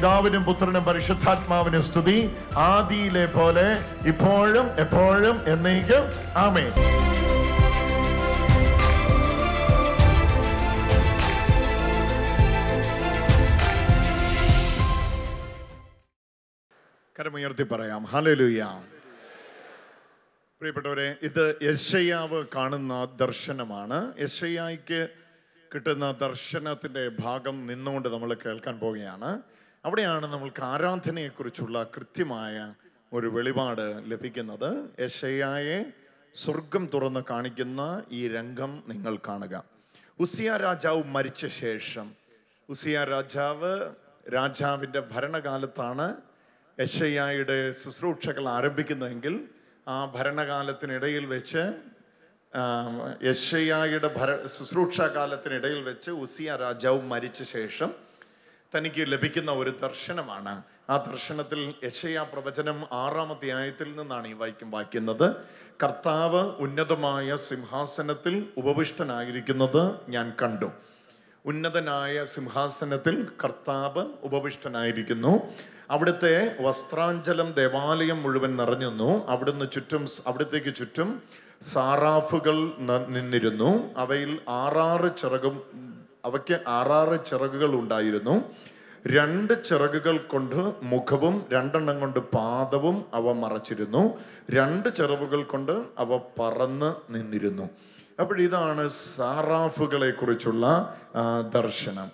പിതാവിനും പുത്രനും പരിശുദ്ധാത്മാവിനും സ്തുതി ആദിയിലെ പോലെ ഇപ്പോഴും എപ്പോഴും എന്നേക്കും ആമേ കരമുയർത്തി പറയാം ഹല്ലേലൂയ പ്രിയപ്പെട്ടവരെ ഇത് യശയ്യാവ് കാണുന്ന ദർശനമാണ് യശയ്യായിക്ക് കിട്ടുന്ന ദർശനത്തിൻ്റെ ഭാഗം നിന്നുകൊണ്ട് നമ്മൾ കേൾക്കാൻ പോവുകയാണ് അവിടെയാണ് നമ്മൾക്ക് ആരാധനയെക്കുറിച്ചുള്ള കൃത്യമായ ഒരു വെളിപാട് ലഭിക്കുന്നത് യശയ്യായെ സ്വർഗം തുറന്ന് കാണിക്കുന്ന ഈ രംഗം നിങ്ങൾ കാണുക ഉസിയ രാജാവ് മരിച്ച ശേഷം ഉസിയ രാജാവ് രാജാവിൻ്റെ ഭരണകാലത്താണ് യശയ്യായുടെ ശുശ്രൂഷകൾ ആരംഭിക്കുന്നതെങ്കിൽ ആ ഭരണകാലത്തിനിടയിൽ വെച്ച് ആ, യശയ്യായുടെ ഭര ശുശ്രൂഷ കാലത്തിനിടയിൽ വെച്ച് ഉസിയ രാജാവ് മരിച്ച ശേഷം തനിക്ക് ലഭിക്കുന്ന ഒരു ദർശനമാണ് ആ ദർശനത്തിൽ യശയ പ്രവചനം ആറാം അധ്യായത്തിൽ നിന്നാണ് ഈ വാക്യം വായിക്കുന്നത് കർത്താവ് ഉന്നതമായ സിംഹാസനത്തിൽ ഉപവിഷ്ടനായിരിക്കുന്നത് ഞാൻ കണ്ടു ഉന്നതനായ സിംഹാസനത്തിൽ കർത്താവ് ഉപവിഷ്ടനായിരിക്കുന്നു അവിടുത്തെ വസ്ത്രാഞ്ചലം ദേവാലയം മുഴുവൻ നിറഞ്ഞിരുന്നു അവിടുന്ന് ചുറ്റും അവിടത്തേക്ക് ചുറ്റും സാറാഫുകൾ ന- നിന്നിരുന്നു അവയിൽ ആറാറ് ചിറകും അവയ്ക്ക് ആറാറ് ചിറകുകൾ ഉണ്ടായിരുന്നു രണ്ട് ചിറകുകൾ കൊണ്ട് മുഖവും രണ്ടെണ്ണം കൊണ്ട് പാദവും അവ മറച്ചിരുന്നു രണ്ട് ചിറവുകൾ കൊണ്ട് അവ പറന്ന് നിന്നിരുന്നു അപ്പോൾ ഇതാണ് സാറാഫുകളെ കുറിച്ചുള്ള ആ, ദർശനം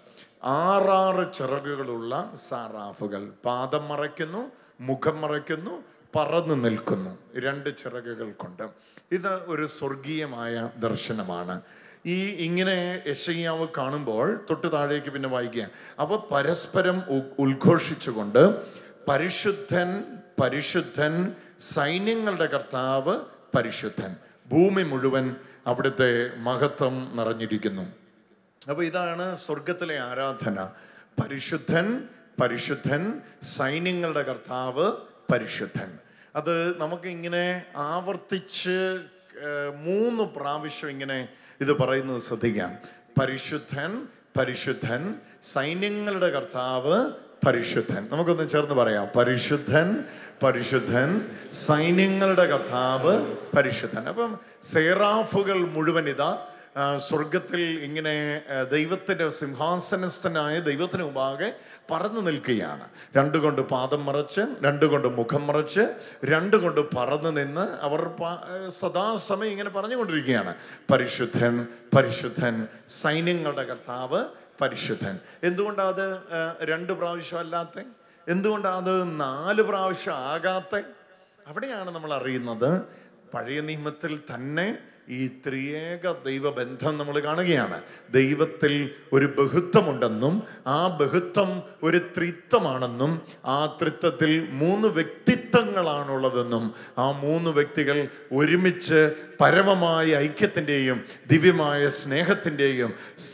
ആറാറ് ചിറകുകളുള്ള സാറാഫുകൾ പാദം മറയ്ക്കുന്നു മുഖം മറയ്ക്കുന്നു പറന്നു നിൽക്കുന്നു രണ്ട് ചിറകുകൾ കൊണ്ട് ഇത് ഒരു സ്വർഗീയമായ ദർശനമാണ് ഈ ഇങ്ങനെ യശയ്യാവ് കാണുമ്പോൾ തൊട്ട് താഴേക്ക് പിന്നെ വായിക്കുക അവ പരസ്പരം ഉ- ഉദ്ഘോഷിച്ചുകൊണ്ട് പരിശുദ്ധൻ പരിശുദ്ധൻ സൈന്യങ്ങളുടെ കർത്താവ് പരിശുദ്ധൻ ഭൂമി മുഴുവൻ അവിടുത്തെ മഹത്വം നിറഞ്ഞിരിക്കുന്നു അപ്പൊ ഇതാണ് സ്വർഗത്തിലെ ആരാധന പരിശുദ്ധൻ പരിശുദ്ധൻ സൈന്യങ്ങളുടെ കർത്താവ് പരിശുദ്ധൻ അത് നമുക്ക് ഇങ്ങനെ ആവർത്തിച്ച് ഏർ, മൂന്ന് പ്രാവശ്യം ഇങ്ങനെ ഇത് പറയുന്നത് ശ്രദ്ധിക്കാം പരിശുദ്ധൻ പരിശുദ്ധൻ സൈന്യങ്ങളുടെ കർത്താവ് പരിശുദ്ധൻ നമുക്കൊന്ന് ചേർന്ന് പറയാം പരിശുദ്ധൻ പരിശുദ്ധൻ സൈന്യങ്ങളുടെ കർത്താവ് പരിശുദ്ധൻ അപ്പം സേറാഫുകൾ മുഴുവൻ ഇതാ ആ, സ്വർഗത്തിൽ ഇങ്ങനെ ആ, ദൈവത്തിന്റെ സിംഹാസനസ്ഥനായ ദൈവത്തിന് മുമ്പാകെ പറന്നു നിൽക്കുകയാണ് രണ്ടുകൊണ്ട് പാദം മറച്ച് രണ്ടുകൊണ്ട് മുഖം മറച്ച് രണ്ടുകൊണ്ട് പറന്നു നിന്ന് അവർ പ- ആ, സദാസമയം ഇങ്ങനെ പറഞ്ഞുകൊണ്ടിരിക്കുകയാണ് പരിശുദ്ധൻ പരിശുദ്ധൻ സൈന്യങ്ങളുടെ കർത്താവ് പരിശുദ്ധൻ എന്തുകൊണ്ടാണ് അത് ആ, രണ്ട് പ്രാവശ്യം അല്ലാത്ത എന്തുകൊണ്ടാണ് അത് നാല് പ്രാവശ്യം ആകാത്ത അവിടെയാണ് നമ്മൾ അറിയുന്നത് പഴയ നിയമത്തിൽ തന്നെ ഈ ത്രിയേക ദൈവബന്ധം നമ്മൾ കാണുകയാണ് ദൈവത്തിൽ ഒരു ബഹുത്വമുണ്ടെന്നും ആ ബഹുത്വം ഒരു ത്രിത്വമാണെന്നും ആ ത്രിത്വത്തിൽ മൂന്ന് വ്യക്തിത്വങ്ങളാണുള്ളതെന്നും ആ മൂന്ന് വ്യക്തികൾ ഒരുമിച്ച് പരമമായ ഐക്യത്തിൻ്റെയും ദിവ്യമായ സ്നേഹത്തിൻ്റെയും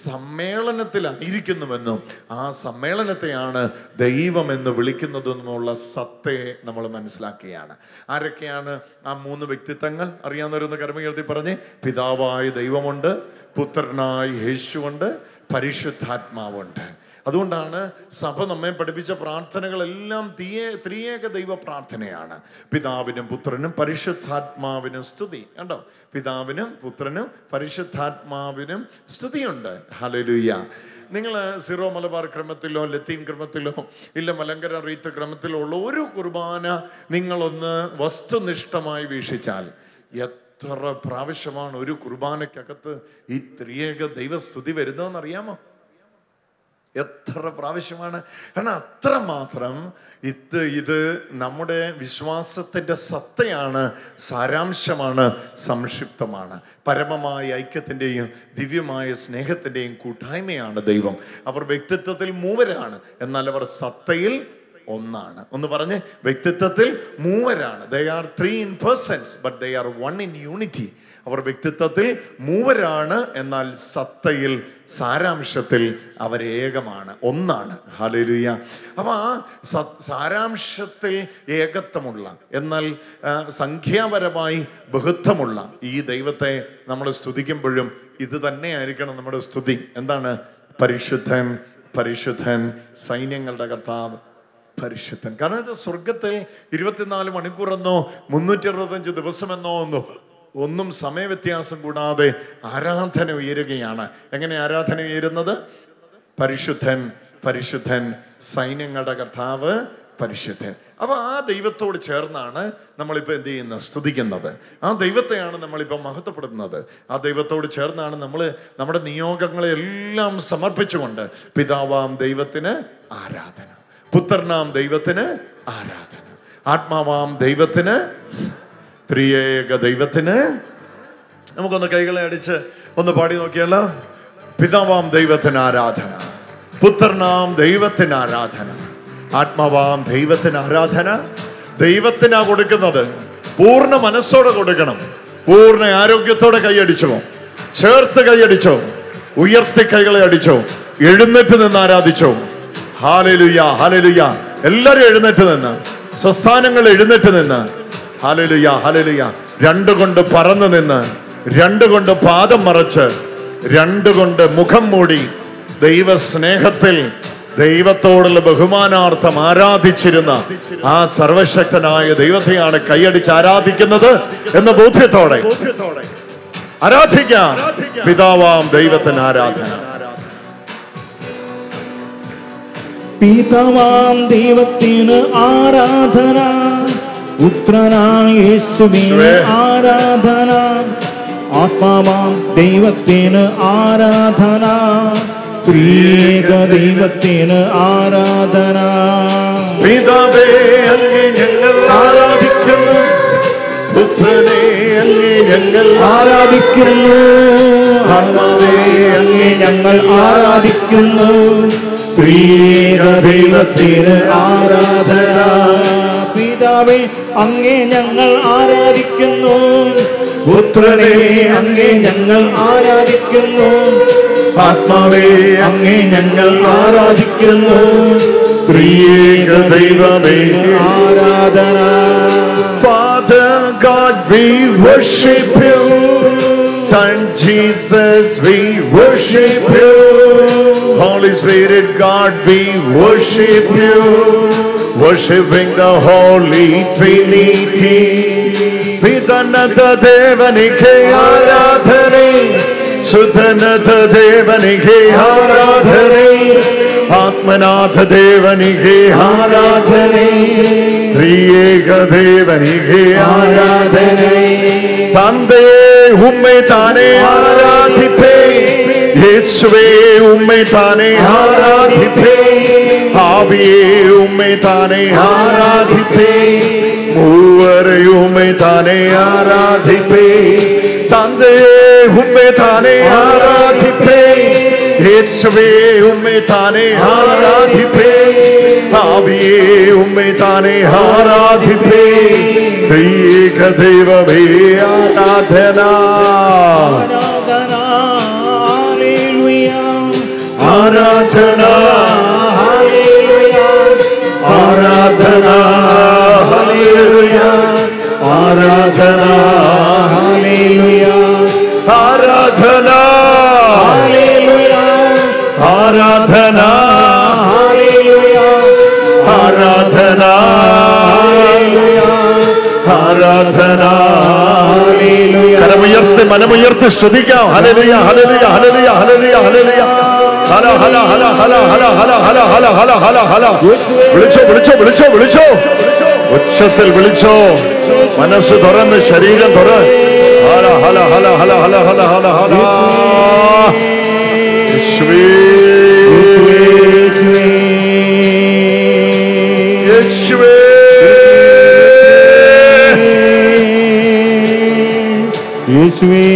സമ്മേളനത്തിലായിരിക്കുന്നുവെന്നും ആ സമ്മേളനത്തെയാണ് ദൈവമെന്ന് വിളിക്കുന്നതെന്നുള്ള സത്തയെ നമ്മൾ മനസ്സിലാക്കുകയാണ് ആരൊക്കെയാണ് ആ മൂന്ന് വ്യക്തിത്വങ്ങൾ അറിയാവുന്നവരൊന്ന് കർമ്മകീർത്തി പറഞ്ഞ് പിതാവായ ദൈവമുണ്ട് പുത്രനായ യേശുവുണ്ട് പരിശുദ്ധാത്മാവുണ്ട് അതുകൊണ്ടാണ് സഭ നമ്മെ പഠിപ്പിച്ച പ്രാർത്ഥനകളെല്ലാം തീയെ ത്രിയേക ദൈവ പ്രാർത്ഥനയാണ് പിതാവിനും പുത്രനും പരിശുദ്ധാത്മാവിനും സ്തുതി കണ്ടോ പിതാവിനും പുത്രനും പരിശുദ്ധാത്മാവിനും സ്തുതിയുണ്ട് ഹലലുയ്യ നിങ്ങൾ സിറോ മലബാർ ക്രമത്തിലോ ലത്തീൻ ക്രമത്തിലോ ഇല്ല മലങ്കര റീത്ത് ക്രമത്തിലോ ഉള്ള ഒരു കുർബാന നിങ്ങളൊന്ന് വസ്തുനിഷ്ഠമായി വീക്ഷിച്ചാൽ എത്ര പ്രാവശ്യമാണ് ഒരു കുർബാനയ്ക്കകത്ത് ഈ ത്രിയേക ദൈവസ്തുതി വരുന്നതെന്ന് അറിയാമോ എത്ര പ്രാവശ്യമാണ് കാരണം അത്രമാത്രം ഇത് ഇത് നമ്മുടെ വിശ്വാസത്തിൻ്റെ സത്തയാണ് സാരാംശമാണ് സംക്ഷിപ്തമാണ് പരമമായ ഐക്യത്തിൻ്റെയും ദിവ്യമായ സ്നേഹത്തിൻ്റെയും കൂട്ടായ്മയാണ് ദൈവം അവർ വ്യക്തിത്വത്തിൽ മൂവരാണ് എന്നാൽ അവർ സത്തയിൽ ഒന്നാണ് ഒന്ന് പറഞ്ഞ് വ്യക്തിത്വത്തിൽ മൂവരാണ് they are three in persons but they are one in unity അവർ വ്യക്തിത്വത്തിൽ മൂവരാണ് എന്നാൽ സത്തയിൽ സാരാംശത്തിൽ അവരേകമാണ് ഒന്നാണ് ഹലലുയ അപ്പൊ ആ സ- സാരാംശത്തിൽ ഏകത്വമുള്ള എന്നാൽ ആ, സംഖ്യാപരമായി ബഹുത്വമുള്ള ഈ ദൈവത്തെ നമ്മൾ സ്തുതിക്കുമ്പോഴും ഇത് തന്നെയായിരിക്കണം നമ്മുടെ സ്തുതി എന്താണ് പരിശുദ്ധൻ പരിശുദ്ധൻ സൈന്യങ്ങളുടെ കർത്താവ് പരിശുദ്ധൻ കാരണം ഇത് സ്വർഗത്തിൽ ഇരുപത്തിനാല് മണിക്കൂറെന്നോ മുന്നൂറ്റി അറുപത്തഞ്ച് ദിവസമെന്നോ ഒന്നോ ഒന്നും സമയവ്യത്യാസം കൂടാതെ ആരാധന ഉയരുകയാണ് എങ്ങനെ ആരാധന ഉയരുന്നത് പരിശുദ്ധൻ പരിശുദ്ധൻ സൈന്യങ്ങളുടെ കർത്താവ് പരിശുദ്ധൻ അപ്പൊ ആ ദൈവത്തോട് ചേർന്നാണ് നമ്മളിപ്പോൾ എന്ത് ചെയ്യുന്നത് സ്തുതിക്കുന്നത് ആ ദൈവത്തെയാണ് നമ്മളിപ്പോൾ മഹത്വപ്പെടുന്നത് ആ ദൈവത്തോട് ചേർന്നാണ് നമ്മൾ നമ്മുടെ നിയോഗങ്ങളെ എല്ലാം സമർപ്പിച്ചുകൊണ്ട് പിതാവാം ദൈവത്തിന് ആരാധന പുത്രനാം ദൈവത്തിന് ആരാധന ആത്മാവാം ദൈവത്തിന് ത്രിയേക ദൈവത്തിന് നമുക്കൊന്ന് കൈകളെ അടിച്ച് ഒന്ന് പാടി നോക്കിയല്ലോ പിതാവാം ദൈവത്തിന് ആരാധന പുത്രനാം ദൈവത്തിന് ആരാധന ആത്മാവാം ദൈവത്തിന് ആരാധന ദൈവത്തിനാ കൊടുക്കുന്നത് പൂർണ്ണ മനസ്സോടെ കൊടുക്കണം പൂർണ്ണ ആരോഗ്യത്തോടെ കൈയടിച്ചോ ചേർത്ത് കൈയടിച്ചോ ഉയർത്തി കൈകളെ അടിച്ചോ എഴുന്നേറ്റ് നിന്ന് ആരാധിച്ചോ ഹാലലുയ ഹാലലുയ എല്ലാരും എഴുന്നേറ്റ് നിന്ന് സ്വസ്ഥാനങ്ങൾ എഴുന്നേറ്റ് നിന്ന് ഹാലലുയ ഹാലലുയ രണ്ട് കൊണ്ട് പറന്നു നിന്ന് രണ്ട് കൊണ്ട് പാദം മറച്ച് രണ്ട് കൊണ്ട് മുഖം മൂടി ദൈവ സ്നേഹത്തിൽ ദൈവത്തോടുള്ള ബഹുമാനാർത്ഥം ആരാധിച്ചിരുന്ന ആ സർവശക്തനായ ദൈവത്തെയാണ് കൈയടിച്ച് ആരാധിക്കുന്നത് എന്ന ബോധ്യത്തോടെ ആരാധിക്കാം പിതാവാം ദൈവത്തിന് ആരാധന പിതാവാം ദൈവത്തിന് ആരാധന പുത്രനാം യേശുവിന് ആരാധന ആത്മാവാം ദൈവത്തിന് ആരാധന ത്രിയേക ദൈവത്തിന് ആരാധന പിതാവേ അങ്ങേ ഞങ്ങൾ ആരാധിക്കുന്നു പുത്രനെ അങ്ങേ ഞങ്ങൾ ആരാധിക്കുന്നു ആത്മാവേ അങ്ങേ ഞങ്ങൾ ആരാധിക്കുന്നു ത്രിയേക ദൈവത്തിന് ആരാധന പിതാവേ അങ്ങേ ഞങ്ങൾ ആരാധിക്കുന്നു പുത്രനെ അങ്ങേ ഞങ്ങൾ ആരാധിക്കുന്നു ആത്മാവേ അങ്ങേ ഞങ്ങൾ ആരാധിക്കുന്നു ത്രിയേക ദൈവമേ ആരാധന Father God, we worship you. Son Jesus, we worship you. Holy Spirit, God, we worship you. Worshiping the Holy Trinity. പിതനത ദേവനിಗೆ ആരാധനെ സുധനത ദേവനിಗೆ ആരാധನೆ ആത്മനാഥ ദേവനിಗೆ ആരാധನೆ ത്രിയേക ദേവനിಗೆ ആരാധನೆ തന്തയെ ഉമ്മെ താനെ ആരാധിപ്പേ യേശുവേ ഉമ്മെ താനെ ആരാധിപ്പേ ആവിയെ ഉമ്മെ താനെ ആരാധിപ്പേ മൂവരെ ഉമ്മെ താനെ ആരാധിപ്പേ തന്തയെ ഉമ്മെ താനെ ആരാധിപ്പേ യേശുവേ ഉമ്മെ താനെ ആരാധിപ്പേ ആവിയെ ഉമ്മെ താനെ ആരാധിപ്പേ ത്രിയേക ദൈവമേ ആരാധന ആരാധന ഹല്ലേലൂയ ആരാധന ഹല്ലേലൂയ ആരാധന ഹല്ലേലൂയ ആരാധന ഹല്ലേലൂയ ആരാധന ഹല്ലേലൂയ ആരാധന ഹല്ലേലൂയ ആരാധന ആരാധന കരമുയർത്തി മനമുയർത്തി സ്തുതിക്കാം ഹലലിയ ഹലലിയ ഹലലിയ ഹലലിയ ഹലലിയ ഹല ഹല ഹല ഹല ഹല ഹല ഹല ഹല ഹല ഹല ഹല വിളിച്ചോ വിളിച്ചോ വിളിച്ചോ വിളിച്ചോ ഉച്ചത്തിൽ വിളിച്ചോ മനസ്സ് തുറന്ന് ശരീരം തുറ ഹല ഹല ഹല ഹല ഹല ഹല ഹല ഹല യേശുവേ യേശുവേ യേശുവേ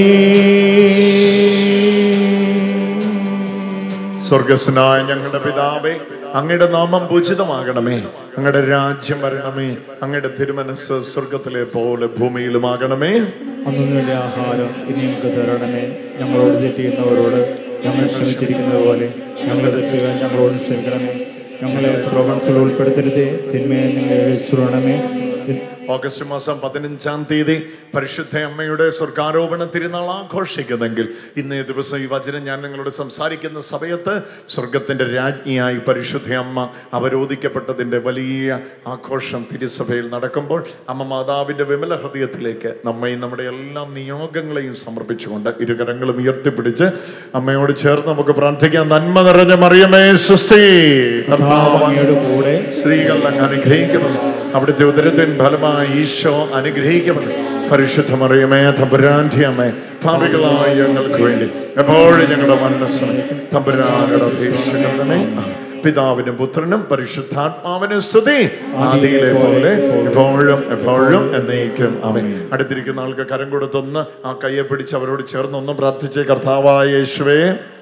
സ്വർഗസ്നായ ഞങ്ങളുടെ പിതാവേ അങ്ങയുടെ നാമം പൂജിതമാകണമേ അങ്ങയുടെ രാജ്യം വരണമേ അങ്ങയുടെ തിരുമനസ് സ്വർഗത്തിലെ പോലെ ഭൂമിയിലുമാകണമേ അന്നു വേണ്ട ആഹാരം ഇനി ഞങ്ങൾക്ക് തരണമേ ഞങ്ങളോട് തെറ്റിയുന്നവരോട് ഞങ്ങൾ ക്ഷമിച്ചിരിക്കുന്നത് പോലെ ഞങ്ങളുടെ തെറ്റുകൾ ഞങ്ങളോട് ക്ഷമിക്കണമേ ഞങ്ങളെ പ്രവണത്തിൽ ഉൾപ്പെടുത്തരുതേ തിന്മയെ നിങ്ങൾ രക്ഷിച്ചുകൊള്ളണമേ ഓഗസ്റ്റ് മാസം പതിനഞ്ചാം തീയതി പരിശുദ്ധ അമ്മയുടെ സ്വർഗാരോപണ തിരുനാൾ ആഘോഷിക്കുന്നെങ്കിൽ ഇന്നേ ദിവസം ഈ വചനം ഞാൻ നിങ്ങളോട് സംസാരിക്കുന്ന സമയത്ത് സ്വർഗത്തിന്റെ രാജ്ഞിയായി പരിശുദ്ധ അമ്മ അവരോധിക്കപ്പെട്ടതിന്റെ വലിയ ആഘോഷം തിരുസഭയിൽ നടക്കുമ്പോൾ അമ്മ മാതാവിന്റെ വിമല ഹൃദയത്തിലേക്ക് നമ്മയും നമ്മുടെ എല്ലാ നിയോഗങ്ങളെയും സമർപ്പിച്ചുകൊണ്ട് ഇരുകരങ്ങളും ഉയർത്തിപ്പിടിച്ച് അമ്മയോട് ചേർന്ന് നമുക്ക് പ്രാർത്ഥിക്കാം നന്മ നിറഞ്ഞ മറിയമേ സൃഷ്ടി കർത്താവ് അങ്ങയുടെ കൂടെ സ്ത്രീകൾ അങ്ങ് അനുഗ്രഹിക്കണം അവിടുത്തെ ഉദരത്തിൻ ഫലമായി ഈശോ അനുഗ്രഹിക്കണം പരിശുദ്ധ മറിയമേ തമ്പുരാന്റിയമ്മേ ഭാവികളായ ഞങ്ങൾക്ക് വേണ്ടി എപ്പോഴും ഞങ്ങളുടെ മനസ്സിന് തമ്പുരാനുടെ അപേക്ഷകളെ പിതാവിനും പുത്രനും പരിശുദ്ധാത്മാവിനും സ്തുതി ആദിയിലെ പോലെ എപ്പോഴും എപ്പോഴും എന്നേക്കും അവൻ അടുത്തിരിക്കുന്ന ആൾക്ക് കരം കൊടുത്തൊന്ന് ആ കയ്യെ പിടിച്ച് അവരോട് ചേർന്നൊന്ന് പ്രാർത്ഥിച്ചേ കർത്താവായ യേശുവേ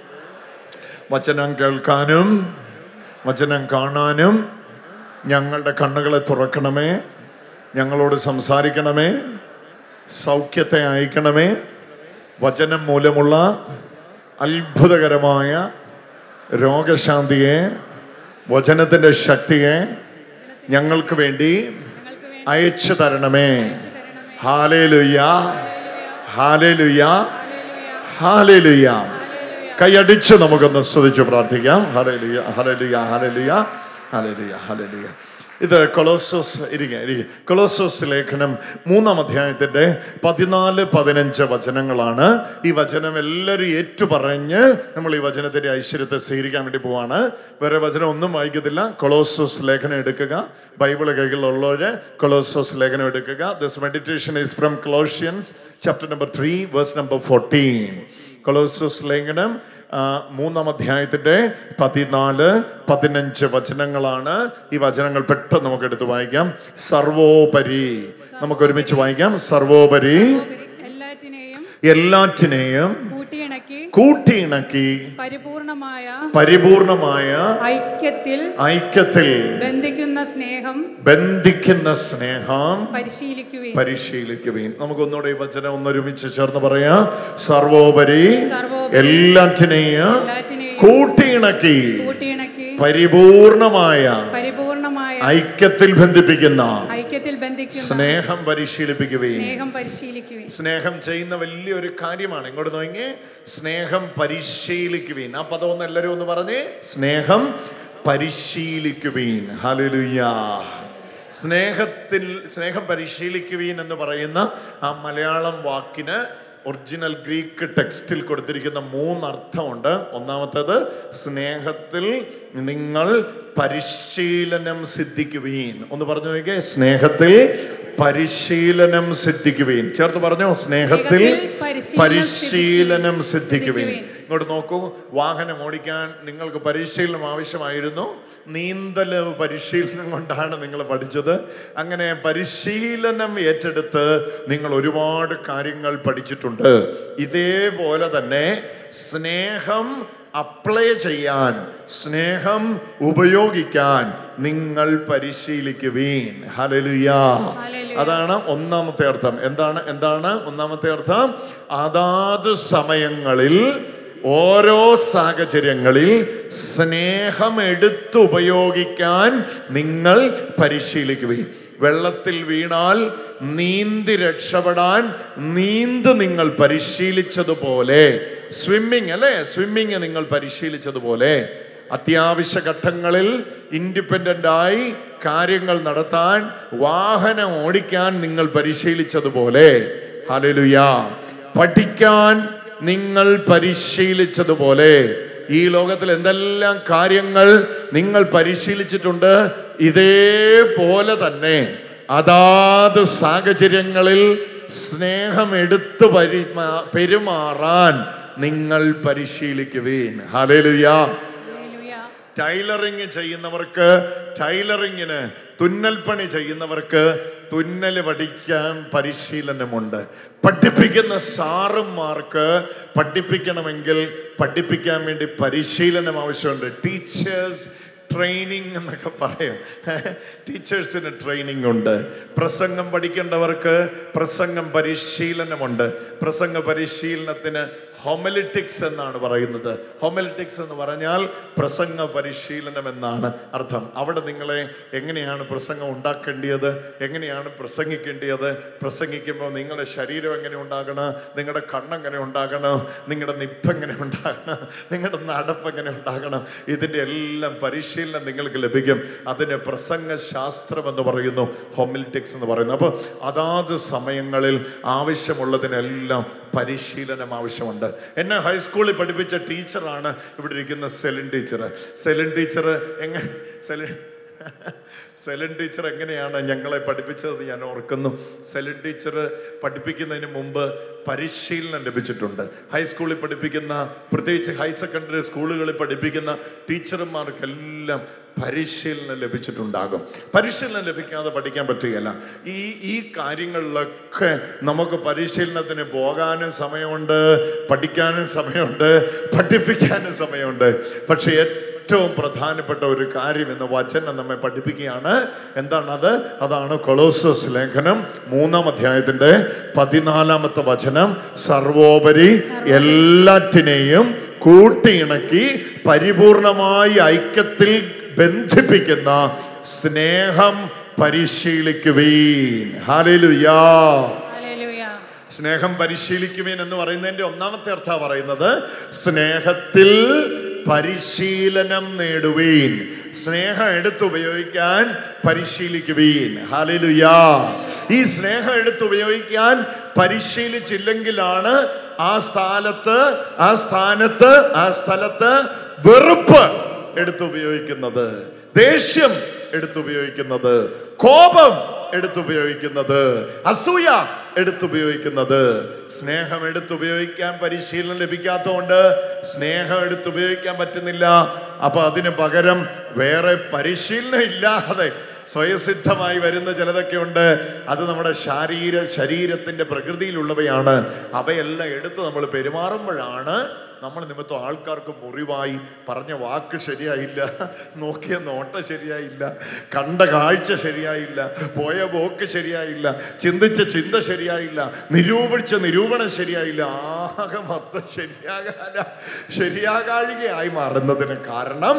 വചനം കേൾക്കാനും വചനം കാണാനും ഞങ്ങളുടെ കണ്ണുകളെ തുറക്കണമേ ഞങ്ങളോട് സംസാരിക്കണമേ സൗഖ്യത്തെ അയക്കണമേ വചനം മൂലമുള്ള അത്ഭുതകരമായ രോഗശാന്തിയെ വചനത്തിൻ്റെ ശക്തിയെ ഞങ്ങൾക്ക് വേണ്ടി അയച്ചു തരണമേ ഹാലേലുയ്യ ഹാലേലുയ്യ ഹാലേലുയ്യ കൈയടിച്ച് നമുക്കൊന്ന് സ്തുതിച്ച് പ്രാർത്ഥിക്കാം ഹലലിയ ഹലലിയ ഹലലിയ ഹലലിയ ഹലലിയ ഇത് കൊളോസോസ് ഇരിക്കുക ഇരിക്കുക കൊളോസോസ് ലേഖനം മൂന്നാം അധ്യായത്തിന്റെ പതിനാല് പതിനഞ്ച് വചനങ്ങളാണ് ഈ വചനം എല്ലാവരും ഏറ്റുപറഞ്ഞ് നമ്മൾ ഈ വചനത്തിന്റെ ഐശ്വര്യത്തെ സ്വീകരിക്കാൻ വേണ്ടി പോവാണ് വേറെ വചനം ഒന്നും വായിക്കത്തില്ല കൊളോസോസ് ലേഖനം എടുക്കുക ബൈബിൾ കൈകളിലുള്ളവര് കൊളോസോസ് ലേഖനം എടുക്കുക this meditation is from Colossians chapter number three verse number fourteen കൊളോസോസ് ലേഖനം ആ, മൂന്നാം അധ്യായത്തിന്റെ പതിനാല് പതിനഞ്ച് വചനങ്ങളാണ് ഈ വചനങ്ങൾ പെട്ടെന്ന് നമുക്ക് എടുത്ത് വായിക്കാം സർവോപരി നമുക്ക് ഒരുമിച്ച് വായിക്കാം സർവോപരി എല്ലാറ്റിനെയും എല്ലാറ്റിനെയും കൂട്ടിയിണക്കി കൂട്ടിയിണക്കി പരിപൂർണമായ പരിപൂർണമായ ഐക്യത്തിൽ ഐക്യത്തിൽ ബന്ധിക്കുന്ന സ്നേഹം ബന്ധിക്കുന്ന സ്നേഹം പരിശീലിക്കുകയും പരിശീലിക്കുവീൻ നമുക്കൊന്നുകൂടെ ഈ വചനം ഒന്നൊരുമിച്ച് ചേർന്ന് പറയാം സർവോപരി സർവോപരി എല്ലാറ്റിനെയും എല്ലാറ്റിനെയും കൂട്ടിയിണക്കി കൂട്ടിയിണക്കി പരിപൂർണമായ പരിപൂർണമായ ഐക്യത്തിൽ ബന്ധിപ്പിക്കുന്ന ഐക്യത്തിൽ ബന്ധിക്കുന്ന സ്നേഹം പരിശീലിപ്പിക്കുകയും സ്നേഹം പരിശീലിക്കുകയും സ്നേഹം ചെയ്യുന്ന വലിയൊരു കാര്യമാണ് ഇങ്ങോട്ട് നോക്കി സ്നേഹം പരിശീലിക്കുവീൻ ആ പദം ഒന്ന് എല്ലാവരും ഒന്ന് പറഞ്ഞേ സ്നേഹം പരിശീലിക്കുവീൻ ഹല്ലേലൂയ സ്നേഹത്തിൽ സ്നേഹം പരിശീലിക്കുവീൻ എന്ന് പറയുന്ന ആ മലയാളം വാക്കിന് ഒറിജിനൽ ഗ്രീക്ക് ടെക്സ്റ്റിൽ കൊടുത്തിരിക്കുന്ന മൂന്ന് അർത്ഥമുണ്ട് ഒന്നാമത്തേത് സ്നേഹത്തിൽ നിങ്ങൾ പരിശീലനം സിദ്ധിക്കുവീൻ ഒന്ന് പറഞ്ഞു നോക്കിയേ സ്നേഹത്തിൽ പരിശീലനം സിദ്ധിക്കുവീൻ ചേർത്ത് പറഞ്ഞോ സ്നേഹത്തിൽ സ്നേഹത്തിൽ പരിശീലനം പരിശീലനം സിദ്ധിക്കുവീൻ സിദ്ധിക്കുവീൻ. ഇങ്ങോട്ട് നോക്കൂ വാഹനം ഓടിക്കാൻ നിങ്ങൾക്ക് പരിശീലനം ആവശ്യമായിരുന്നു നീന്തല് പരിശീലനം കൊണ്ടാണ് നിങ്ങൾ പഠിച്ചത് അങ്ങനെ പരിശീലനം ഏറ്റെടുത്ത് നിങ്ങൾ ഒരുപാട് കാര്യങ്ങൾ പഠിച്ചിട്ടുണ്ട് ഇതേപോലെ തന്നെ സ്നേഹം അപ്ലൈ ചെയ്യാൻ സ്നേഹം ഉപയോഗിക്കാൻ നിങ്ങൾ പരിശീലിക്കുവീൻ ഹലലുയാ ഹല്ലേലൂയ. അതാണ് ഒന്നാമത്തെ അർത്ഥം എന്താണ് എന്താണ് ഒന്നാമത്തെ അർത്ഥം അതാത് സമയങ്ങളിൽ ഓരോ സാഹചര്യങ്ങളിൽ സ്നേഹം എടുത്തുപയോഗിക്കാൻ നിങ്ങൾ പരിശീലിക്കുകയും വെള്ളത്തിൽ വീണാൽ നീന്തി രക്ഷപ്പെടാൻ നീന്ത് നിങ്ങൾ പരിശീലിച്ചതുപോലെ സ്വിമ്മിങ് അല്ലേ സ്വിമ്മിങ് നിങ്ങൾ പരിശീലിച്ചതുപോലെ അത്യാവശ്യ ഘട്ടങ്ങളിൽ ഇൻഡിപെൻഡൻ്റ് ആയി കാര്യങ്ങൾ നടത്താൻ വാഹനം ഓടിക്കാൻ നിങ്ങൾ പരിശീലിച്ചതുപോലെ ഹലലുയാ പഠിക്കാൻ നിങ്ങൾ പരിശീലിച്ചതുപോലെ ഈ ലോകത്തിൽ എന്തെല്ലാം കാര്യങ്ങൾ നിങ്ങൾ പരിശീലിച്ചിട്ടുണ്ട് ഇതേപോലെ തന്നെ അതാത് സാഹചര്യങ്ങളിൽ സ്നേഹം എടുത്തു പരിമാ പെരുമാറാൻ നിങ്ങൾ പരിശീലിക്കുവീൻ ഹലലുയാ ഹല്ലേലൂയ. ടൈലറിങ് ചെയ്യുന്നവർക്ക് ടൈലറിങ്ങിന് തുന്നൽപ്പണി ചെയ്യുന്നവർക്ക് തുന്നൽ പഠിക്കാൻ പരിശീലനമുണ്ട് പഠിപ്പിക്കുന്ന സാറുമാർക്ക് പഠിപ്പിക്കണമെങ്കിൽ പഠിപ്പിക്കാൻ വേണ്ടി പരിശീലനം ആവശ്യമുണ്ട് ടീച്ചേഴ്സ് ട്രെയിനിങ് എന്നൊക്കെ പറയും ടീച്ചേഴ്സിന് ട്രെയിനിങ് ഉണ്ട് പ്രസംഗം പഠിക്കേണ്ടവർക്ക് പ്രസംഗം പരിശീലനമുണ്ട് പ്രസംഗ പരിശീലനത്തിന് ഹൊമലിറ്റിക്സ് എന്നാണ് പറയുന്നത് ഹൊമലിറ്റിക്സ് എന്ന് പറഞ്ഞാൽ പ്രസംഗ പരിശീലനം എന്നാണ് അർത്ഥം അവിടെ നിങ്ങളെ എങ്ങനെയാണ് പ്രസംഗം ഉണ്ടാക്കേണ്ടത് എങ്ങനെയാണ് പ്രസംഗിക്കേണ്ടത് പ്രസംഗിക്കുമ്പോൾ നിങ്ങളുടെ ശരീരം എങ്ങനെ ഉണ്ടാകണം നിങ്ങളുടെ കണ്ണെങ്ങനെ ഉണ്ടാകണം നിങ്ങളുടെ നിപ്പ് എങ്ങനെ ഉണ്ടാകണം നിങ്ങളുടെ നടപ്പ് എങ്ങനെ ഉണ്ടാകണം ഇതിൻ്റെ എല്ലാം പരിശീലനം നിങ്ങൾക്ക് ലഭിക്കും അതിന് പ്രസംഗ ശാസ്ത്രം എന്ന് പറയുന്നു ഹോമിലിറ്റിക്സ് എന്ന് പറയുന്നു അപ്പോൾ അതാത് സമയങ്ങളിൽ ആവശ്യമുള്ളതിനെല്ലാം പരിശീലനം ആവശ്യമുണ്ട് എന്നെ ഹൈസ്കൂളിൽ പഠിപ്പിച്ച ടീച്ചറാണ് ഇവിടെ ഇരിക്കുന്ന സെലിൻ ടീച്ചർ സെലിൻ ടീച്ചർ എങ്ങനെ സെലിൻ സെലിൻ ടീച്ചർ എങ്ങനെയാണ് ഞങ്ങളെ പഠിപ്പിച്ചത് ഞാൻ ഓർക്കുന്നു സെലിൻ ടീച്ചർ പഠിപ്പിക്കുന്നതിന് മുമ്പ് പരിശീലനം ലഭിച്ചിട്ടുണ്ട് ഹൈസ്കൂളിൽ പഠിപ്പിക്കുന്ന പ്രത്യേകിച്ച് ഹയർ സെക്കൻഡറി സ്കൂളുകളിൽ പഠിപ്പിക്കുന്ന ടീച്ചർമാർക്കെല്ലാം പരിശീലനം ലഭിച്ചിട്ടുണ്ടാകും പരിശീലനം ലഭിക്കാതെ പഠിക്കാൻ പറ്റുകയില്ല ഈ ഈ കാര്യങ്ങളിലൊക്കെ നമുക്ക് പരിശീലനത്തിന് പോകാനും സമയമുണ്ട് പഠിക്കാനും സമയമുണ്ട് പഠിപ്പിക്കാനും സമയമുണ്ട് പക്ഷെ ഏറ്റവും പ്രധാനപ്പെട്ട ഒരു കാര്യം എന്ന വചനം നമ്മെ പഠിപ്പിക്കുകയാണ് എന്താണത് അതാണ് കൊളോസസ് ലേഖനം മൂന്നാം അധ്യായത്തിന്റെ പതിനാലാമത്തെ വചനം സർവോപരി എല്ലാറ്റിനെയും കൂട്ടിയിണക്കി പരിപൂർണമായി ഐക്യത്തിൽ ബന്ധിപ്പിക്കുന്ന സ്നേഹം പരിശീലിക്കുവീൻ ഹാലേലുയാ ഹല്ലേലൂയ സ്നേഹം പരിശീലിക്കുവീൻ എന്ന് പറയുന്നതിന്റെ ഒന്നാമത്തെ അർത്ഥ പറയുന്നത് സ്നേഹത്തിൽ പരിശീലനം നേടുവീൻ സ്നേഹം എടുത്തുപയോഗിക്കാൻ പരിശീലിക്കുവീൻ ഹാലലുയാ ഈ സ്നേഹം എടുത്തുപയോഗിക്കാൻ പരിശീലിച്ചില്ലെങ്കിലാണ് ആ സ്ഥാനത്ത് ആ സ്ഥാനത്ത് ആ സ്ഥലത്ത് വെറുപ്പ് എടുത്തുപയോഗിക്കുന്നത് ദേഷ്യം എടുത്തുപയോഗിക്കുന്നത് കോപം എടുത്തുപയോഗിക്കുന്നത് അസൂയ എടുത്തുപയോഗിക്കുന്നത് സ്നേഹം എടുത്തുപയോഗിക്കാൻ പരിശീലനം ലഭിക്കാത്തതുകൊണ്ട് സ്നേഹം എടുത്തുപയോഗിക്കാൻ പറ്റുന്നില്ല അപ്പൊ അതിന് പകരം വേറെ പരിശീലനം ഇല്ലാതെ സ്വയസിദ്ധമായി വരുന്ന ചിലതൊക്കെ ഉണ്ട് അത് നമ്മുടെ ശാരീര ശരീരത്തിന്റെ പ്രകൃതിയിലുള്ളവയാണ് അവയെല്ലാം എടുത്ത് നമ്മൾ പെരുമാറുമ്പോഴാണ് നമ്മൾ നിമിത്തം ആൾക്കാർക്ക് മുറിവായി പറഞ്ഞ വാക്ക് ശരിയായില്ല നോക്കിയ നോട്ട ശരിയായില്ല കണ്ട കാഴ്ച ശരിയായില്ല പോയ പോക്ക് ശരിയായില്ല ചിന്തിച്ച ചിന്ത ശരിയായില്ല നിരൂപിച്ച നിരൂപണം ശരിയായില്ല ആകെ മൊത്തം ശരിയാകാന ശരിയാകാഴികയായി മാറുന്നതിന് കാരണം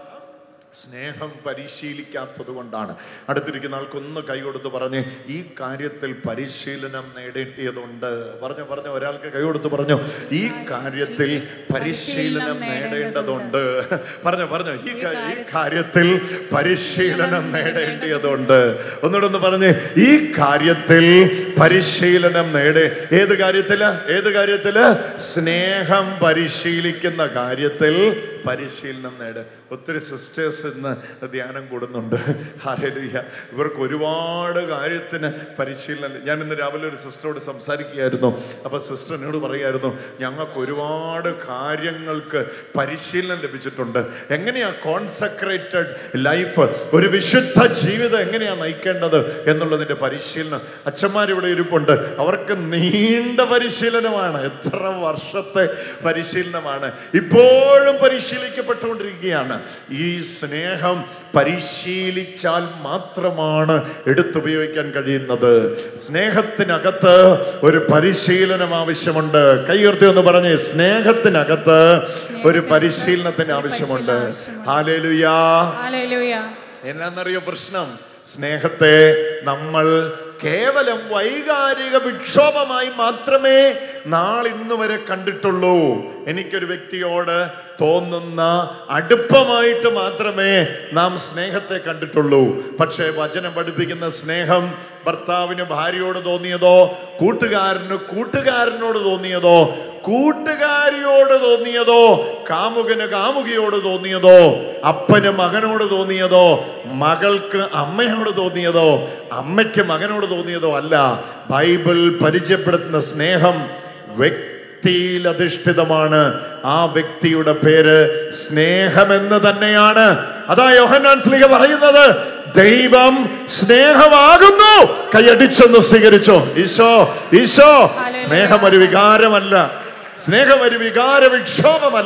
സ്നേഹം പരിശീലിക്കാത്തത് കൊണ്ടാണ് അടുത്തിരിക്കുന്ന ആൾക്കൊന്ന് കൈ കൊടുത്ത് പറഞ്ഞ് ഈ കാര്യത്തിൽ പരിശീലനം നേടേണ്ടതുണ്ട് പറഞ്ഞു പറഞ്ഞു ഒരാൾക്ക് കൈ കൊടുത്ത് പറഞ്ഞു ഈ കാര്യത്തിൽ പരിശീലനം നേടേണ്ടതുണ്ട് പറഞ്ഞു പറഞ്ഞു ഈ കാ- ഈ കാര്യത്തിൽ പരിശീലനം നേടേണ്ടതുണ്ട് ഒന്നുകൂടെ ഒന്ന് പറഞ്ഞ് ഈ കാര്യത്തിൽ പരിശീലനം നേടേ ഏത് കാര്യത്തില് ഏത് കാര്യത്തില് സ്നേഹം പരിശീലിക്കുന്ന കാര്യത്തിൽ പരിശീലനം നേട് ഒത്തിരി സിസ്റ്റേഴ്സ് ഇന്ന് ധ്യാനം കൂടുന്നുണ്ട് ഹാലലുയ്യ ഇവർക്ക് ഒരുപാട് കാര്യത്തിന് പരിശീലനം ഞാൻ ഇന്ന് രാവിലെ ഒരു സിസ്റ്ററോട് സംസാരിക്കുകയായിരുന്നു അപ്പൊ സിസ്റ്റർ എന്നോട് പറയായിരുന്നു ഞങ്ങൾക്ക് ഒരുപാട് കാര്യങ്ങൾക്ക് പരിശീലനം ലഭിച്ചിട്ടുണ്ട് എങ്ങനെയാ കോൺസെക്രേറ്റഡ് ലൈഫ് ഒരു വിശുദ്ധ ജീവിതം എങ്ങനെയാ നയിക്കേണ്ടത് എന്നുള്ളതിന്റെ പരിശീലനം അച്ഛന്മാരിവിടെ ഇരിപ്പുണ്ട് അവർക്ക് നീണ്ട പരിശീലനമാണ് എത്ര വർഷത്തെ പരിശീലനമാണ് ഇപ്പോഴും പരിശീലിക്കപ്പെട്ടുകൊണ്ടിരിക്കുകയാണ് ഈ സ്നേഹം പരിശീലിച്ചാൽ മാത്രമാണ് എടുത്തുപയോഗിക്കാൻ കഴിയുന്നത് സ്നേഹത്തിനകത്ത് ഒരു പരിശീലനം ആവശ്യമുണ്ട് കൈയുയർത്തി ഒന്ന് പറഞ്ഞേ സ്നേഹത്തിനകത്ത് ഒരു പരിശീലനത്തിന് ആവശ്യമുണ്ട് ഹാലേലുയാ ഹല്ലേലൂയ എന്നാന്നറിയോ പ്രശ്നം സ്നേഹത്തെ നമ്മൾ കേവലം വൈകാരിക വിക്ഷോഭമായി മാത്രമേ നാളിന്ന് വരെ കണ്ടിട്ടുള്ളൂ എനിക്കൊരു വ്യക്തിയോട് തോന്നുന്ന അടുപ്പമായിട്ട് മാത്രമേ നാം സ്നേഹത്തെ കണ്ടിട്ടുള്ളൂ പക്ഷേ വചനം പഠിപ്പിക്കുന്ന സ്നേഹം ഭർത്താവിന് ഭാര്യയോട് തോന്നിയതോ കൂട്ടുകാരന് കൂട്ടുകാരനോട് തോന്നിയതോ കൂട്ടുകാരിയോട് തോന്നിയതോ കാമുകന് കാമുകിയോട് തോന്നിയതോ അപ്പന് മകനോട് തോന്നിയതോ മകൾക്ക് അമ്മയോട് തോന്നിയതോ അമ്മയ്ക്ക് മകനോട് തോന്നിയതോ അല്ല ബൈബിൾ പരിചയപ്പെടുത്തുന്ന സ്നേഹം വ്യക്തിയിൽ അധിഷ്ഠിതമാണ് ആ വ്യക്തിയുടെ പേര് സ്നേഹമെന്ന് തന്നെയാണ് അതാ യോഹന്നാൻ സ്ലീഹ പറയുന്നത് ദൈവം സ്നേഹമാകുന്നു കൈയടിച്ചൊന്ന് സ്വീകരിച്ചോ ഈശോ ഈശോ സ്നേഹം ഒരു വികാരമല്ല സ്നേഹം ഒരു വികാര വിക്ഷോഭമല്ല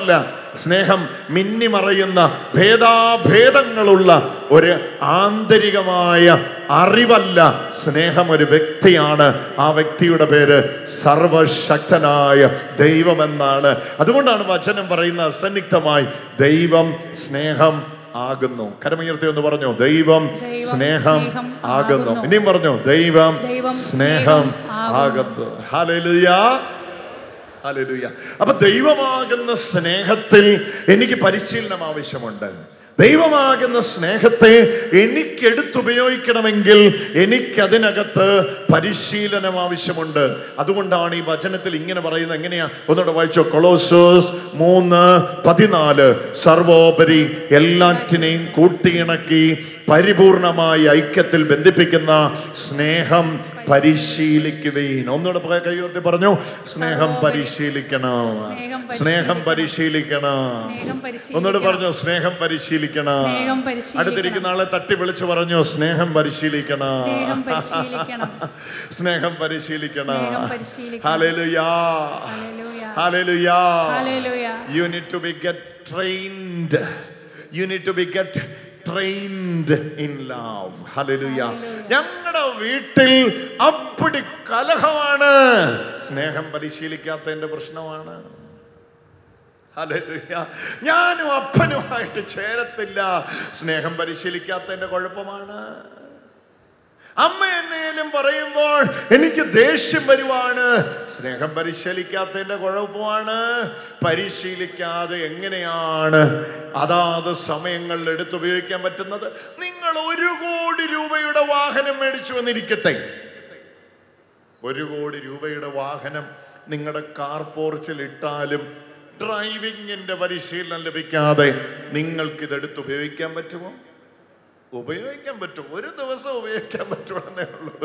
സ്നേഹം മിന്നിമറയുന്ന ഭേദാഭേദങ്ങളുള്ള ഒരു ആന്തരികമായ അറിവല്ല സ്നേഹം ഒരു വ്യക്തിയാണ് ആ വ്യക്തിയുടെ പേര് സർവശക്തനായ ദൈവമെന്നാണ് അതുകൊണ്ടാണ് വചനം പറയുന്ന അസന്നിഗ്ധമായി ദൈവം സ്നേഹം ആകുന്നു കരമുയർത്തി എന്ന് പറഞ്ഞു ദൈവം ദൈവം സ്നേഹം സ്നേഹം ആകുന്നു ആകുന്നു. ഇനിയും പറഞ്ഞു ദൈവം ദൈവം സ്നേഹം സ്നേഹം ആകുന്നു ഹല്ലേലൂയ ഹല്ലേലൂയ അപ്പൊ ദൈവമാകുന്ന സ്നേഹത്തിൽ എനിക്ക് പരിശീലനം ആവശ്യമുണ്ട് ദൈവമാകുന്ന സ്നേഹത്തെ എനിക്ക് എടുത്തുപയോഗിക്കണമെങ്കിൽ എനിക്കതിനകത്ത് പരിശീലനം ആവശ്യമുണ്ട് അതുകൊണ്ടാണ് ഈ വചനത്തിൽ ഇങ്ങനെ പറയുന്നത് എങ്ങനെയാ ഒന്നുകൂടെ വായിച്ചോ കൊളോസോസ് മൂന്ന് പതിനാല് സർവോപരി എല്ലാറ്റിനെയും കൂട്ടിയിണക്കി പരിപൂർണമായി ഐക്യത്തിൽ ബന്ധിപ്പിക്കുന്ന സ്നേഹം പരിശീലിക്കുവീൻ ഒന്നുകൂടെ പോയ കൈയുയർത്തി പറഞ്ഞു സ്നേഹം പരിശീലിക്കണം സ്നേഹം പരിശീലിക്കണം സ്നേഹം ഒന്നുകൂടെ പരിശീലിക്കണം പറഞ്ഞു സ്നേഹം പരിശീലിക്കണം സ്നേഹം പരിശീലിക്കണം. അടുത്തിരിക്കുന്ന ആളെ തട്ടി വിളിച്ചു പറഞ്ഞു സ്നേഹം പരിശീലിക്കണം സ്നേഹം പരിശീലിക്കണം സ്നേഹം പരിശീലിക്കണം സ്നേഹം പരിശീലിക്കണം. ഹല്ലേലൂയാ ഹല്ലേലൂയ. ഹല്ലേലൂയാ ഹല്ലേലൂയ. you need to be get trained you need to be get trained in love hallelujah Hallelujah. ഞങ്ങളുടെ വീട്ടിൽ അപ്പടി കലഹമാണ് സ്നേഹം പരിശീലിക്കാത്തതിന്റെ പ്രശ്നമാണ് ഹല്ലേലൂയ. ഞാനും അപ്പനുമായിട്ട് ചേരത്തില്ല സ്നേഹം പരിശീലിക്കാത്തതിന്റെ കുഴപ്പമാണ് അമ്മ എന്നേലും പറയുമ്പോൾ എനിക്ക് ദേഷ്യം വരുവാണ് സ്നേഹം പരിശീലിക്കാത്തതിന്റെ കുഴപ്പമാണ് പരിശീലിക്കാതെ എങ്ങനെയാണ് അതാത് സമയങ്ങളിൽ എടുത്തുപയോഗിക്കാൻ പറ്റുന്നത് നിങ്ങൾ ഒരു കോടി രൂപയുടെ വാഹനം മേടിച്ചു വന്നിരിക്കട്ടെ ഒരു കോടി രൂപയുടെ വാഹനം നിങ്ങളുടെ കാർ പോർച്ചിൽ ഇട്ടാലും ഡ്രൈവിങ്ങിന്റെ പരിശീലനം ലഭിക്കാതെ നിങ്ങൾക്ക് ഇതെടുത്ത് ഉപയോഗിക്കാൻ പറ്റുമോ ഉപയോഗിക്കാൻ പറ്റും ഒരു ദിവസം ഉപയോഗിക്കാൻ പറ്റുമെന്നേ ഉള്ളൂ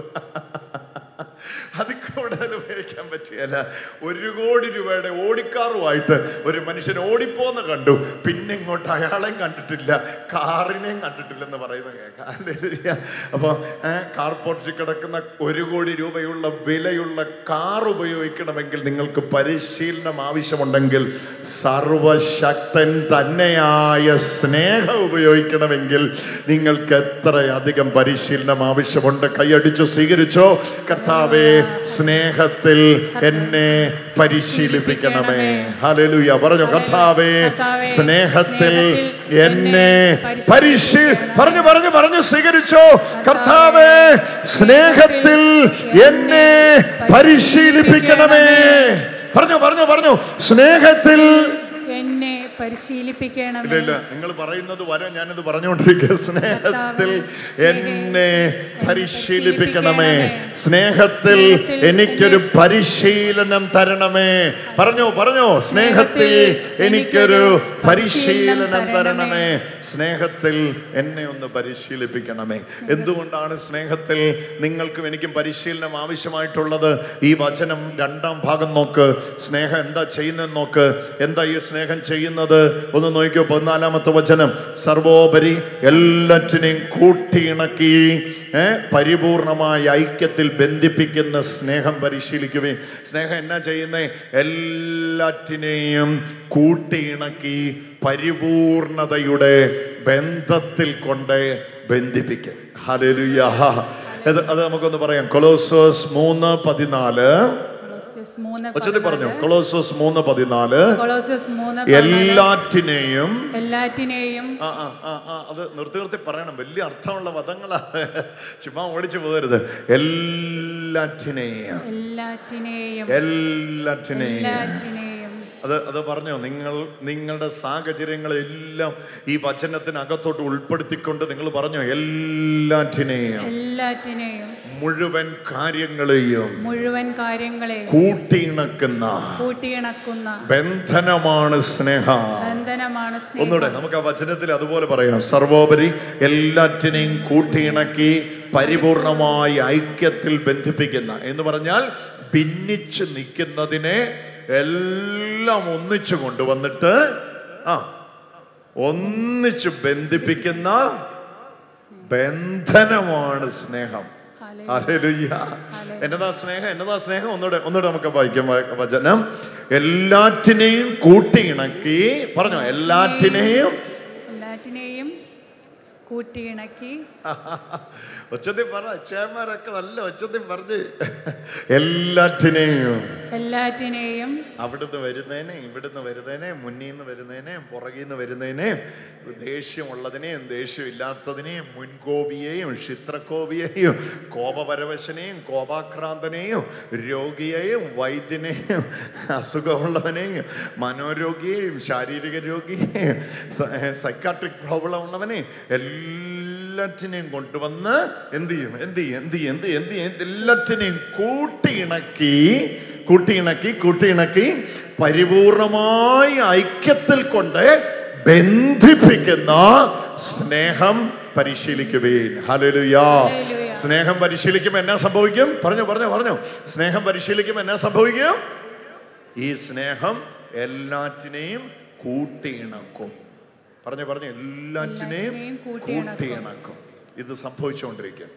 അതിൽ കൂടുതൽ ഉപയോഗിക്കാൻ പറ്റിയല്ല ഒരു കോടി രൂപയുടെ ഓടിക്കാറുമായിട്ട് ഒരു മനുഷ്യൻ ഓടിപ്പോന്ന് കണ്ടു പിന്നെ ഇങ്ങോട്ട് അയാളെയും കണ്ടിട്ടില്ല കാറിനെയും കണ്ടിട്ടില്ലെന്ന് പറയുന്നത് കേൾക്കാം ഹല്ലേലൂയ. അപ്പൊ കാർ പോർച്ചിൽ കിടക്കുന്ന ഒരു കോടി രൂപയുള്ള വിലയുള്ള കാർ ഉപയോഗിക്കണമെങ്കിൽ നിങ്ങൾക്ക് പരിശീലനം ആവശ്യമുണ്ടെങ്കിൽ സർവശക്തൻ തന്നെയായ സ്നേഹം ഉപയോഗിക്കണമെങ്കിൽ നിങ്ങൾക്ക് എത്രയധികം പരിശീലനം ആവശ്യമുണ്ട് കൈയടിച്ചു സ്വീകരിച്ചോ കർത്താവേ സ്നേഹത്തിൽ എന്നെ പരിശീലിപ്പിക്കണമേ ഹല്ലേലൂയ പറഞ്ഞു കർത്താവേ കർത്താവേ, സ്നേഹത്തിൽ സ്നേഹത്തിൽ എന്നെ എന്നെ പരിശീ പറഞ്ഞു പറഞ്ഞു പറഞ്ഞു സ്വീകരിച്ചോ കർത്താവേ സ്നേഹത്തിൽ എന്നെ പരിശീലിപ്പിക്കണമേ പറഞ്ഞു പറഞ്ഞു പറഞ്ഞു സ്നേഹത്തിൽ എന്നെ പരിശീലിപ്പിക്കണമേ ഇല്ല ഇല്ല നിങ്ങൾ പറയുന്നത് വരെ ഞാനിത് പറഞ്ഞുകൊണ്ടിരിക്കുക സ്നേഹത്തിൽ എന്നെ പരിശീലിപ്പിക്കണമേ സ്നേഹത്തിൽ എനിക്കൊരു പരിശീലനം തരണമേ പറഞ്ഞോ പറഞ്ഞോ സ്നേഹത്തിൽ എനിക്കൊരു പരിശീലനം തരണമേ സ്നേഹത്തിൽ എന്നെ ഒന്ന് പരിശീലിപ്പിക്കണമേ എന്തുകൊണ്ടാണ് സ്നേഹത്തിൽ നിങ്ങൾക്കും എനിക്കും പരിശീലനം ആവശ്യമായിട്ടുള്ളത് ഈ വചനം രണ്ടാം ഭാഗം നോക്ക് സ്നേഹം എന്താ ചെയ്യുന്നതെന്ന് നോക്ക് എന്താ ഈ സ്നേഹം ചെയ്യുന്നത് ഒന്ന് നോക്കിയോ പതിനാലാമത്തെ വചനം സർവോപരി എല്ലാറ്റിനെയും കൂട്ടിയിണക്കി ഏ, പരിപൂർണമായ ഐക്യത്തിൽ ബന്ധിപ്പിക്കുന്ന സ്നേഹം പരിശീലിക്കുവേ സ്നേഹം എന്നാ ചെയ്യുന്നേ എല്ലാറ്റിനെയും കൂട്ടിയിണക്കി പരിപൂർണതയുടെ ബന്ധത്തിൽ കൊണ്ട് ബന്ധിപ്പിക്കും ഹല്ലേലൂയ അത് അത് നമുക്കൊന്ന് പറയാം കൊളോസോസ് മൂന്ന് പതിനാല് കൊളോസ്യസ് മൂന്ന് ഒച്ചത്തിൽ പറഞ്ഞു പതിനാല്. കൊളോസോസ് മൂന്ന് പതിനാല് കൊളോസ്യസ് മൂന്ന് പതിനാല്. എല്ലാറ്റിനെയും എല്ലാറ്റിനെയും ആ ആ ആ ആ അത് നിർത്തി നിർത്തി പറയണം വലിയ അർത്ഥമുള്ള പദങ്ങളാ ചുമ്മാ ഓടിച്ചു പോകരുത് എല്ലാറ്റിനെയും എല്ലാറ്റിനെയും എല്ലാറ്റിനെയും എല്ലാറ്റിനെയും അത് അത് പറഞ്ഞോ നിങ്ങൾ നിങ്ങളുടെ സാഹചര്യങ്ങളെല്ലാം ഈ വചനത്തിനകത്തോട്ട് ഉൾപ്പെടുത്തിക്കൊണ്ട് നിങ്ങൾ പറഞ്ഞോ എല്ലാറ്റിനെയും എല്ലാറ്റിനെയും മുഴുവൻ കാര്യങ്ങളെയും മുഴുവൻ കാര്യങ്ങളെ കൂട്ടിയിണക്കുന്ന കൂട്ടിയിണക്കുന്ന ബന്ധനമാണ് സ്നേഹം ബന്ധനമാണ് ഒന്നുകൂടെ സ്നേഹം നമുക്ക് ആ വചനത്തിൽ അതുപോലെ പറയാം സർവോപരി എല്ലാറ്റിനെയും കൂട്ടിയിണക്കി പരിപൂർണമായി ഐക്യത്തിൽ ബന്ധിപ്പിക്കുന്ന എന്ന് പറഞ്ഞാൽ ഭിന്നിച്ച് നിൽക്കുന്നതിനെ എല്ലാം ഒന്നിച്ചു കൊണ്ടുവന്നിട്ട് ആ ഒന്നിച്ച് ബന്ധിപ്പിക്കുന്ന ബന്ധനമാണ് സ്നേഹം ഹല്ലേലൂയ. എന്നതാ സ്നേഹം എന്നതാ സ്നേഹം ഒന്നുകൂടെ ഒന്നുകൂടെ നമുക്ക് വായിക്കാം വ- വചനം എല്ലാറ്റിനെയും കൂട്ടിയിണക്കി പറഞ്ഞോ എല്ലാറ്റിനെയും എല്ലാറ്റിനെയും കൂട്ടിയിണക്കി ഒച്ചത്തിൽ പറ അച്ഛന്മാരൊക്കെ നല്ല ഒച്ചത്തിൽ പറഞ്ഞ് എല്ലാറ്റിനെയും എല്ലാറ്റിനെയും അവിടുന്ന് വരുന്നതിനെ ഇവിടുന്ന് വരുന്നതിനെ മുന്നിൽ നിന്ന് വരുന്നതിനെ പുറകിൽ നിന്ന് വരുന്നതിനെ ദേഷ്യമുള്ളതിനെയും ദേഷ്യമില്ലാത്തതിനെയും മുൻകോപിയെയും ക്ഷിത്രകോപിയെയും കോപപരവശനെയും കോപാക്രാന്തനെയും രോഗിയെയും വൈദ്യനെയും അസുഖമുള്ളവനെയും മനോരോഗിയെയും ശാരീരിക രോഗിയെയും സൈക്കാട്രിക് പ്രോബ്ലം ഉള്ളവനെയും എല്ലാറ്റിനെയും കൊണ്ടുവന്ന് എന്ത് ചെയ്യും എന്ത് ചെയ്യും എന്ത് ചെയ്യും എന്ത് ചെയ്യും എന്ത് ചെയ്യും എല്ലാറ്റിനെയും കൂട്ടിയിണക്കി കൂട്ടിയിണക്കി കൂട്ടിയിണക്കി പരിപൂർണമായ ഐക്യത്തിൽ കൊണ്ട് ബന്ധിപ്പിക്കുന്ന സ്നേഹം പരിശീലിക്കുവേൻ ഹല്ലേലൂയാ ഹല്ലേലൂയ. സ്നേഹം പരിശീലിക്കുമ്പോൾ എന്നാ സംഭവിക്കും പറഞ്ഞു പറഞ്ഞു പറഞ്ഞു സ്നേഹം പരിശീലിക്കുമ്പോൾ എന്നാ സംഭവിക്കും ഈ സ്നേഹം എല്ലാറ്റിനെയും കൂട്ടിയിണക്കും പറഞ്ഞു പറഞ്ഞു എല്ലാറ്റിനെയും എല്ലാറ്റിനെയും കൂട്ടിയിണക്കും. കൂട്ടിയിണക്കും ഇത് സംഭവിച്ചുകൊണ്ടിരിക്കും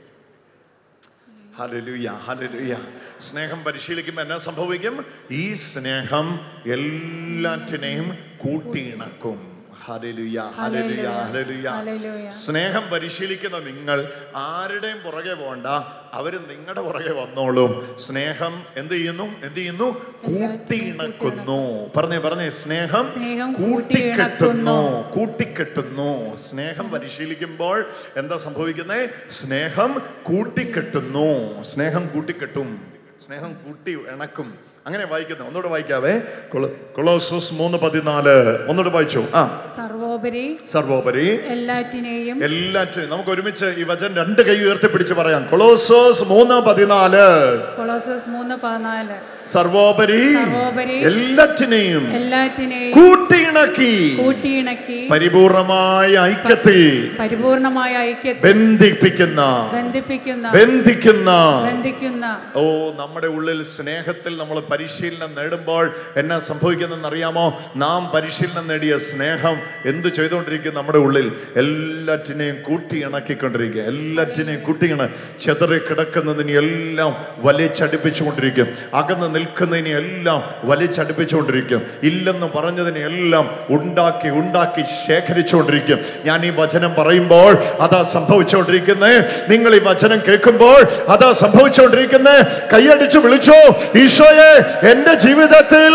ഹല്ലേലൂയ ഹല്ലേലൂയ സ്നേഹം പരിശീലിക്കുമ്പോൾ എന്നാ സംഭവിക്കും ഈ സ്നേഹം എല്ലാറ്റിനെയും കൂട്ടിയിണക്കും ഹല്ലേലൂയ ഹല്ലേലൂയ ഹല്ലേലൂയ ഹല്ലേലൂയ. സ്നേഹം പരിശീലിക്കുന്ന നിങ്ങൾ ആരുടെയും പുറകെ പോണ്ട അവര് നിങ്ങളുടെ പുറകെ വന്നോളും സ്നേഹം എന്ത് ചെയ്യുന്നു എന്ത് ചെയ്യുന്നു കൂട്ടിയിണക്കുന്നു പറഞ്ഞേ പറഞ്ഞേ സ്നേഹം സ്നേഹം കൂട്ടിക്കെട്ടുന്നു കൂട്ടിക്കെട്ടുന്നു സ്നേഹം പരിശീലിക്കുമ്പോൾ എന്താ സംഭവിക്കുന്നത് സ്നേഹം കൂട്ടിക്കെട്ടുന്നു സ്നേഹം കൂട്ടിക്കെട്ടും സ്നേഹം കൂട്ടി ഇണക്കും അങ്ങനെ വായിക്കുന്നത് ഒന്നുകൂടെ വായിക്കാവേ കൊള- കൊളോസസ് മൂന്ന് പതിനാല് ഒന്നുകൂടെ വായിച്ചു ആ സർവോപരി സർവോപരി എല്ലാറ്റിനെയും എല്ലാറ്റിനും നമുക്ക് ഒരുമിച്ച് ഈ വചനം രണ്ട് കൈ ഉയർത്തി പിടിച്ച് പറയാം കൊളോസോസ് മൂന്ന് പതിനാല് കൊളോസസ് മൂന്ന് പതിനാല് സർവോപരി സർവോപരി എല്ലാറ്റിനെയും എല്ലാറ്റിനെയും കൂട്ടിയിണക്കി കൂട്ടിയിണക്കി പരിപൂർണമായ ഐക്യത്തിൽ പരിപൂർണമായ ഐക്യത്തെ ബന്ധിപ്പിക്കുന്ന ബന്ധിപ്പിക്കുന്ന ബന്ധിക്കുന്ന ബന്ധിക്കുന്ന ഓ നമ്മുടെ ഉള്ളിൽ സ്നേഹത്തിൽ നമ്മൾ പരിശീലനം നേടുമ്പോൾ എന്നാ സംഭവിക്കുന്നതെന്ന് അറിയാമോ നാം പരിശീലനം നേടിയ സ്നേഹം എന്ത് ചെയ്തുകൊണ്ടിരിക്കും നമ്മുടെ ഉള്ളിൽ എല്ലാറ്റിനെയും കൂട്ടി ഇണക്കിക്കൊണ്ടിരിക്കുക എല്ലാറ്റിനെയും കൂട്ടിയിണ ചെതറി കിടക്കുന്നതിനെ എല്ലാം വലിച്ചടിപ്പിച്ചുകൊണ്ടിരിക്കും അകന്ന് നിൽക്കുന്നതിനെ എല്ലാം വലിച്ചടിപ്പിച്ചുകൊണ്ടിരിക്കും ഇല്ലെന്ന് പറഞ്ഞതിനെ എല്ലാം ഉണ്ടാക്കി ഉണ്ടാക്കി ശേഖരിച്ചുകൊണ്ടിരിക്കും ഞാൻ ഈ വചനം പറയുമ്പോൾ അതാ സംഭവിച്ചുകൊണ്ടിരിക്കുന്നത് നിങ്ങൾ ഈ വചനം കേൾക്കുമ്പോൾ അതാ സംഭവിച്ചുകൊണ്ടിരിക്കുന്നത് കൈയടിച്ച് വിളിച്ചോ ഈശോയെ എന്റെ ജീവിതത്തിൽ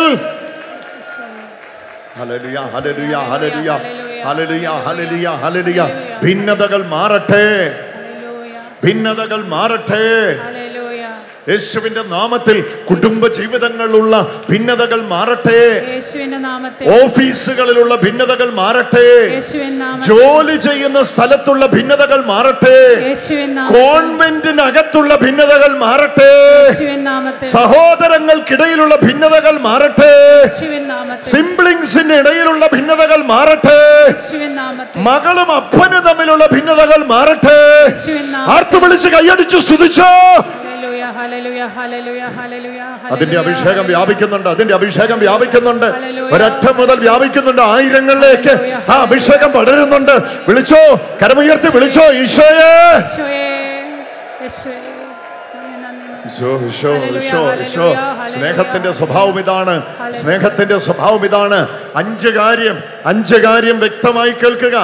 ഹല്ലേലൂയ, ഹല്ലേലൂയ, ഹല്ലേലൂയ, ഹല്ലേലൂയ, ഹല്ലേലൂയ, ഹല്ലേലൂയ. ഭിന്നതകൾ മാറട്ടെ ഹല്ലേലൂയ ഭിന്നതകൾ മാറട്ടെ ഹല്ലേലൂയ യേശുവിന്റെ നാമത്തിൽ കുടുംബ ജീവിതങ്ങളിലുള്ള ഭിന്നതകൾ മാറട്ടെ യേശുവിന്റെ നാമത്തിൽ ഓഫീസുകളിലുള്ള ഭിന്നതകൾ മാറട്ടെ യേശുവിൻ നാമത്തിൽ ജോലി ചെയ്യുന്ന സ്ഥലത്തുള്ള ഭിന്നതകൾ മാറട്ടെ യേശുവിൻ നാമത്തിൽ കോൺവെന്റിനകത്തുള്ള ഭിന്നതകൾ മാറട്ടെ യേശുവിൻ നാമത്തിൽ സഹോദരങ്ങൾക്കിടയിലുള്ള ഭിന്നതകൾ മാറട്ടെ യേശുവിൻ നാമത്തിൽ സിംബ്ലിങ്സിന്റെ ഇടയിലുള്ള ഭിന്നതകൾ മാറട്ടെ യേശുവിൻ നാമത്തിൽ മകളും അപ്പനും തമ്മിലുള്ള ഭിന്നതകൾ മാറട്ടെ യേശുവിൻ നാമത്തിൽ ആർത്തു വിളിച്ച് കൈയടിച്ചു സ്തുതിച്ചോ ഹല്ലേലൂയ ഹല്ലേലൂയ ഹല്ലേലൂയ ഹല്ലേലൂയ അതിന്റെ ഹല്ലേലൂയ, അഭിഷേകം വ്യാപിക്കുന്നുണ്ട് അതിന്റെ അഭിഷേകം വ്യാപിക്കുന്നുണ്ട് ഹല്ലേലൂയ. ഒരറ്റം മുതൽ വ്യാപിക്കുന്നുണ്ട് ആയിരങ്ങളിലേക്ക് ആ അഭിഷേകം പടരുന്നുണ്ട് വിളിച്ചോ കരമുയർത്തി വിളിച്ചോ ഈശോയെ യേശുവേ യേശുവേ നന്ദി, നന്ദി, നന്ദി. ഈശോ, ഈശോ, ഹല്ലേലൂയ, ഈശോ, ഈശോ. ഹല്ലേലൂയ, സ്നേഹത്തിന്റെ ഹല്ലേലൂയ. സ്വഭാവം ഇതാണ് ഹല്ലേലൂയ. സ്നേഹത്തിന്റെ സ്വഭാവം ഇതാണ് അഞ്ച് കാര്യം അഞ്ച് കാര്യം വ്യക്തമായി കേൾക്കുക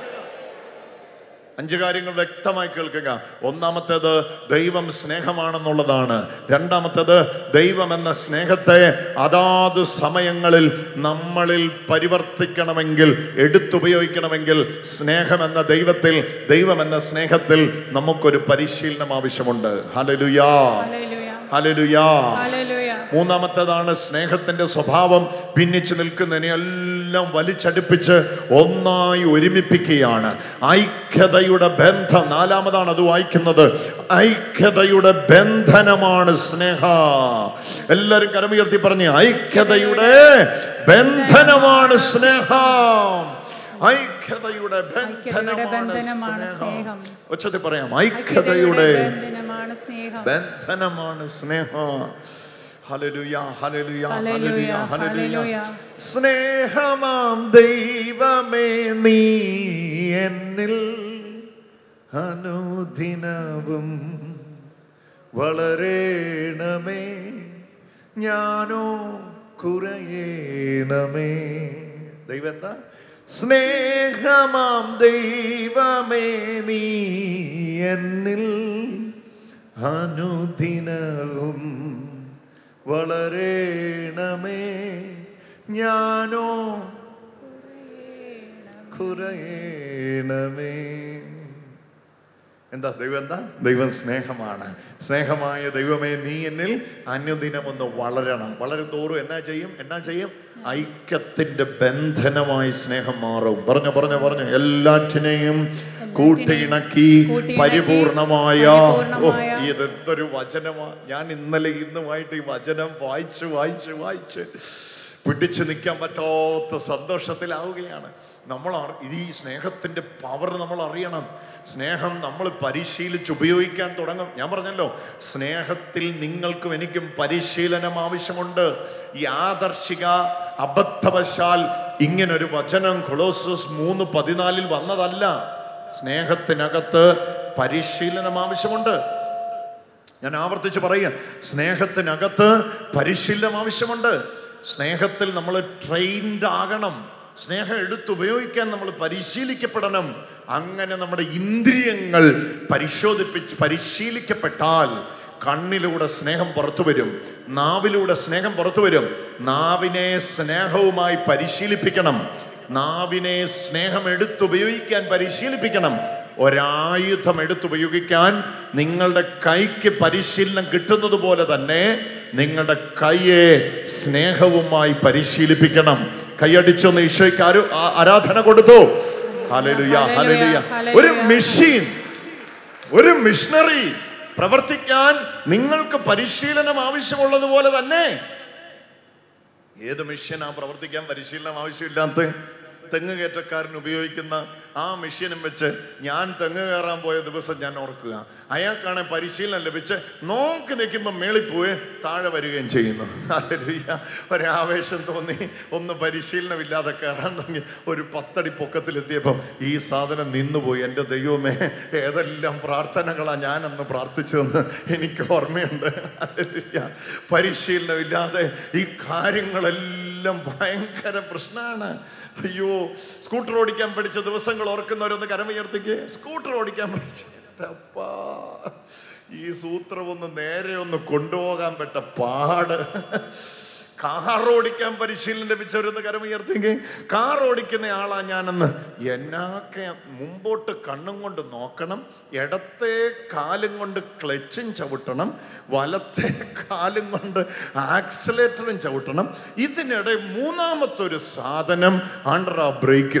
അഞ്ച് കാര്യങ്ങൾ വ്യക്തമായി കേൾക്കുക ഒന്നാമത്തേത് ദൈവം സ്നേഹമാണെന്നുള്ളതാണ് രണ്ടാമത്തേത് ദൈവം എന്ന സ്നേഹത്തെ അതാത് സമയങ്ങളിൽ നമ്മളിൽ പരിവർത്തിക്കണമെങ്കിൽ എടുത്തുപയോഗിക്കണമെങ്കിൽ സ്നേഹം എന്ന ദൈവത്തിൽ ദൈവം എന്ന സ്നേഹത്തിൽ നമുക്കൊരു പരിശീലനം ആവശ്യമുണ്ട് ഹലലുയാ ഹല്ലേലൂയ ഹലലുയാ ഹല്ലേലൂയ മൂന്നാമത്തേതാണ് സ്നേഹത്തിന്റെ സ്വഭാവം ഭിന്നിച്ചു നിൽക്കുന്നതിനെ എല്ലാം വലിച്ചടുപ്പിച്ച് ഒന്നായി ഒരുമിപ്പിക്കുകയാണ് ഐക്യതയുടെ ബന്ധം നാലാമതാണ് അത് വായിക്കുന്നത് ഐക്യതയുടെ ബന്ധനമാണ് സ്നേഹ എല്ലാരും കരമുയർത്തി പറഞ്ഞു ഐക്യതയുടെ ബന്ധനമാണ് സ്നേഹം ഐക്യതയുടെ ഐക്യതയുടെ ബന്ധനമാണ് ബന്ധനമാണ് സ്നേഹം സ്നേഹം. ഉച്ചത്തിൽ പറയാം ഐക്യതയുടെ ഐക്യതയുടെ ബന്ധനമാണ് സ്നേഹം ബന്ധനമാണ് സ്നേഹം ഹല്ലേലൂയ ഹല്ലേലൂയ ഹല്ലേലൂയ, ഹല്ലേലൂയ ഹല്ലേലൂയ ഹല്ലേലൂയ. സ്നേഹമാം ദൈവമേ നീ എന്നിൽ അനുദിനവും വളരേണമേ ഞാനോ കുറയേണമേ ദൈവം എന്താ സ്നേഹമാം ദൈവമേ നീ എന്നിൽ അനുദിനവും വളരേണമേ ഞാനോ കുറയേണമേ എന്താ ദൈവം എന്താ ദൈവം സ്നേഹമാണ് സ്നേഹമായ ദൈവമേ നീ എന്നിൽ അന്യദിനം ഒന്ന് വളരണം വളരും തോറും എന്നാ ചെയ്യും എന്നാ ചെയ്യും ഐക്യത്തിന്റെ ബന്ധനമായി സ്നേഹം മാറും പറഞ്ഞു പറഞ്ഞു പറഞ്ഞു എല്ലാറ്റിനെയും കൂട്ടിയിണക്കി കൂട്ടിയിണക്കി പരിപൂർണമായ ഓ പരിപൂർണമായ ഇതെന്തൊരു വചനമാ ഞാൻ ഇന്നലെ ഇന്നുമായിട്ട് ഈ വചനം വായിച്ച് വായിച്ച് വായിച്ച് പിടിച്ചു നിൽക്കാൻ പറ്റാത്ത സന്തോഷത്തിലാവുകയാണ് നമ്മൾ അറി- ഇത് ഈ സ്നേഹത്തിന്റെ പവർ നമ്മൾ അറിയണം സ്നേഹം നമ്മൾ പരിശീലിച്ച് ഉപയോഗിക്കാൻ തുടങ്ങും ഞാൻ പറഞ്ഞല്ലോ സ്നേഹത്തിൽ നിങ്ങൾക്കും എനിക്കും പരിശീലനം ആവശ്യമുണ്ട് ഈ ആദർശിക അബദ്ധവശാൽ ഇങ്ങനൊരു വചനം കൊളോസസ് മൂന്ന് പതിനാലിൽ വന്നതല്ല സ്നേഹത്തിനകത്ത് പരിശീലനം ആവശ്യമുണ്ട് ഞാൻ ആവർത്തിച്ച് പറയുക സ്നേഹത്തിനകത്ത് പരിശീലനം ആവശ്യമുണ്ട് സ്നേഹത്തിൽ നമ്മൾ ട്രെയിൻഡ് ആകണം സ്നേഹം എടുത്തുപയോഗിക്കാൻ നമ്മൾ പരിശീലിക്കപ്പെടണം അങ്ങനെ നമ്മുടെ ഇന്ദ്രിയങ്ങൾ പരിശോധിപ്പിച്ച് പരിശീലിക്കപ്പെട്ടാൽ കണ്ണിലൂടെ സ്നേഹം പുറത്തു വരും നാവിലൂടെ സ്നേഹം പുറത്തു വരും നാവിനെ സ്നേഹവുമായി പരിശീലിപ്പിക്കണം നാവിനെ സ്നേഹം എടുത്തുപയോഗിക്കാൻ പരിശീലിപ്പിക്കണം ഒരായുധം എടുത്തുപയോഗിക്കാൻ നിങ്ങളുടെ കൈക്ക് പരിശീലനം കിട്ടുന്നത് പോലെ തന്നെ നിങ്ങളുടെ കൈയെ സ്നേഹവുമായി പരിശീലിപ്പിക്കണം കൈയടിച്ചൊന്ന് ഈശോയ്ക്ക് ആരു ആ- ആരാധന കൊടുത്തു ഹല്ലേലൂയ ഹല്ലേലൂയ ഒരു മെഷീൻ ഒരു മിഷണറി പ്രവർത്തിക്കാൻ നിങ്ങൾക്ക് പരിശീലനം ആവശ്യമുള്ളതുപോലെ തന്നെ ഏത് മെഷീനാ പ്രവർത്തിക്കാൻ പരിശീലനം ആവശ്യമില്ലാത്ത തെങ്ങ് കയറ്റക്കാരൻ ഉപയോഗിക്കുന്ന ആ മെഷീനും വെച്ച് ഞാൻ തെങ്ങ് കയറാൻ പോയ ദിവസം ഞാൻ ഓർക്കുക അയാൾക്കാണ് പരിശീലനം ലഭിച്ച് നോക്കി നിൽക്കുമ്പോൾ മേളിൽ പോയി താഴെ വരികയും ചെയ്യുന്നു ഹല്ലേലൂയ. ഒരാവേശം തോന്നി ഒന്ന് പരിശീലനമില്ലാതെ കയറാൻ തുടങ്ങി ഒരു പത്തടി പൊക്കത്തിലെത്തിയപ്പം ഈ സാധനം നിന്നുപോയി എൻ്റെ ദൈവമേ ഏതെല്ലാം പ്രാർത്ഥനകളാണ് ഞാനന്ന് പ്രാർത്ഥിച്ചതെന്ന് എനിക്ക് ഓർമ്മയുണ്ട് ഹല്ലേലൂയ. പരിശീലനമില്ലാതെ ഈ കാര്യങ്ങളെല്ലാം ഭയങ്കര പ്രശ്നമാണ് അയ്യോ സ്കൂട്ടർ ഓടിക്കാൻ പഠിച്ച ദിവസങ്ങൾ ഓർക്കുന്നവരൊന്ന് കരമുയർത്തിക്ക് സ്കൂട്ടർ ഓടിക്കാൻ പഠിച്ച എൻ്റെ അപ്പാ ഈ സൂത്രം ഒന്ന് നേരെ ഒന്ന് കൊണ്ടുപോകാൻ പറ്റ പാട് കാർ ഓടിക്കാൻ പരിശീലനം ലഭിച്ചവരൊന്ന് കരമുയർത്തിയെങ്കിൽ കാർ ഓടിക്കുന്ന ആളാ ഞാനെന്ന് എന്നൊക്കെ മുമ്പോട്ട് കണ്ണും കൊണ്ട് നോക്കണം ഇടത്തെ കാലും കൊണ്ട് ക്ലച്ചും ചവിട്ടണം വലത്തെ കാലും കൊണ്ട് ആക്സിലേറ്ററും ചവിട്ടണം ഇതിനിടെ മൂന്നാമത്തെ ഒരു സാധനം അണ്ടർ ആ ബ്രേക്കും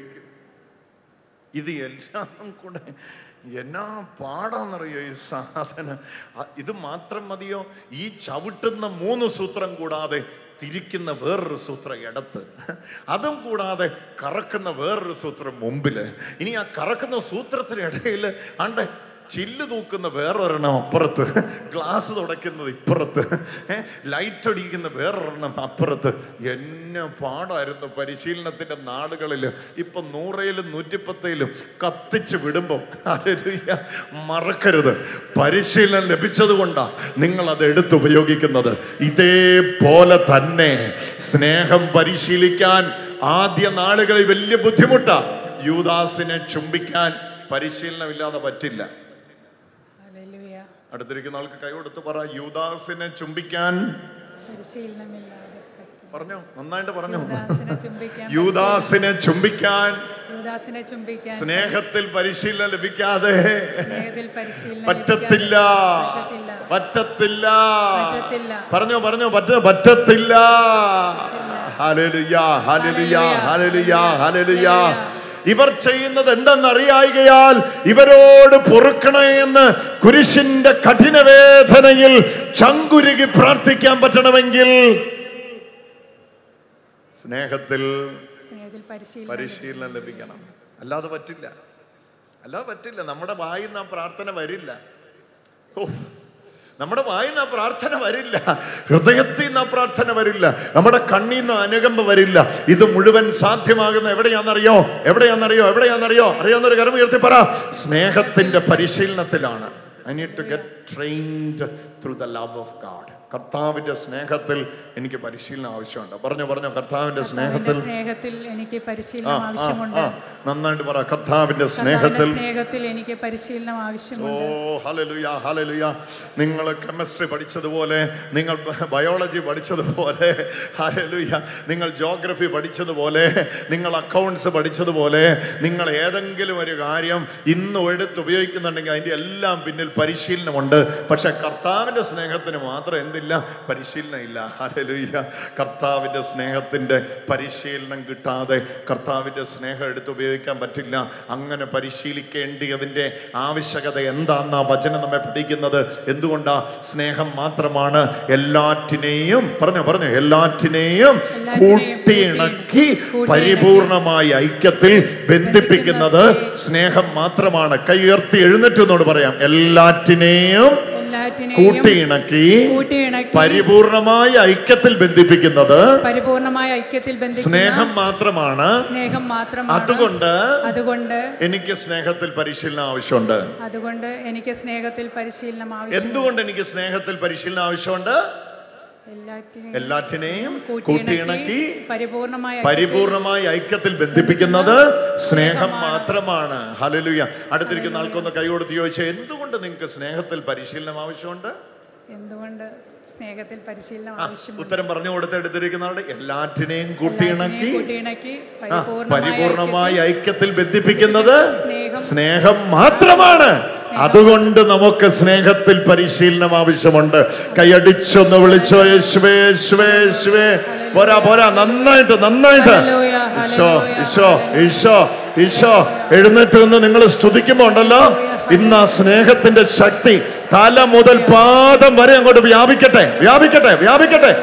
ഇത് എല്ലാം കൂടെ എന്നാ പാടാന്നറിയോ ഈ സാധനം അ- ഇത് മാത്രം മതിയോ ഈ ചവിട്ടുന്ന മൂന്ന് സൂത്രം കൂടാതെ തിരിക്കുന്ന വേറൊരു സൂത്രം ഇടത്ത് അതും കൂടാതെ കറക്കുന്ന വേറൊരു സൂത്രം മുമ്പില് ഇനി ആ കറക്കുന്ന സൂത്രത്തിനിടയിൽ ആണ്ടെ ചില്ല് തൂക്കുന്ന വേറൊരെണ്ണം അപ്പുറത്ത് ഗ്ലാസ് തുടയ്ക്കുന്നത് ഇപ്പുറത്ത് ഏ, ലൈറ്റ് അടിക്കുന്ന വേറൊരെണ്ണം അപ്പുറത്ത് എന്നെ പാടായിരുന്നു പരിശീലനത്തിന്റെ നാടുകളിൽ ഇപ്പൊ നൂറയിലും നൂറ്റിപ്പത്തയിലും കത്തിച്ച് വിടുമ്പോൾ ഹല്ലേലൂയ, മറക്കരുത് പരിശീലനം ലഭിച്ചത് കൊണ്ടാ നിങ്ങൾ അത് എടുത്തുപയോഗിക്കുന്നത് ഇതേപോലെ തന്നെ സ്നേഹം പരിശീലിക്കാൻ ആദ്യ നാളുകളിൽ വലിയ ബുദ്ധിമുട്ടാ യൂദാസിനെ ചുംബിക്കാൻ പരിശീലനമില്ലാതെ പറ്റില്ല ഹല്ലേലൂയ. അടുത്തിരിക്കുന്ന ആൾക്ക് കൈ കൊടുത്ത് പറ യൂദാസിനെ ചുംബിക്കാൻ പരിശീലനമില്ലാതെ പറ്റും. പറഞ്ഞോ നന്നായിട്ട് പറഞ്ഞോ യൂദാസിനെ ചുംബിക്കാൻ യൂദാസിനെ ചുംബിക്കാൻ യൂദാസിനെ ചുംബിക്കാൻ സ്നേഹത്തിൽ പരിശീലനം ലഭിക്കാതെ സ്നേഹത്തിൽ പരിശീലനം പറ്റത്തില്ല ലഭിക്കാതെ പറ്റത്തില്ല പറ്റത്തില്ല പറ്റത്തില്ല. പറഞ്ഞോ പറഞ്ഞോ പറ്റ പറ്റത്തില്ല ഹല്ലേലൂയ ഹല്ലേലൂയ ഹല്ലേലൂയ ഹല്ലേലൂയ ഇവർ ചെയ്യുന്നത് എന്തെന്നറിയായികയാൽ ഇവരോട് പൊറുക്കണേ എന്ന് കുരിശിന്റെ കഠിനവേദനയിൽ ചങ്കുരുകി പ്രാർത്ഥിക്കാൻ പറ്റണമെങ്കിൽ സ്നേഹത്തിൽ സ്നേഹത്തിൽ പരിശീലനം പരിശീലനം ലഭിക്കണം അല്ലാതെ പറ്റില്ല അല്ലാതെ പറ്റില്ല നമ്മുടെ വായിൽ നിന്ന് ആ പ്രാർത്ഥന വരില്ല ഓ നമ്മുടെ വായിൽ നിന്ന് ആ പ്രാർത്ഥന വരില്ല ഹൃദയത്തിൽ നിന്ന് ആ പ്രാർത്ഥന വരില്ല നമ്മുടെ കണ്ണിൽ നിന്ന് അനുകമ്പ വരില്ല ഇത് മുഴുവൻ സാധ്യമാകുന്ന എവിടെയാണെന്നറിയോ എവിടെയാണെന്നറിയോ എവിടെയാണെന്നറിയോ അറിയാവുന്നൊരു കരം ഉയർത്തി പറ സ്നേഹത്തിന്റെ പരിശീലനത്തിലാണ് I need to get trained through the love of God കർത്താവിന്റെ സ്നേഹത്തിൽ എനിക്ക് പരിശീലനം ആവശ്യമുണ്ട് പറഞ്ഞു പറഞ്ഞു കർത്താവിന്റെ കർത്താവിന്റെ സ്നേഹത്തിൽ സ്നേഹത്തിൽ എനിക്ക് ആ, പരിശീലനം ആ, ആവശ്യമുണ്ട് ആ. നന്നായിട്ട് പറ കർത്താവിന്റെ കർത്താവിന്റെ സ്നേഹത്തിൽ സ്നേഹത്തിൽ എനിക്ക് പരിശീലനം ഓ ആവശ്യമുണ്ട് ഹലലുയ ഹലലുയ നിങ്ങൾ കെമിസ്ട്രി പഠിച്ചതുപോലെ നിങ്ങൾ ബയോളജി പഠിച്ചതുപോലെ ഹലലുയ നിങ്ങൾ ജോഗ്രഫി പഠിച്ചതുപോലെ നിങ്ങൾ അക്കൗണ്ട്സ് പഠിച്ചതുപോലെ നിങ്ങൾ ഏതെങ്കിലും ഒരു കാര്യം ഇന്ന് എടുത്ത് ഉപയോഗിക്കുന്നുണ്ടെങ്കിൽ അതിൻ്റെ എല്ലാം പിന്നിൽ പരിശീലനമുണ്ട് പക്ഷെ കർത്താവിൻ്റെ സ്നേഹത്തിന് മാത്രം എന്തില്ല പരിശീലനം ഇല്ല ഹലലുയ കർത്താവിൻ്റെ സ്നേഹത്തിൻ്റെ പരിശീലനം കിട്ടാതെ കർത്താവിൻ്റെ സ്നേഹം എടുത്ത് ഉപയോഗിക്കാൻ പറ്റില്ല അങ്ങനെ പരിശീലിക്കേണ്ടതിൻ്റെ ആവശ്യകത എന്താണെന്നാ വചനം നമ്മെ പഠിക്കുന്നത് എന്തുകൊണ്ടാ സ്നേഹം മാത്രമാണ് എല്ലാറ്റിനെയും പറഞ്ഞു പറഞ്ഞു എല്ലാറ്റിനെയും കൂട്ടിയിണക്കി പരിപൂർണമായ ഐക്യത്തിൽ ബന്ധിപ്പിക്കുന്നത് സ്നേഹം മാത്രമാണ് കൈ ഉയർത്തി എഴുന്നേറ്റെന്നോട് പറയാം എല്ലാറ്റിനെയും എല്ലാറ്റിനെയും കൂട്ടിയിണക്കി കൂട്ടിയിണക്കി പരിപൂർണമായ ഐക്യത്തിൽ ബന്ധിപ്പിക്കുന്നത് പരിപൂർണമായ ഐക്യത്തിൽ ബന്ധിക്കുന്ന സ്നേഹം മാത്രമാണ് സ്നേഹം മാത്രമാണ് അതുകൊണ്ട് അതുകൊണ്ട് എനിക്ക് സ്നേഹത്തിൽ പരിശീലനം ആവശ്യമുണ്ട് അതുകൊണ്ട് എനിക്ക് സ്നേഹത്തിൽ പരിശീലനം ആവശ്യം എന്തുകൊണ്ട് എനിക്ക് സ്നേഹത്തിൽ പരിശീലനം ആവശ്യമുണ്ട് എല്ലാറ്റിനെയും എല്ലാറ്റിനെയും കൂട്ടിയിണക്കി കൂട്ടിയിണക്കി പരിപൂർണമായ പരിപൂർണമായ ഐക്യത്തിൽ ബന്ധിപ്പിക്കുന്നത് സ്നേഹം മാത്രമാണ് ഹലലുയ അടുത്തിരിക്കുന്ന ആൾക്കൊന്ന് കൈ കൊടുത്ത് ചോദിച്ചാൽ എന്തുകൊണ്ട് നിങ്ങൾക്ക് സ്നേഹത്തിൽ പരിശീലനം ആവശ്യമുണ്ട് എന്തുകൊണ്ട് സ്നേഹത്തിൽ പരിശീലനം ആ, ആവശ്യമുണ്ട് ഉത്തരം പറഞ്ഞു കൊടുത്ത് എടുത്തിരിക്കുന്ന ആളുടെ എല്ലാറ്റിനെയും കൂട്ടിയിണക്കി എല്ലാറ്റിനെയും കൂട്ടിയിണക്കി ആ, പരിപൂർണമായ പരിപൂർണമായ ഐക്യത്തിൽ ബന്ധിപ്പിക്കുന്നത് സ്നേഹം സ്നേഹം മാത്രമാണ് അതുകൊണ്ട് നമുക്ക് സ്നേഹത്തിൽ പരിശീലനം ആവശ്യമുണ്ട് കൈയടിച്ചൊന്ന് വിളിച്ചോ യേശുവേ യേശുവേ യേശുവേ പോരാ പോരാ നന്നായിട്ട് നന്നായിട്ട് ഹല്ലേലൂയ, ഈശോ ഹല്ലേലൂയ, ഈശോ ഈശോ ഈശോ എഴുന്നേറ്റ് നിന്ന് നിങ്ങൾ സ്തുതിക്കുമ്പോ ഉണ്ടല്ലോ ഇന്ന് ആ സ്നേഹത്തിന്റെ ശക്തി തല മുതൽ പാദം വരെ അങ്ങോട്ട് വ്യാപിക്കട്ടെ വ്യാപിക്കട്ടെ വ്യാപിക്കട്ടെ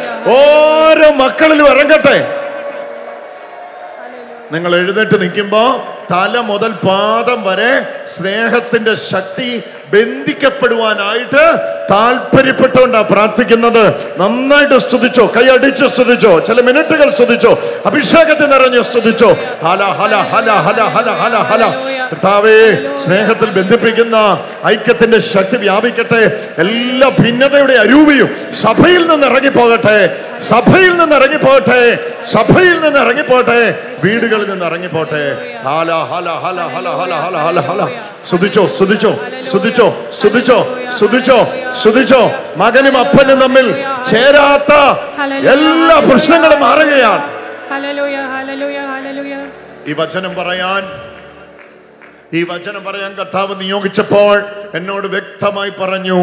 ഓരോ മക്കളിലും ഇറങ്ങട്ടെ നിങ്ങൾ എഴുന്നേറ്റ് നിൽക്കുമ്പോ തല മുതൽ പാദം വരെ സ്നേഹത്തിന്റെ ശക്തി ബന്ധിക്കപ്പെടുവാനായിട്ട് താല്പര്യപ്പെട്ടുകൊണ്ടാ പ്രാർത്ഥിക്കുന്നത് നന്നായിട്ട് സ്തുതിച്ചോ കൈയടിച്ച് സ്തുതിച്ചോ ചില മിനിറ്റുകൾ സ്തുതിച്ചോ അഭിഷേകത്തിൽ നിറഞ്ഞ് സ്തുതിച്ചോ ഹല ഹല ഹല ഹല ഹല ഹല ഹല കർത്താവേ സ്നേഹത്തിൽ ബന്ധിപ്പിക്കുന്ന ഐക്യത്തിന്റെ ശക്തി വ്യാപിക്കട്ടെ എല്ലാ ഭിന്നതയുടെ അരൂപിയും സഭയിൽ നിന്ന് ഇറങ്ങിപ്പോകട്ടെ സഭയിൽ നിന്ന് ഇറങ്ങിപ്പോകട്ടെ സഭയിൽ നിന്ന് ഇറങ്ങിപ്പോട്ടെ വീടുകളിൽ നിന്ന് ഇറങ്ങിപ്പോട്ടെ ഹല ഹല ഹല ഹല ഹല ഹല ഹല ഹല സ്തുതിച്ചോ സ്തുതിച്ചോ സ്തുതിച്ചോ സ്തുതിച്ചോ സ്തുതിച്ചോ സ്തുതിച്ചോ മകനും അപ്പനും തമ്മിൽ ചേരാത്ത എല്ലാ പ്രശ്നങ്ങളും മാറുകയാണ് ഹല്ലേലൂയ ഹല്ലേലൂയ ഹല്ലേലൂയ ഈ വചനം പറയാൻ ഈ വചനം പറയാൻ കർത്താവ് നിയോഗിച്ചപ്പോൾ എന്നോട് വ്യക്തമായി പറഞ്ഞു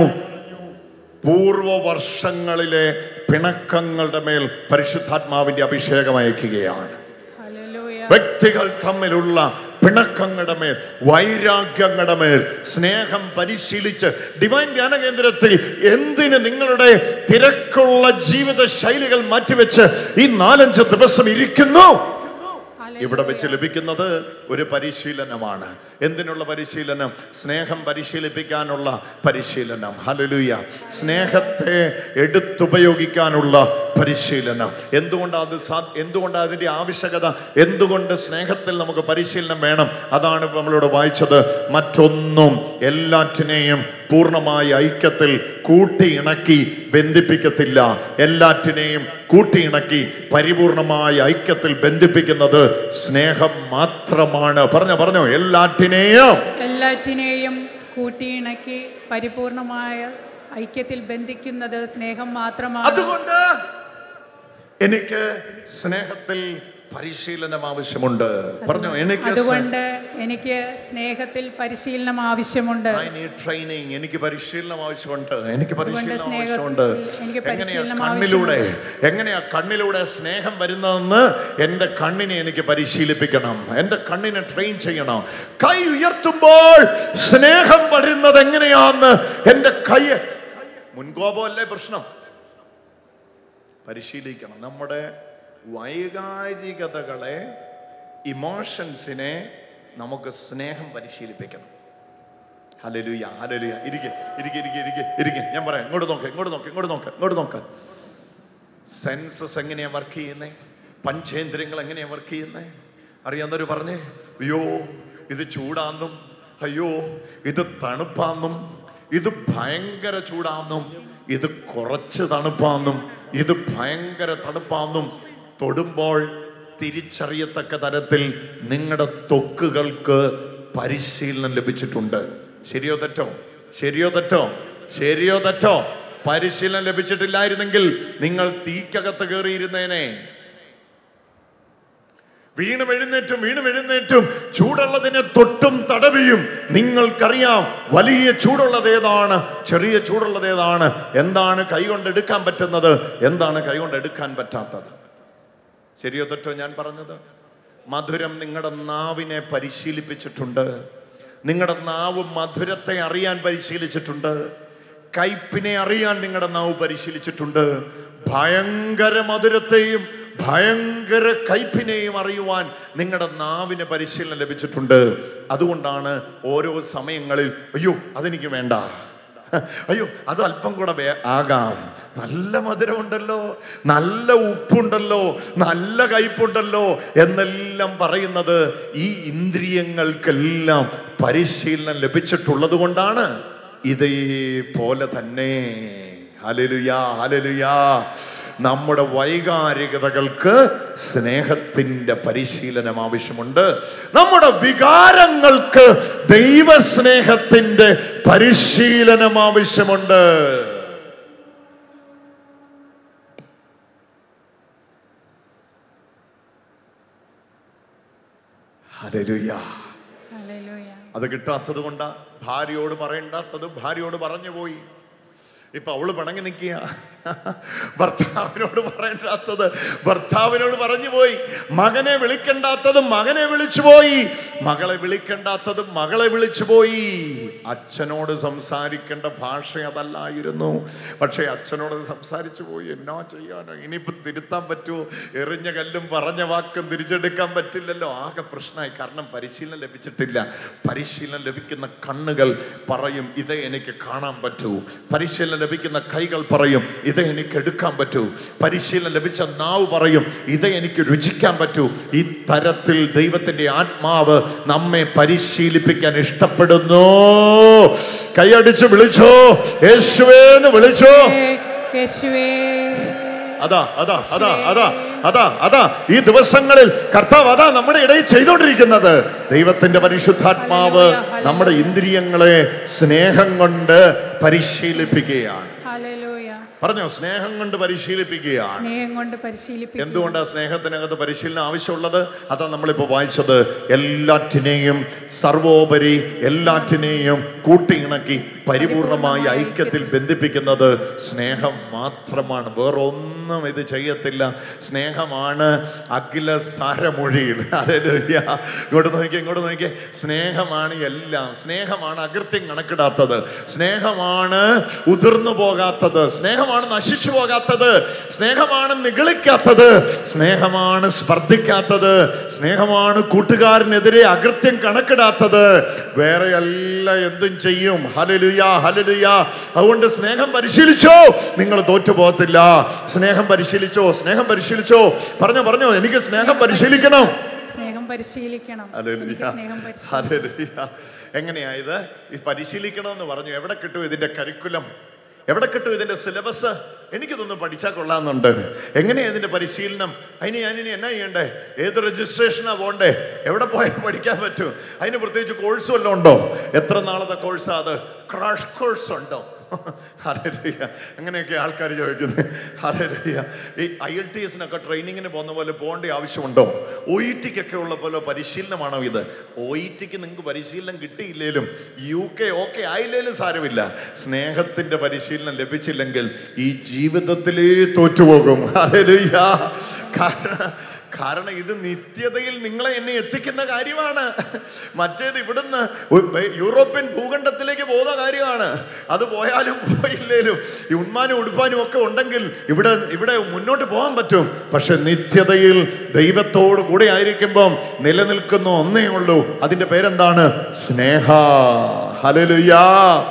പൂർവ വർഷങ്ങളിലെ പിണക്കങ്ങളുടെ മേൽ പരിശുദ്ധാത്മാവിന്റെ അഭിഷേകം അയക്കുകയാണ് ഹല്ലേലൂയ വ്യക്തികൾ തമ്മിലുള്ള പിണക്കങ്ങളുടെ മേൽ വൈരാഗ്യങ്ങളുടെ മേൽ സ്നേഹം പരിശീലിച്ച് ഡിവൈൻ ധ്യാന കേന്ദ്രത്തിൽ എന്തിന് നിങ്ങളുടെ തിരക്കുള്ള ജീവിത ശൈലികൾ മാറ്റിവെച്ച് ഈ നാലഞ്ച് ദിവസം ഇരിക്കുന്നു ഇവിടെ വെച്ച് ലഭിക്കുന്നത് ഒരു പരിശീലനമാണ് എന്തിനുള്ള പരിശീലനം സ്നേഹം പരിശീലിപ്പിക്കാനുള്ള പരിശീലനം ഹലലുയ സ്നേഹത്തെ എടുത്തുപയോഗിക്കാനുള്ള പരിശീലനം എന്തുകൊണ്ട് അത് സാ എന്തുകൊണ്ട് അതിൻ്റെ ആവശ്യകത എന്തുകൊണ്ട് സ്നേഹത്തിൽ നമുക്ക് പരിശീലനം വേണം അതാണ് ഇപ്പോൾ നമ്മളിവിടെ വായിച്ചത് മറ്റൊന്നും എല്ലാറ്റിനെയും പൂർണ്ണമായ ഐക്യത്തിൽ കൂട്ടിയിണക്കി ബന്ധിപ്പിക്കത്തില്ല എല്ലാറ്റിനെയും കൂട്ടിയിണക്കി പരിപൂർണമായ ഐക്യത്തിൽ ബന്ധിപ്പിക്കുന്നത് സ്നേഹം മാത്രമാണ് പറഞ്ഞോ പറഞ്ഞോ എല്ലാറ്റിനെയും എല്ലാറ്റിനെയും കൂട്ടിയിണക്കി പരിപൂർണമായ ഐക്യത്തിൽ ബന്ധിക്കുന്നത് സ്നേഹം മാത്രമാണ് അതുകൊണ്ട് എനിക്ക് സ്നേഹത്തിൽ പരിശീലനം ആവശ്യമുണ്ട് പറഞ്ഞോ എനിക്ക് സ്നേ- അതുകൊണ്ട് എനിക്ക് സ്നേഹത്തിൽ പരിശീലനം ആവശ്യമുണ്ട് I need training. എനിക്ക് പരിശീലനം ആവശ്യമുണ്ട് എനിക്ക് അതുകൊണ്ട് പരിശീലനം സ്നേഹത്തിൽ ആവശ്യമുണ്ട് എനിക്ക് എങ്ങനെയാ പരിശീലനം കണ്ണിലൂടെ എങ്ങനെയാ കണ്ണിലൂടെ സ്നേഹം വരുന്നതെന്ന് എൻ്റെ കണ്ണിനെ എനിക്ക് പരിശീലിപ്പിക്കണം എൻ്റെ കണ്ണിനെ ട്രെയിൻ ചെയ്യണം കൈ ഉയർത്തുമ്പോൾ സ്നേഹം വരുന്നത് എങ്ങനെയാന്ന് എൻ്റെ കൈ മുൻകോപമല്ലേ പ്രശ്നം പരിശീലിക്കണം നമ്മുടെ വൈകാരികതകളെ ഇമോഷൻസിനെ നമുക്ക് സ്നേഹം പരിശീലിപ്പിക്കണം ഹലലുയ ഹലലുയ ഇരിക്കെ ഇരിക്കെ ഇരിക്കെ ഇരിക്കെ ഇരിക്കെ ഞാൻ പറയാം ഇങ്ങോട്ട് നോക്ക് ഇങ്ങോട്ട് നോക്ക് ഇങ്ങോട്ട് നോക്ക് ഇങ്ങോട്ട് നോക്ക് സെൻസസ് എങ്ങനെയാ വർക്ക് ചെയ്യുന്നേ പഞ്ചേന്ദ്രിയങ്ങൾ എങ്ങനെയാ വർക്ക് ചെയ്യുന്നേ അറിയാവുന്നവർ പറഞ്ഞേ അയ്യോ ഇത് ചൂടാന്നും അയ്യോ ഇത് തണുപ്പാന്നും ഇത് ഭയങ്കര ചൂടാന്നും ഇത് കുറച്ച് തണുപ്പാന്നും ഇത് ഭയങ്കര തണുപ്പാന്നും തൊടുമ്പോൾ തിരിച്ചറിയത്തക്ക തരത്തിൽ നിങ്ങളുടെ ത്വക്കുകൾക്ക് പരിശീലനം ലഭിച്ചിട്ടുണ്ട് ശരിയോ തെറ്റോ ശരിയോ തെറ്റോ ശരിയോ തെറ്റോ പരിശീലനം ലഭിച്ചിട്ടില്ലായിരുന്നെങ്കിൽ നിങ്ങൾ തീക്കകത്ത് കയറിയിരുന്നേനെ വീണും എഴുന്നേറ്റും വീണും എഴുന്നേറ്റും ചൂടുള്ളതിനെ തൊട്ടും തടവിയും നിങ്ങൾക്കറിയാം വലിയ ചൂടുള്ളത് ഏതാണ് ചെറിയ ചൂടുള്ളത് ഏതാണ് എന്താണ് കൈകൊണ്ട് എടുക്കാൻ പറ്റുന്നത് എന്താണ് കൈകൊണ്ട് എടുക്കാൻ പറ്റാത്തത് ശരിയോ തെറ്റോ ഞാൻ പറഞ്ഞത് മധുരം നിങ്ങളുടെ നാവിനെ പരിശീലിപ്പിച്ചിട്ടുണ്ട് നിങ്ങളുടെ നാവ് മധുരത്തെ അറിയാൻ പരിശീലിച്ചിട്ടുണ്ട് കയ്പിനെ അറിയാൻ നിങ്ങളുടെ നാവ് പരിശീലിച്ചിട്ടുണ്ട് ഭയങ്കര മധുരത്തെയും ഭയങ്കര കയ്പിനെയും അറിയുവാൻ നിങ്ങളുടെ നാവിന് പരിശീലനം ലഭിച്ചിട്ടുണ്ട് അതുകൊണ്ടാണ് ഓരോ സമയങ്ങളിൽ അയ്യോ അതെനിക്ക് വേണ്ട അയ്യോ അത് അല്പം കൂടെ വേ ആകാം നല്ല മധുരമുണ്ടല്ലോ നല്ല ഉപ്പുണ്ടല്ലോ നല്ല കയ്പുണ്ടല്ലോ എന്നെല്ലാം പറയുന്നത് ഈ ഇന്ദ്രിയങ്ങൾക്കെല്ലാം പരിശീലനം ലഭിച്ചിട്ടുള്ളത് കൊണ്ടാണ് ഇതേപോലെ തന്നെ ഹലലുയാ ഹലലുയാ നമ്മുടെ വൈകാരികതകൾക്ക് സ്നേഹത്തിന്റെ പരിശീലനം ആവശ്യമുണ്ട് നമ്മുടെ വികാരങ്ങൾക്ക് ദൈവസ്നേഹത്തിന്റെ പരിശീലനം ആവശ്യമുണ്ട് ഹല്ലേലൂയ ഹല്ലേലൂയ അത് കിട്ടാത്തത് കൊണ്ടാ ഭാര്യയോട് പറയണ്ടാത്തത് ഭാര്യയോട് പറഞ്ഞു പോയി ഇപ്പൊ അവള് പിണങ്ങി നിൽക്കുക ഭർത്താവിനോട് പറയണ്ടാത്തത് ഭർത്താവിനോട് പറഞ്ഞു പോയി മകനെ വിളിക്കണ്ടാത്തത് മകനെ വിളിച്ചു പോയി മകളെ വിളിക്കണ്ടാത്തത് മകളെ വിളിച്ചു പോയി അച്ഛനോട് സംസാരിക്കേണ്ട ഭാഷ അതല്ലായിരുന്നു പക്ഷേ അച്ഛനോട് സംസാരിച്ചു പോയി എന്നാ ചെയ്യാനോ ഇനിയിപ്പോ തിരുത്താൻ പറ്റുമോ എറിഞ്ഞ കല്ലും പറഞ്ഞ വാക്കും തിരിച്ചെടുക്കാൻ പറ്റില്ലല്ലോ ആകെ പ്രശ്നമായി കാരണം പരിശീലനം ലഭിച്ചിട്ടില്ല പരിശീലനം ലഭിക്കുന്ന കണ്ണുകൾ പറയും ഇതേ എനിക്ക് കാണാൻ പറ്റൂ പരിശീലനം ലഭിക്കുന്ന കൈകൾ പറയും ഇതേ എനിക്ക് എടുക്കാൻ പറ്റൂ പരിശീലനം ലഭിച്ച നാവ് പറയും ഇതേ എനിക്ക് രുചിക്കാൻ പറ്റൂ ഈ തരത്തിൽ ദൈവത്തിന്റെ ആത്മാവ് നമ്മെ പരിശീലിപ്പിക്കാൻ ഇഷ്ടപ്പെടുന്നു കൈയടിച്ച് വിളിച്ചോ യേശുവേന്ന് വിളിച്ചോ യേശുവേ അതാ അതാ അതാ അതാ അതാ അതാ ഈ ദിവസങ്ങളിൽ കർത്താവ് അതാ നമ്മുടെ ഇടയിൽ ചെയ്തുകൊണ്ടിരിക്കുന്നത് ദൈവത്തിന്റെ പരിശുദ്ധാത്മാവ് നമ്മുടെ ഇന്ദ്രിയങ്ങളെ സ്നേഹം കൊണ്ട് പരിശീലിപ്പിക്കുകയാണ് ഹല്ലേലൂയ പറഞ്ഞോ സ്നേഹം കൊണ്ട് പരിശീലിപ്പിക്കുകയാണ് സ്നേഹം കൊണ്ട് പരിശീലിപ്പിക്കും എന്തുകൊണ്ടാണ് സ്നേഹത്തിനകത്ത് പരിശീലനം ആവശ്യമുള്ളത് അതാ നമ്മളിപ്പോൾ വായിച്ചത് എല്ലാറ്റിനെയും സർവോപരി എല്ലാറ്റിനെയും കൂട്ടിയിണക്കി പരിപൂർണമായി ഐക്യത്തിൽ ബന്ധിപ്പിക്കുന്നത് സ്നേഹം മാത്രമാണ് വേറൊന്നും ഇത് ചെയ്യത്തില്ല സ്നേഹമാണ് അഖില സാരമൊഴിയിൽ ഹല്ലേലൂയ. ഇങ്ങോട്ട് നോക്കിയേ ഇങ്ങോട്ട് നോക്കിയേ സ്നേഹമാണ് എല്ലാം സ്നേഹമാണ് അകൃത്യം കണക്കിടാത്തത് സ്നേഹമാണ് ഉതിർന്നു പോകാത്തത് സ്നേഹമാണ് നശിച്ചു പോകാത്തത് സ്നേഹമാണ് നിഗളിക്കാത്തത് സ്നേഹമാണ് സ്പർദ്ധിക്കാത്തത് സ്നേഹമാണ് കൂട്ടുകാരനെതിരെ അകൃത്യം കണക്കിടാത്തത് വേറെ എല്ലാം എന്തും ചെയ്യും ഹലലുയ ഹലലുയ അതുകൊണ്ട് സ്നേഹം പരിശീലിച്ചോ നിങ്ങൾ തോറ്റു പോകത്തില്ല സ്നേഹം പരിശീലിച്ചോ സ്നേഹം പരിശീലിച്ചോ പറഞ്ഞോ പറഞ്ഞോ എനിക്ക് സ്നേഹം പരിശീലിക്കണം സ്നേഹം പരിശീലിക്കണം ഹല്ലേലൂയ. എനിക്ക് സ്നേഹം പരിശീലിക്കണം ഹല്ലേലൂയ. എങ്ങനെയാ ഇത് ഈ പരിശീലിക്കണമെന്ന് പറഞ്ഞു എവിടെ കിട്ടും ഇതിന്റെ കരിക്കുലം എവിടെ കിട്ടും ഇതിന്റെ സിലബസ് എനിക്കിതൊന്ന് പഠിച്ചാൽ കൊള്ളാമെന്നുണ്ട് എങ്ങനെയാ ഇതിന്റെ പരിശീലനം അതിന് ഞാനിനി എന്നാ ചെയ്യണ്ടേ ഏത് രജിസ്ട്രേഷനാ പോണ്ടേ എവിടെ പോയാൽ പഠിക്കാൻ പറ്റും അതിന് പ്രത്യേകിച്ച് കോഴ്സ് വല്ലതും ഉണ്ടോ എത്ര നാളത്തെ കോഴ്സാ അത് ക്രാഷ് കോഴ്സ് ഉണ്ടോ ഹല്ലേലൂയ. അങ്ങനെയൊക്കെ ആൾക്കാർ ചോദിക്കുന്നത് ഹല്ലേലൂയ. ഈ ഐ എൽ ടി എസിനൊക്കെ ട്രെയിനിങ്ങിന് പോകുന്ന പോലെ പോകേണ്ട ആവശ്യമുണ്ടോ ഒ ഇ ടിക്കൊക്കെ ഉള്ള പോലെ പരിശീലനമാണോ ഇത് ഒ ഇ ടിക്ക് നിങ്ങൾക്ക് പരിശീലനം കിട്ടിയില്ലേലും യു കെ ഓക്കെ ആയില്ലേലും സാരമില്ല സ്നേഹത്തിന്റെ പരിശീലനം ലഭിച്ചില്ലെങ്കിൽ ഈ ജീവിതത്തിലേ തോറ്റുപോകും ഹല്ലേലൂയ. കാരണം കാരണം ഇത് നിത്യതയിൽ നിങ്ങളെ എന്നെ എത്തിക്കുന്ന കാര്യമാണ് മറ്റേത് ഇവിടുന്ന് ഉ- യൂറോപ്യൻ ഭൂഖണ്ഡത്തിലേക്ക് പോകുന്ന കാര്യമാണ് അത് പോയാലും പോയില്ലേലും ഈ ഉന്മാനും ഉടുപ്പാനും ഒക്കെ ഉണ്ടെങ്കിൽ ഇവിടെ ഇവിടെ മുന്നോട്ട് പോകാൻ പറ്റും പക്ഷെ നിത്യതയിൽ ദൈവത്തോട് കൂടെ ആയിരിക്കുമ്പം നിലനിൽക്കുന്ന ഒന്നേ ഉള്ളൂ അതിന്റെ പേരെന്താണ് സ്നേഹ ഹലലുയാ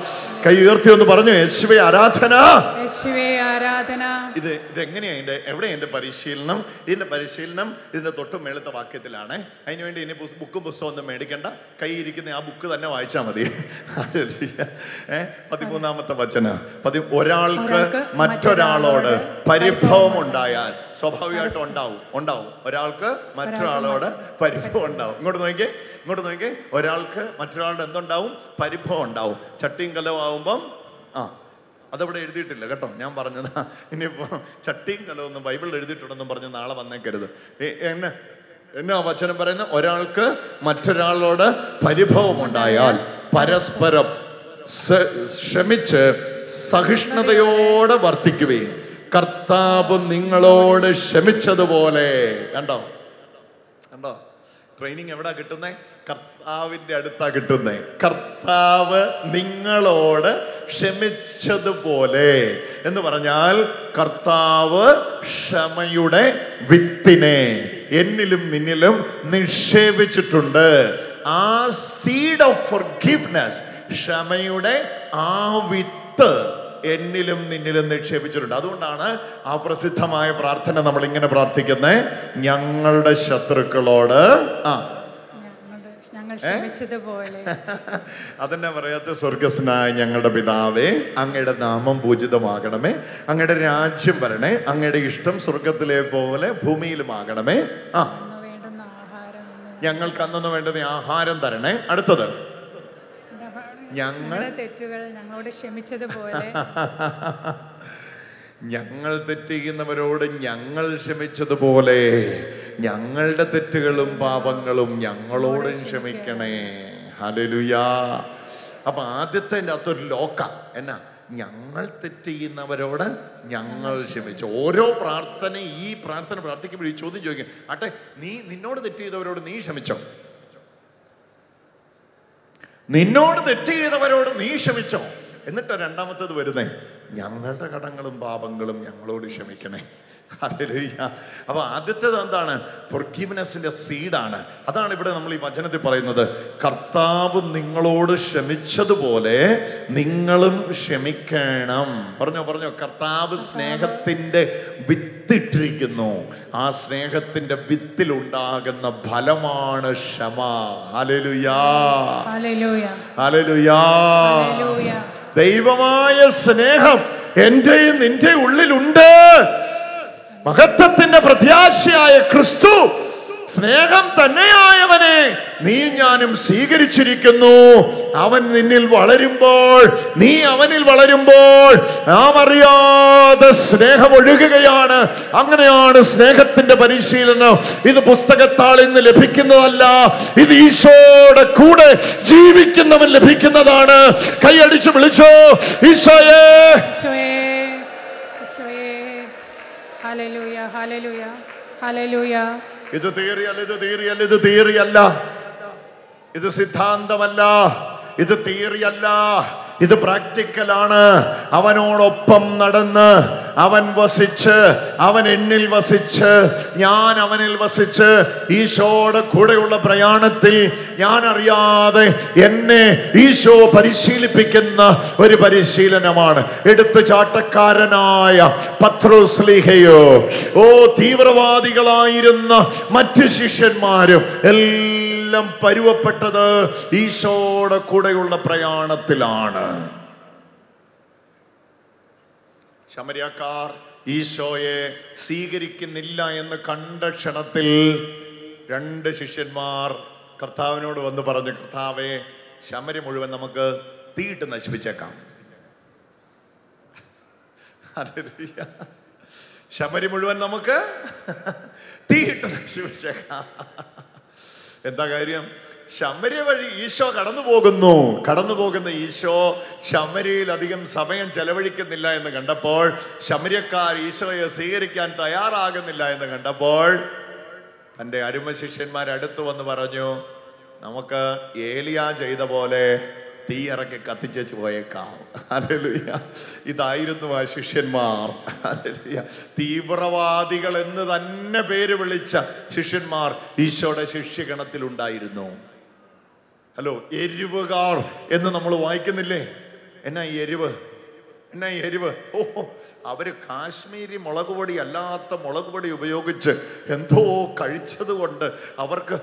കൈ ഉയർത്തി ഒന്ന് പറഞ്ഞു യേശുവെ ആരാധന യേശുവേ ആരാധന ഇത് ഇത് എങ്ങനെയാ എൻ്റെ എവിടെ എൻ്റെ പരിശീലനം ഇതിൻ്റെ പരിശീലനം ഇതിൻ്റെ തൊട്ട് മേളത്തെ വാക്യത്തിലാണ് അതിനുവേണ്ടി ഇനി ബു- ബുക്കും പുസ്തകം ഒന്നും മേടിക്കണ്ട കൈ ഇരിക്കുന്ന ആ ബുക്ക് തന്നെ വായിച്ചാൽ മതി ഏ പതിമൂന്നാമത്തെ വചന പതി ഒരാൾക്ക് ഒരാൾക്ക് മറ്റൊരാളോട് മറ്റൊരാളോട് പരിഭവം ഉണ്ടായാൽ സ്വാഭാവികമായിട്ടും ഉണ്ടാവും ഉണ്ടാവും ഒരാൾക്ക് മറ്റൊരാളോട് പരിഭവം ഉണ്ടാവും ഇങ്ങോട്ട് നോക്കിയേ ഇങ്ങോട്ട് നോക്കിയേ ഒരാൾക്ക് മറ്റൊരാളുടെ എന്തുണ്ടാവും പരിഭവം ഉണ്ടാവും ചട്ടിയും കലവും ആവുമ്പം ആ അതവിടെ എഴുതിയിട്ടില്ല കേട്ടോ ഞാൻ പറഞ്ഞത് ഇനിയിപ്പോ ചട്ടിയും കലമൊന്നും ബൈബിളിൽ എഴുതിയിട്ടുണ്ടെന്നും പറഞ്ഞ് നാളെ വന്നേക്കരുത് ഏ, എന്നെ എന്നാ വചനം പറയുന്ന ഒരാൾക്ക് മറ്റൊരാളോട് പരിഭവം ഉണ്ടായാൽ പരസ്പരം സ- ക്ഷമിച്ച് സഹിഷ്ണുതയോടെ വർത്തിക്കുകയും കർത്താവ് നിങ്ങളോട് ക്ഷമിച്ചതുപോലെ കണ്ടോ കണ്ടോ ട്രെയിനിങ് എവിടാ കിട്ടുന്നേ കർത്താവിന്റെ അടുത്താ കിട്ടുന്നേ കർത്താവ് നിങ്ങളോട് ക്ഷമിച്ചതുപോലെ എന്ന് പറഞ്ഞാൽ കർത്താവ് ക്ഷമയുടെ വിത്തിനെ എന്നിലും നിന്നിലും നിക്ഷേപിച്ചിട്ടുണ്ട് ആ സീഡ് ഓഫ് forgiveness ക്ഷമയുടെ ആ വിത്ത് എന്നിലും നിന്നിലും നിക്ഷേപിച്ചിട്ടുണ്ട് അതുകൊണ്ടാണ് ആ പ്രസിദ്ധമായ പ്രാർത്ഥന നമ്മൾ ഇങ്ങനെ പ്രാർത്ഥിക്കുന്നത് ഞങ്ങളുടെ ശത്രുക്കളോട് ആ ഞങ്ങളുടെ ഞങ്ങൾ ക്ഷമിച്ചതുപോലെ അതെന്നെ പറയാത്ത സ്വർഗസ്നായ ഞങ്ങളുടെ പിതാവേ അങ്ങയുടെ നാമം പൂജിതമാകണമേ അങ്ങയുടെ രാജ്യം വരണേ അങ്ങയുടെ ഇഷ്ടം സ്വർഗത്തിലെ പോലെ ഭൂമിയിലുമാകണമേ ആ അന്ന് വേണ്ടുന്ന ആഹാരം ഇന്ന് ഞങ്ങൾക്ക് അന്നു വേണ്ടുന്ന ആഹാരം തരണേ അടുത്തത് ഞങ്ങൾ ഞങ്ങളുടെ തെറ്റുകൾ ഞങ്ങളോട് ക്ഷമിച്ചതുപോലെ ഞങ്ങൾ തെറ്റ് ചെയ്യുന്നവരോട് ഞങ്ങൾ ക്ഷമിച്ചതുപോലെ ഞങ്ങളുടെ തെറ്റുകളും പാപങ്ങളും ഞങ്ങളോടും ക്ഷമിക്കണേ ഹലലുയാ അപ്പൊ ആദ്യത്തെ അകത്തൊരു ലോക്ക എന്നാ ഞങ്ങൾ തെറ്റ് ചെയ്യുന്നവരോട് ഞങ്ങൾ ക്ഷമിച്ചു ഓരോ പ്രാർത്ഥന ഈ പ്രാർത്ഥന പ്രാർത്ഥിക്കുമ്പോൾ ഈ ചോദ്യം ചോദിക്കും ആട്ടെ നീ നിന്നോട് തെറ്റ് ചെയ്തവരോട് നീ ക്ഷമിച്ചോ നിന്നോട് തെറ്റ് ചെയ്തവരോട് നീ ക്ഷമിച്ചോ എന്നിട്ട് രണ്ടാമത്തേത് വരുന്നേ ഞങ്ങളുടെ കടങ്ങളും പാപങ്ങളും ഞങ്ങളോട് ക്ഷമിക്കണേ ഹല്ലേലൂയ. അപ്പൊ ആദ്യത്തേത് എന്താണ് ഫൊർഗീവ്നെസിന്റെ സീഡാണ് അതാണ് ഇവിടെ നമ്മൾ ഈ വചനത്തിൽ പറയുന്നത് കർത്താവ് നിങ്ങളോട് ക്ഷമിച്ചതുപോലെ നിങ്ങളും ക്ഷമിക്കണം പറഞ്ഞോ പറഞ്ഞോ കർത്താവ് സ്നേഹത്തിന്റെ വിത്തിട്ടിരിക്കുന്നു ആ സ്നേഹത്തിന്റെ വിത്തിലുണ്ടാകുന്ന ഫലമാണ് ക്ഷമ ഹല്ലേലൂയാ ഹല്ലേലൂയ ഹല്ലേലൂയാ ഹല്ലേലൂയ ദൈവമായ സ്നേഹം എന്റെയും നിന്റെ ഉള്ളിലുണ്ട് മഹത്വത്തിന്റെ പ്രത്യാശയായ ക്രിസ്തു സ്നേഹം തന്നെയായവനെ നീ ഞാനും സ്വീകരിച്ചിരിക്കുന്നു അവൻ നിന്നിൽ വളരുമ്പോൾ നീ അവനിൽ വളരുമ്പോൾ നാം അറിയാതെ സ്നേഹം ഒഴുകുകയാണ് അങ്ങനെയാണ് സ്നേഹത്തിന്റെ പരിശീലനം ഇത് പുസ്തകത്താളിൽ നിന്ന് ലഭിക്കുന്നതല്ല ഇത് ഈശോയുടെ കൂടെ ജീവിക്കുന്നവൻ ലഭിക്കുന്നതാണ് കൈയടിച്ച് വിളിച്ചോ ഈശോയെ ഈശോയേ ഈശോയേ ഹല്ലേലൂയ ഹല്ലേലൂയ ഹല്ലേലൂയ ഇത് തിയറിയല്ല ഇത് തിയറിയല്ല ഇത് തിയറിയല്ല ഇത് സിദ്ധാന്തമല്ല ഇത് തിയറിയല്ല ഇത് പ്രാക്ടിക്കലാണ് അവനോടൊപ്പം നടന്ന് അവൻ വസിച്ച് അവൻ എന്നിൽ വസിച്ച് ഞാൻ അവനിൽ വസിച്ച് ഈശോയുടെ കൂടെയുള്ള പ്രയാണത്തിൽ ഞാൻ അറിയാതെ എന്നെ ഈശോ പരിശീലിപ്പിക്കുന്ന ഒരു പരിശീലനമാണ് എടുത്തു ചാട്ടക്കാരനായ പത്രോസ്ലിഹയോ ഓ തീവ്രവാദികളായിരുന്ന മറ്റ് ശിഷ്യന്മാരും എല്ലാം പരുവപ്പെട്ടത് ഈശോയുടെ കൂടെയുള്ള പ്രയാണത്തിലാണ് ശമരിയക്കാർ ഈശോയെ സ്വീകരിക്കുന്നില്ല എന്ന് കണ്ട ക്ഷണത്തിൽ രണ്ട് ശിഷ്യന്മാർ കർത്താവിനോട് വന്ന് പറഞ്ഞു കർത്താവെ ശമരി മുഴുവൻ നമുക്ക് തീയിട്ട് നശിപ്പിച്ചേക്കാം ഹല്ലേലൂയ. ശമരി മുഴുവൻ നമുക്ക് തീയിട്ട് നശിപ്പിച്ചേക്കാം എന്താ കാര്യം ശമര്യ വഴി ഈശോ കടന്നു പോകുന്നു കടന്നു പോകുന്ന ഈശോ ശമരിയിൽ അധികം സമയം ചെലവഴിക്കുന്നില്ല എന്ന് കണ്ടപ്പോൾ ശമര്യക്കാർ ഈശോയെ സ്വീകരിക്കാൻ തയ്യാറാകുന്നില്ല എന്ന് കണ്ടപ്പോൾ തൻ്റെ അരുമ ശിഷ്യന്മാർ അടുത്ത് വന്ന് പറഞ്ഞു നമുക്ക് ഏലിയ ചെയ്ത പോലെ തീ ഇറക്കി കത്തിച്ചു പോയേക്കാം ഹല്ലേലൂയ. ഇതായിരുന്നു ആ ശിഷ്യന്മാർ ഹല്ലേലൂയ. തീവ്രവാദികൾ എന്ന് തന്നെ പേര് വിളിച്ച ശിഷ്യന്മാർ ഈശോയുടെ ശിഷ്യഗണത്തിൽ ഉണ്ടായിരുന്നു ഹലോ എരിവുകാർ എന്ന് നമ്മൾ വായിക്കുന്നില്ലേ എന്നാ ഈ എരിവ് എന്നാ ഈ എരിവ് ഓ അവര് കാശ്മീരി മുളക് പൊടി അല്ലാത്ത മുളക് പൊടി ഉപയോഗിച്ച് എന്തോ കഴിച്ചത് കൊണ്ട് അവർക്ക്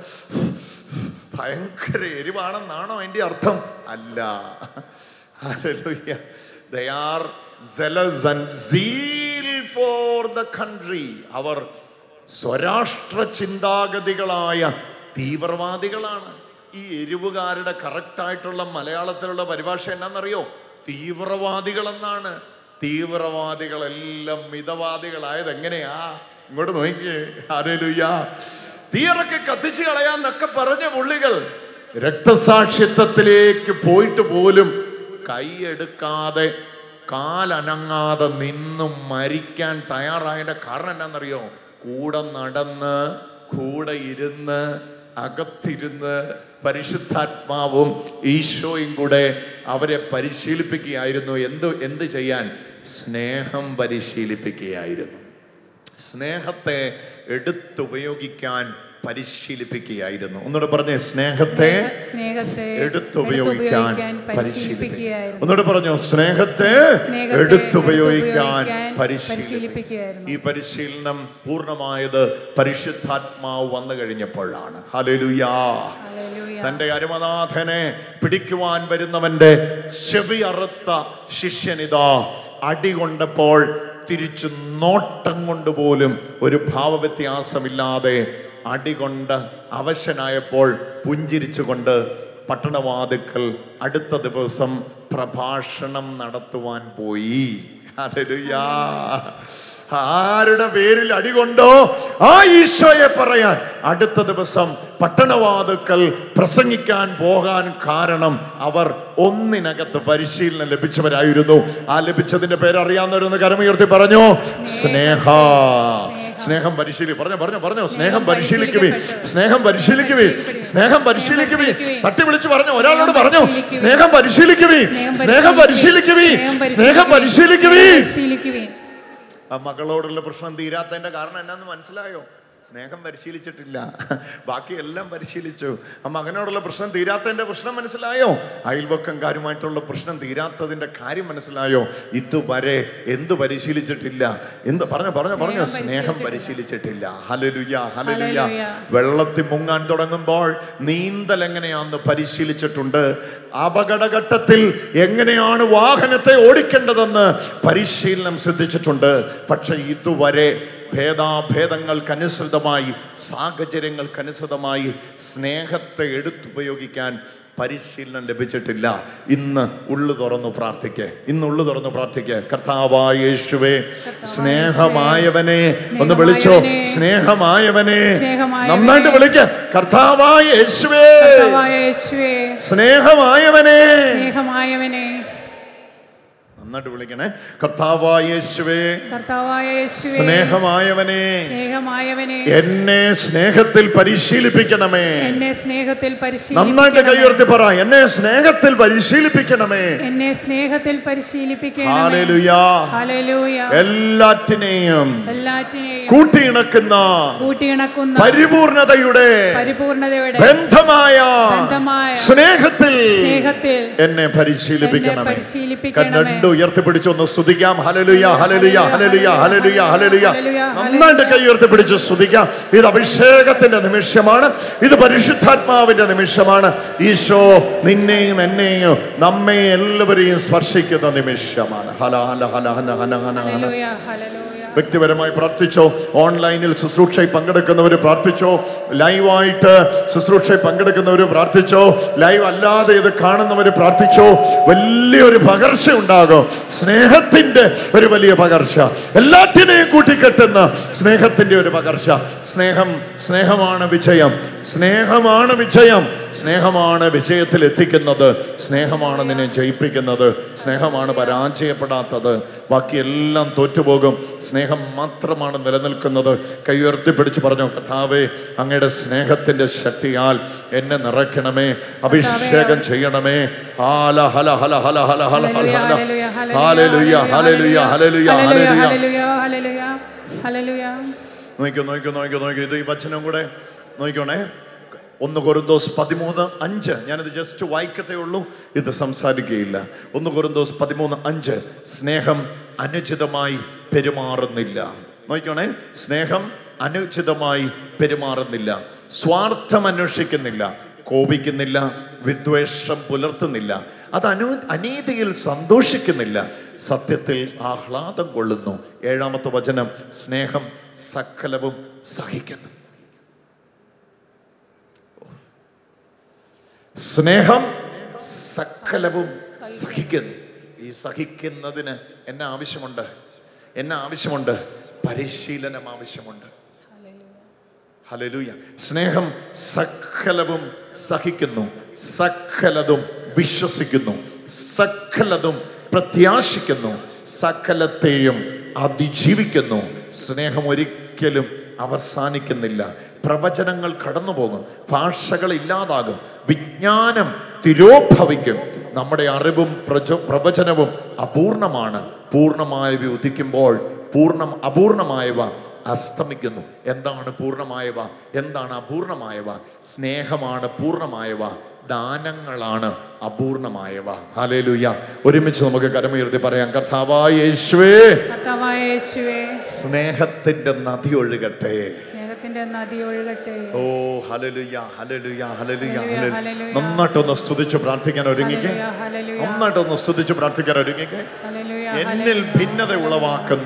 ഭയങ്കര എരിവാണെന്നാണോ അതിൻ്റെ അർത്ഥം അല്ല Hallelujah. They are zealous and zeal for the country. അവർ സ്വരാഷ്ട്ര ചിന്താഗതികളായ തീവ്രവാദികളാണ് ഈ എരിവുകാരുടെ കറക്റ്റായിട്ടുള്ള മലയാളത്തിലുള്ള പരിഭാഷ എന്നാന്നറിയോ തീവ്രവാദികളെന്നാണ് തീവ്രവാദികളെല്ലാം മിതവാദികളായത് എങ്ങനെയാ ഇങ്ങോട്ട് നോക്കിയേ ആരേലുയ്യ തീയറൊക്കെ കത്തിച്ചു കളയാന്നൊക്കെ പറഞ്ഞ പുള്ളികൾ രക്തസാക്ഷിത്വത്തിലേക്ക് പോയിട്ട് പോലും കൈയെടുക്കാതെ കാലനങ്ങാതെ നിന്നും മരിക്കാൻ തയ്യാറായതിന്റെ കാരണം എന്നാന്നറിയോ കൂടെ നടന്ന് കൂടെ ഇരുന്ന് അകത്തിരുന്ന് പരിശുദ്ധാത്മാവും ഈശോയും കൂടെ അവരെ പരിശീലിപ്പിക്കുകയായിരുന്നു എന്ത് എന്ത് ചെയ്യാൻ സ്നേഹം പരിശീലിപ്പിക്കുകയായിരുന്നു സ്നേഹത്തെ എടുത്തുപയോഗിക്കാൻ പരിശീലിപ്പിക്കുകയായിരുന്നു ഒന്നുകൂടെ പറഞ്ഞേ സ്നേഹത്തെ സ്നേഹത്തെ എടുത്തുപയോഗിക്കാൻ എടുത്തുപയോഗിക്കാൻ പരിശീലിപ്പിക്കുക പരിശീലിപ്പിക്കുകയായിരുന്നു ഒന്നുകൂടെ പറഞ്ഞു സ്നേഹത്തെ സ്നേഹത്തെ എടുത്തുപയോഗിക്കാൻ എടുത്തുപയോഗിക്കാൻ പരിശീലിപ്പിക്കുക പരിശീലിപ്പിക്കുകയായിരുന്നു ഈ പരിശീലനം പൂർണ്ണമായത് പരിശുദ്ധാത്മാവ് വന്നു കഴിഞ്ഞപ്പോഴാണ് ഹല്ലേലൂയാ ഹല്ലേലൂയ. തന്റെ അരുമനാഥനെ പിടിക്കുവാൻ വരുന്നവന്റെ ചെവി അറുത്ത ശിഷ്യനിതാ അടി കൊണ്ടപ്പോൾ തിരിച്ചു നോട്ടം കൊണ്ട് പോലും ഒരു ഭാവവ്യത്യാസമില്ലാതെ അടികൊണ്ട് അവശനായപ്പോൾ പുഞ്ചിരിച്ചുകൊണ്ട് പട്ടണവാതുക്കൽ അടുത്ത ദിവസം പ്രഭാഷണം നടത്തുവാൻ പോയി ഹല്ലേലൂയാ. ആരുടെ പേരിൽ അടികൊണ്ടോ ആ ഈശോയെ പറയാൻ അടുത്ത ദിവസം പട്ടണവാതുക്കൽ പ്രസംഗിക്കാൻ പോകാൻ കാരണം അവർ ഒന്നിനകത്ത് പരിശീലനം ലഭിച്ചവരായിരുന്നു ആ ലഭിച്ചതിന്റെ പേര് അറിയാവുന്നവരൊന്ന് കരമുയർത്തി പറഞ്ഞു സ്നേഹ സ്നേഹം പരിശീലി പറഞ്ഞു പറഞ്ഞു പറഞ്ഞു സ്നേഹം പരിശീലിക്കുവേ സ്നേഹം പരിശീലിക്കുവേ സ്നേഹം പരിശീലിക്കുവേ തട്ടി വിളിച്ചു പറഞ്ഞു ഒരാളോട് പറഞ്ഞു സ്നേഹം പരിശീലിക്കുവേ സ്നേഹം പരിശീലിക്കുവേ സ്നേഹം പരിശീലിക്കുവേ പരിശീലിക്കുവിൻ ആ മകളോടുള്ള പ്രശ്നം തീരാത്തതിന്റെ കാരണം എന്നാന്ന് മനസ്സിലായോ സ്നേഹം പരിശീലിച്ചിട്ടില്ല ബാക്കി എല്ലാം പരിശീലിച്ചു ആ മകനോടുള്ള പ്രശ്നം തീരാത്തതിന്റെ പ്രശ്നം മനസ്സിലായോ അയൽവക്കംകാരുമായിട്ടുള്ള പ്രശ്നം തീരാത്തതിന്റെ കാര്യം മനസ്സിലായോ ഇതുവരെ എന്ത് പരിശീലിച്ചിട്ടില്ല എന്ത് പറഞ്ഞു പറഞ്ഞു പറഞ്ഞു സ്നേഹം സ്നേഹം പരിശീലിച്ചിട്ടില്ല ഹലലുയ ഹലലുയ ഹല്ലേലൂയ. വെള്ളത്തിൽ മുങ്ങാൻ തുടങ്ങുമ്പോൾ നീന്തൽ എങ്ങനെയാന്ന് പരിശീലിച്ചിട്ടുണ്ട് അപകടഘട്ടത്തിൽ എങ്ങനെയാണ് വാഹനത്തെ ഓടിക്കേണ്ടതെന്ന് പരിശീലനം ശ്രദ്ധിച്ചിട്ടുണ്ട് പക്ഷെ ഇതുവരെ ഭേദാഭേദങ്ങൾക്കനുസൃതമായി സാഹചര്യങ്ങൾക്കനുസൃതമായി സ്നേഹത്തെ എടുത്തുപയോഗിക്കാൻ പരിശീലനം ലഭിച്ചിട്ടില്ല ഇന്ന് ഉള്ളു തുറന്നു പ്രാർത്ഥിക്കേ ഇന്ന് ഉള്ളു തുറന്നു പ്രാർത്ഥിക്കേ കർത്താവായ യേശുവേ സ്നേഹമായവനെ ഒന്ന് വിളിച്ചോ സ്നേഹമായവനെ സ്നേഹമായവനെ. നന്നായിട്ട് വിളിക്ക കർത്താവായ യേശുവേ കർത്താവായ യേശുവേ സ്നേഹമായവനെ സ്നേഹമായവനെ നന്നായിട്ട് വിളിക്കണേ കർത്താവായ യേശുവേ കർത്താവായ യേശുവേ സ്നേഹമായവനെ സ്നേഹമായവനെ എന്നെ സ്നേഹത്തിൽ പരിശീലിപ്പിക്കണമേ എന്നെ സ്നേഹത്തിൽ നന്നായിട്ട് പരിശീലിപ്പിക്കണമേ കൈയുയർത്തി പറ എന്നെ സ്നേഹത്തിൽ പരിശീലിപ്പിക്കണമേ എന്നെ സ്നേഹത്തിൽ പരിശീലിപ്പിക്കണമേ ഹാലലുയാ ഹല്ലേലൂയ എല്ലാറ്റിനെയും എല്ലാറ്റിനെയും കൂട്ടിയിണക്കുന്ന കൂട്ടിയിണക്കുന്ന പരിപൂർണതയുടെ പരിപൂർണതയുടെ ബന്ധമായ ബന്ധമായ സ്നേഹത്തിൽ സ്നേഹത്തിൽ എന്നെ പരിശീലിപ്പിക്കണമേ പരിശീലിപ്പിക്കണമേ. രണ്ട് ഉയർത്തിപ്പിടിച്ചൊന്ന് സ്തുതിക്കാം ഹലലുയ ഹലലുയ ഹലലുയ ഹലലുയ ഹലലുയ ഹല്ലേലൂയ, നന്നായിട്ട് കൈ ഉയർത്തിപ്പിടിച്ച് സ്തുതിക്കാം ഇത് അഭിഷേകത്തിന്റെ നിമിഷമാണ് ഇത് പരിശുദ്ധാത്മാവിന്റെ നിമിഷമാണ് ഈശോ നിന്നെയും എന്നെയും നമ്മെ എല്ലാവരെയും സ്പർശിക്കുന്ന നിമിഷമാണ് ഹല ഹല ഹല ഹല ഹല ഹല ഹല ഹല്ലേലൂയ ഹല്ലേലൂയ വ്യക്തിപരമായി പ്രാർത്ഥിച്ചോ ഓൺലൈനിൽ ശുശ്രൂഷയിൽ പങ്കെടുക്കുന്നവർ പ്രാർത്ഥിച്ചോ ലൈവായിട്ട് ശുശ്രൂഷയിൽ പങ്കെടുക്കുന്നവർ പ്രാർത്ഥിച്ചോ ലൈവ് അല്ലാതെ ഇത് കാണുന്നവർ പ്രാർത്ഥിച്ചോ വലിയൊരു പകർച്ച ഉണ്ടാകും സ്നേഹത്തിന്റെ ഒരു വലിയ പകർച്ച എല്ലാറ്റിനെയും കൂട്ടിക്കെട്ടുന്ന സ്നേഹത്തിന്റെ ഒരു പകർച്ച സ്നേഹം സ്നേഹമാണ് വിജയം സ്നേഹമാണ് വിജയം സ്നേഹമാണ് വിജയത്തിൽ എത്തിക്കുന്നത് സ്നേഹമാണ് നിന്നെ ജയിപ്പിക്കുന്നത് സ്നേഹമാണ് പരാജയപ്പെടാത്തത് ബാക്കിയെല്ലാം തോറ്റുപോകും സ്നേഹം മാത്രമാണ് നിലനിൽക്കുന്നത് കൈ ഉയർത്തിപ്പിടിച്ച് പറഞ്ഞു കഥാവേ അങ്ങയുടെ സ്നേഹത്തിന്റെ ശക്തിയാൽ എന്നെ നിറയ്ക്കണമേ അഭിഷേകം ചെയ്യണമേ ഹാല ഹല ഹല ഹല ഹല ഹല ഹല ഹല ഹാലലുയ ഹാലലുയ ഹാലലുയ ഹാലലുയ ഹല്ലേലൂയ ഹല്ലേലൂയ ഹല്ലേലൂയ നോക്കിക്കോ നോക്കിക്കോ നോക്കിക്കോ നോക്കിക്കോ ഇത് ഈ വചനം കൂടെ നോക്കിക്കോണേ ഒന്ന് കൊറിന്തോസ് പതിമൂന്ന് അഞ്ച് ഞാനിത് ജസ്റ്റ് വായിക്കത്തേ ഉള്ളൂ ഇത് സംസാരിക്കുകയില്ല ഒന്ന് കൊറിന്തോസ് പതിമൂന്ന് അഞ്ച് സ്നേഹം അനുചിതമായി പെരുമാറുന്നില്ല നോക്കിക്കോണേ സ്നേഹം അനുചിതമായി പെരുമാറുന്നില്ല സ്വാർത്ഥം അന്വേഷിക്കുന്നില്ല കോപിക്കുന്നില്ല വിദ്വേഷം പുലർത്തുന്നില്ല അത് അനു അനീതിയിൽ സന്തോഷിക്കുന്നില്ല സത്യത്തിൽ ആഹ്ലാദം കൊള്ളുന്നു ഏഴാമത്തെ വചനം സ്നേഹം സകലവും സഹിക്കുന്നു സ്നേഹം സകലവും സഹിക്കുന്നു ഈ സഹിക്കുന്നതിന് എന്നെ ആവശ്യമുണ്ട് എന്നെ ആവശ്യമുണ്ട് പരിശീലനം ആവശ്യമുണ്ട് ഹലലൂയ സ്നേഹം സകലവും സഹിക്കുന്നു സകലതും വിശ്വസിക്കുന്നു സകലതും പ്രത്യാശിക്കുന്നു സകലത്തെയും അതിജീവിക്കുന്നു സ്നേഹം ഒരിക്കലും അവസാനിക്കുന്നില്ല പ്രവചനങ്ങൾ കടന്നു പോകും ഭാഷകൾ ഇല്ലാതാകും വിജ്ഞാനം തിരോഭവിക്കും നമ്മുടെ അറിവും പ്രച പ്രവചനവും അപൂർണമാണ് പൂർണ്ണമായവ ഉദിക്കുമ്പോൾ പൂർണ്ണം അപൂർണമായവ അസ്തമിക്കുന്നു എന്താണ് പൂർണ്ണമായവ എന്താണ് അപൂർണമായവ സ്നേഹമാണ് പൂർണ്ണമായവ ദാനങ്ങളാണ് അപൂർണമായവ ഹലേലുയ ഒരുമിച്ച് നമുക്ക് കരമുയർത്തി പറയാം കർത്താവായ യേശുവേ കർത്താവായ യേശുവേ സ്നേഹത്തിന്റെ നദി ഒഴുകട്ടെ സ്നേഹത്തിന്റെ നദി ഒഴുകട്ടെ ഓ ഹലലുയ ഹലലുയ ഹലലുയ ഹല്ലേലൂയ, ഹലലുയ ഹല്ലേലൂയ. നന്നായിട്ടൊന്ന് സ്തുതിച്ച് പ്രാർത്ഥിക്കാൻ ഒരുങ്ങിക്കേ ഹല്ലേലൂയ, ഹല്ലേലൂയ. നന്നായിട്ടൊന്ന് സ്തുതിച്ച് പ്രാർത്ഥിക്കാൻ ഒരുങ്ങിക്കേ ഹല്ലേലൂയ, എന്നിൽ ഹല്ലേലൂയ. ഭിന്നത ഉളവാക്കുന്ന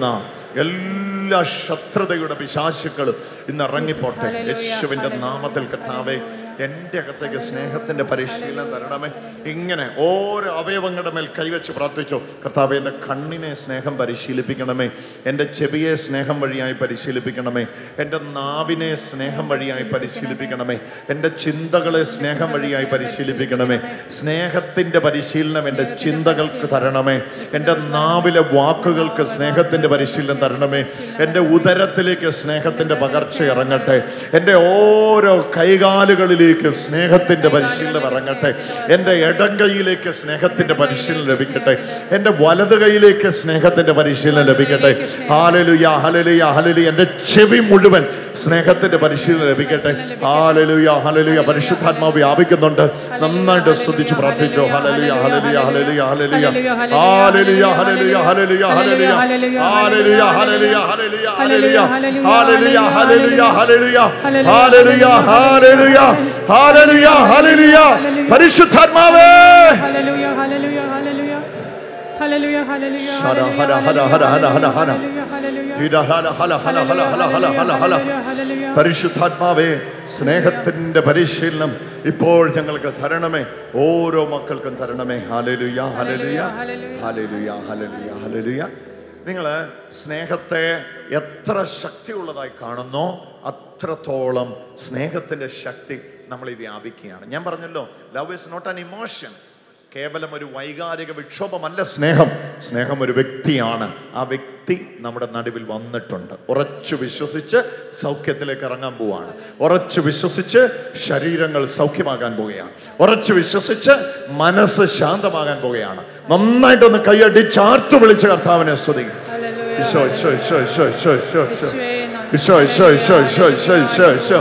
എല്ലാ ശത്രുതയുടെ പിശാശുക്കളും ഇന്ന് ഇറങ്ങിപ്പോട്ടെ ഹല്ലേലൂയ, യേശുവിന്റെ ഹല്ലേലൂയ, നാമത്തിൽ കർത്താവെ എൻ്റെ അകത്തേക്ക് സ്നേഹത്തിന്റെ പരിശീലനം തരണമേ ഇങ്ങനെ ഓരോ അവയവങ്ങളുടെ മേൽ കൈവച്ച് പ്രാർത്ഥിച്ചോ കർത്താവെ എൻ്റെ കണ്ണിനെ സ്നേഹം പരിശീലിപ്പിക്കണമേ എൻ്റെ ചെവിയെ സ്നേഹം വഴിയായി പരിശീലിപ്പിക്കണമേ എൻ്റെ നാവിനെ സ്നേഹം വഴിയായി പരിശീലിപ്പിക്കണമേ എൻ്റെ ചിന്തകളെ സ്നേഹം വഴിയായി പരിശീലിപ്പിക്കണമേ സ്നേഹത്തിൻ്റെ പരിശീലനം എൻ്റെ ചിന്തകൾക്ക് തരണമേ എൻ്റെ നാവിലെ വാക്കുകൾക്ക് സ്നേഹത്തിൻ്റെ പരിശീലനം തരണമേ എൻ്റെ ഉദരത്തിലേക്ക് സ്നേഹത്തിൻ്റെ പകർച്ച ഇറങ്ങട്ടെ എൻ്റെ ഓരോ കൈകാലുകളിലേക്കും സ്നേഹത്തിൻ്റെ പരിശീലനം ഇറങ്ങട്ടെ എൻ്റെ ഇടം കൈയിലേക്ക് സ്നേഹത്തിൻ്റെ പരിശീലനം ലഭിക്കട്ടെ എൻ്റെ വലത് കൈയിലേക്ക് സ്നേഹത്തിൻ്റെ പരിശീലനം ലഭിക്കട്ടെ ഹാലലുയ ഹലലുയ ഹലലു എൻ്റെ ചെവി മുഴുവൻ സ്നേഹത്തിൻ്റെ പരിശീലനം ലഭിക്കട്ടെ ഹാലലുയ ഹലലുയ പരിശുദ്ധാത്മാവ് വ്യാപിക്കുന്നുണ്ട് നന്നായിട്ട് സ്തുതിച്ച് പ്രാർത്ഥിച്ചോ ഹലലുയ ഹലലുയ ഹലലുയ ഹലലുയ ഹാലലുയ ഹലലുയ ഹലലുയ ഹലലുയ ഹാലലുയ ഹലലുയ ഹലലുയ ഹലലുയ ഹാലലുയ ഹലലുയ ഹലലുയ ഹാലലുയ ഹാലലുയ ഹാലലുയ ഹലലുയ പരിശുദ്ധാത്മാവേ ഹല്ലേലൂയ, ഹല്ലേലൂയ, ഹല്ലേലൂയ. ഹല്ലേലൂയ, ഹല്ലേലൂയ, ഹര, ഹര, ഹര, ഹര, ഹര, ഹര, ഹര. ഹല്ലേലൂയ, ഹല്ലേലൂയ. ഹിര, ഹല, ഹല, ഹല, ഹല, ഹല, ഹല, ഹല, ഹല. ഹല്ലേലൂയ, ഹല്ലേലൂയ. പരിശുദ്ധാത്മാവേ സ്നേഹത്തിന്റെ പരിശീലനം ഇപ്പോൾ ഞങ്ങൾക്ക് തരണമേ ഓരോ മക്കൾക്കും തരണമേ ഹലലുയ ഹലലുയ ഹല്ലേലൂയ. ഹലലുയ ഹലലുയ ഹലലുയ നിങ്ങൾ സ്നേഹത്തെ എത്ര ശക്തിയുള്ളതായി കാണുന്നോ അത്രത്തോളം സ്നേഹത്തിന്റെ ശക്തി നമ്മളെ വ്യാപിക്കുകയാണ് ഞാൻ പറഞ്ഞല്ലോ love is not an emotion കേവലം ഒരു വൈകാരിക വിക്ഷോഭമല്ല സ്നേഹം സ്നേഹം ഒരു വ്യക്തിയാണ് ആ വ്യക്തി നമ്മുടെ നടുവിൽ വന്നിട്ടുണ്ട് ഉറച്ചു വിശ്വസിച്ച് സൗഖ്യത്തിലേക്ക് ഇറങ്ങാൻ പോവാണ് ഉറച്ചു വിശ്വസിച്ച് ശരീരങ്ങൾ സൗഖ്യമാകാൻ പോവുകയാണ് ഉറച്ചു വിശ്വസിച്ച് മനസ്സ് ശാന്തമാകാൻ പോവുകയാണ് നന്നായിട്ടൊന്ന് കൈയടിച്ചാർത്തു വിളിച്ച് കർത്താവിനെ സ്തുതിക്കും ഹല്ലേലൂയ. ഈശോ ഈശോ ഈശോ ഈശോ ഈശോ ഈശോ ഈശോ യേശുവേ, നന്ദി. ഈശോ ഈശോ ഈശോ ഈശോ ഈശോ ഈശോ ഈശോ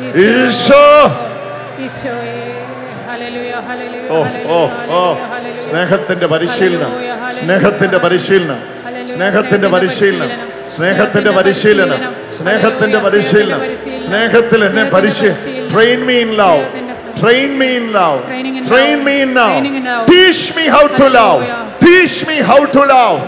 ഈശോ ഈശോയേ. ഹല്ലേലൂയ, ഹല്ലേലൂയ, ഓ ഓ ഓ ഹല്ലേലൂയ, ഹല്ലേലൂയ. സ്നേഹത്തിന്റെ പരിശീലനം ഹല്ലേലൂയ, ഹല്ലേലൂയ. സ്നേഹത്തിന്റെ പരിശീലനം ഹല്ലേലൂയ. സ്നേഹത്തിന്റെ പരിശീലനം സ്നേഹത്തിന്റെ പരിശീലനം സ്നേഹത്തിന്റെ പരിശീലനം സ്നേഹത്തിൽ എന്നെ പരിശീലനം train me in love train me in love train me in love teach me how to love teach me how to love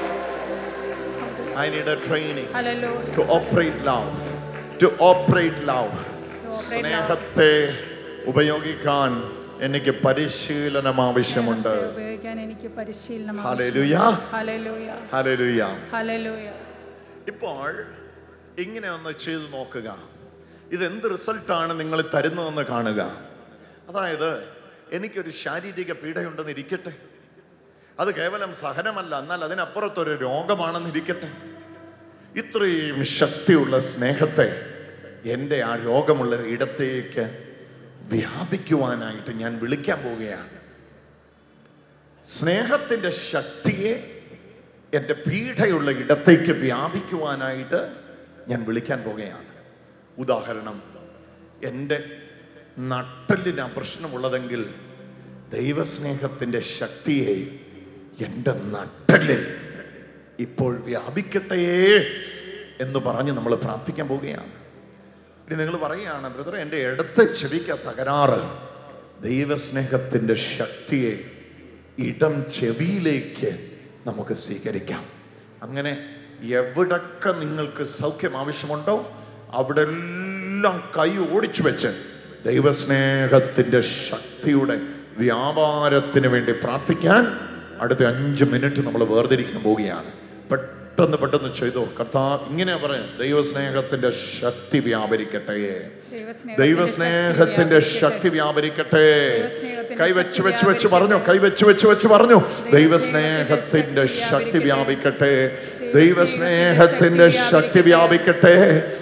I need a training ഹല്ലേലൂയ. to operate love to operate love സ്നേഹത്തെ ഉപയോഗിക്കാൻ എനിക്ക് പരിശീലനം ആവശ്യമുണ്ട് സ്നേഹത്തെ ഉപയോഗിക്കാൻ എനിക്ക് പരിശീലനം ഹല്ലേലൂയ. ആവശ്യമുണ്ട്. ഹല്ലേലൂയ. ഹല്ലേലൂയ ഹല്ലേലൂയ. ഇപ്പോൾ ഇങ്ങനെ ഒന്ന് ചെയ്തു നോക്കുക ഇതെന്ത് റിസൾട്ടാണ് നിങ്ങൾ തരുന്നതെന്ന് കാണുക അതായത് എനിക്കൊരു ശാരീരിക പീഡയുണ്ടെന്ന് ഇരിക്കട്ടെ അത് കേവലം സഹനമല്ല എന്നാൽ അതിനപ്പുറത്തൊരു രോഗമാണെന്ന് ഇരിക്കട്ടെ ഇത്രയും ശക്തിയുള്ള സ്നേഹത്തെ എൻ്റെ ആ രോഗമുള്ള ഇടത്തേക്ക് വ്യാപിക്കുവാനായിട്ട് ഞാൻ വിളിക്കാൻ പോവുകയാണ് സ്നേഹത്തിൻ്റെ ശക്തിയെ എൻ്റെ പീഡയുള്ള ഇടത്തേക്ക് വ്യാപിക്കുവാനായിട്ട് ഞാൻ വിളിക്കാൻ പോകുകയാണ് ഉദാഹരണം എൻ്റെ നട്ടലിന് പ്രശ്നമുള്ളതെങ്കിൽ ദൈവസ്നേഹത്തിൻ്റെ ശക്തിയെ എൻ്റെ നട്ടലിൽ ഇപ്പോൾ വ്യാപിക്കട്ടെ എന്ന് പറഞ്ഞ് നമ്മൾ പ്രാർത്ഥിക്കാൻ പോവുകയാണ് ഇനി നിങ്ങൾ പറയുകയാണ് ബ്രദറെ എൻ്റെ ഇടത്ത് ചെവിക്ക തകരാറ് ദൈവസ്നേഹത്തിൻ്റെ ശക്തിയെ ഇടം ചെവിയിലേക്ക് നമുക്ക് സ്വീകരിക്കാം അങ്ങനെ എവിടൊക്കെ നിങ്ങൾക്ക് സൗഖ്യം ആവശ്യമുണ്ടോ അവിടെ എല്ലാം കൈ ഓടിച്ചു വെച്ച് ദൈവസ്നേഹത്തിൻ്റെ ശക്തിയുടെ വ്യാപാരത്തിന് വേണ്ടി പ്രാർത്ഥിക്കാൻ അടുത്ത അഞ്ച് മിനിറ്റ് നമ്മൾ വേർതിരിക്കാൻ പോവുകയാണ് പെട്ടെന്ന് പെട്ടെന്ന് ചെയ്തോ കർത്താവ് ഇങ്ങനെ പറയാം ദൈവസ്നേഹത്തിന്റെ ശക്തി വ്യാപരിക്കട്ടെ ദൈവസ്നേഹത്തിന്റെ ശക്തി വ്യാപരിക്കട്ടെ കൈ വെച്ച് വെച്ച് വെച്ച് പറഞ്ഞു കൈ വെച്ച് വെച്ച് വെച്ച് പറഞ്ഞു ദൈവസ്നേഹത്തിന്റെ ശക്തി വ്യാപിക്കട്ടെ ദൈവസ്നേഹത്തിന്റെ ശക്തി വ്യാപിക്കട്ടെ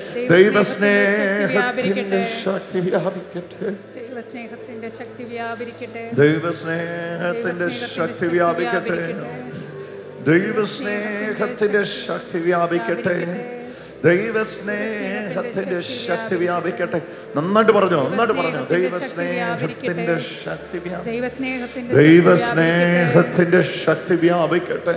ദൈവസ്നേഹത്തിന്റെ ശക്തി വ്യാപിക്കട്ടെ ദൈവസ്നേഹത്തിന്റെ ശക്തി വ്യാപരിക്കട്ടെ ദൈവസ്നേഹത്തിന്റെ ശക്തി വ്യാപിക്കട്ടെ ദൈവസ്നേഹത്തിന്റെ ശക്തി വ്യാപിക്കട്ടെ ദൈവസ്നേഹത്തിന്റെ ശക്തി വ്യാപിക്കട്ടെ നന്നായിട്ട് പറഞ്ഞു നന്നായിട്ട് പറഞ്ഞു ദൈവസ്നേഹത്തിന്റെ ശക്തി വ്യാപിക്കട്ടെ ദൈവസ്നേഹത്തിന്റെ ദൈവസ്നേഹത്തിന്റെ ശക്തി വ്യാപിക്കട്ടെ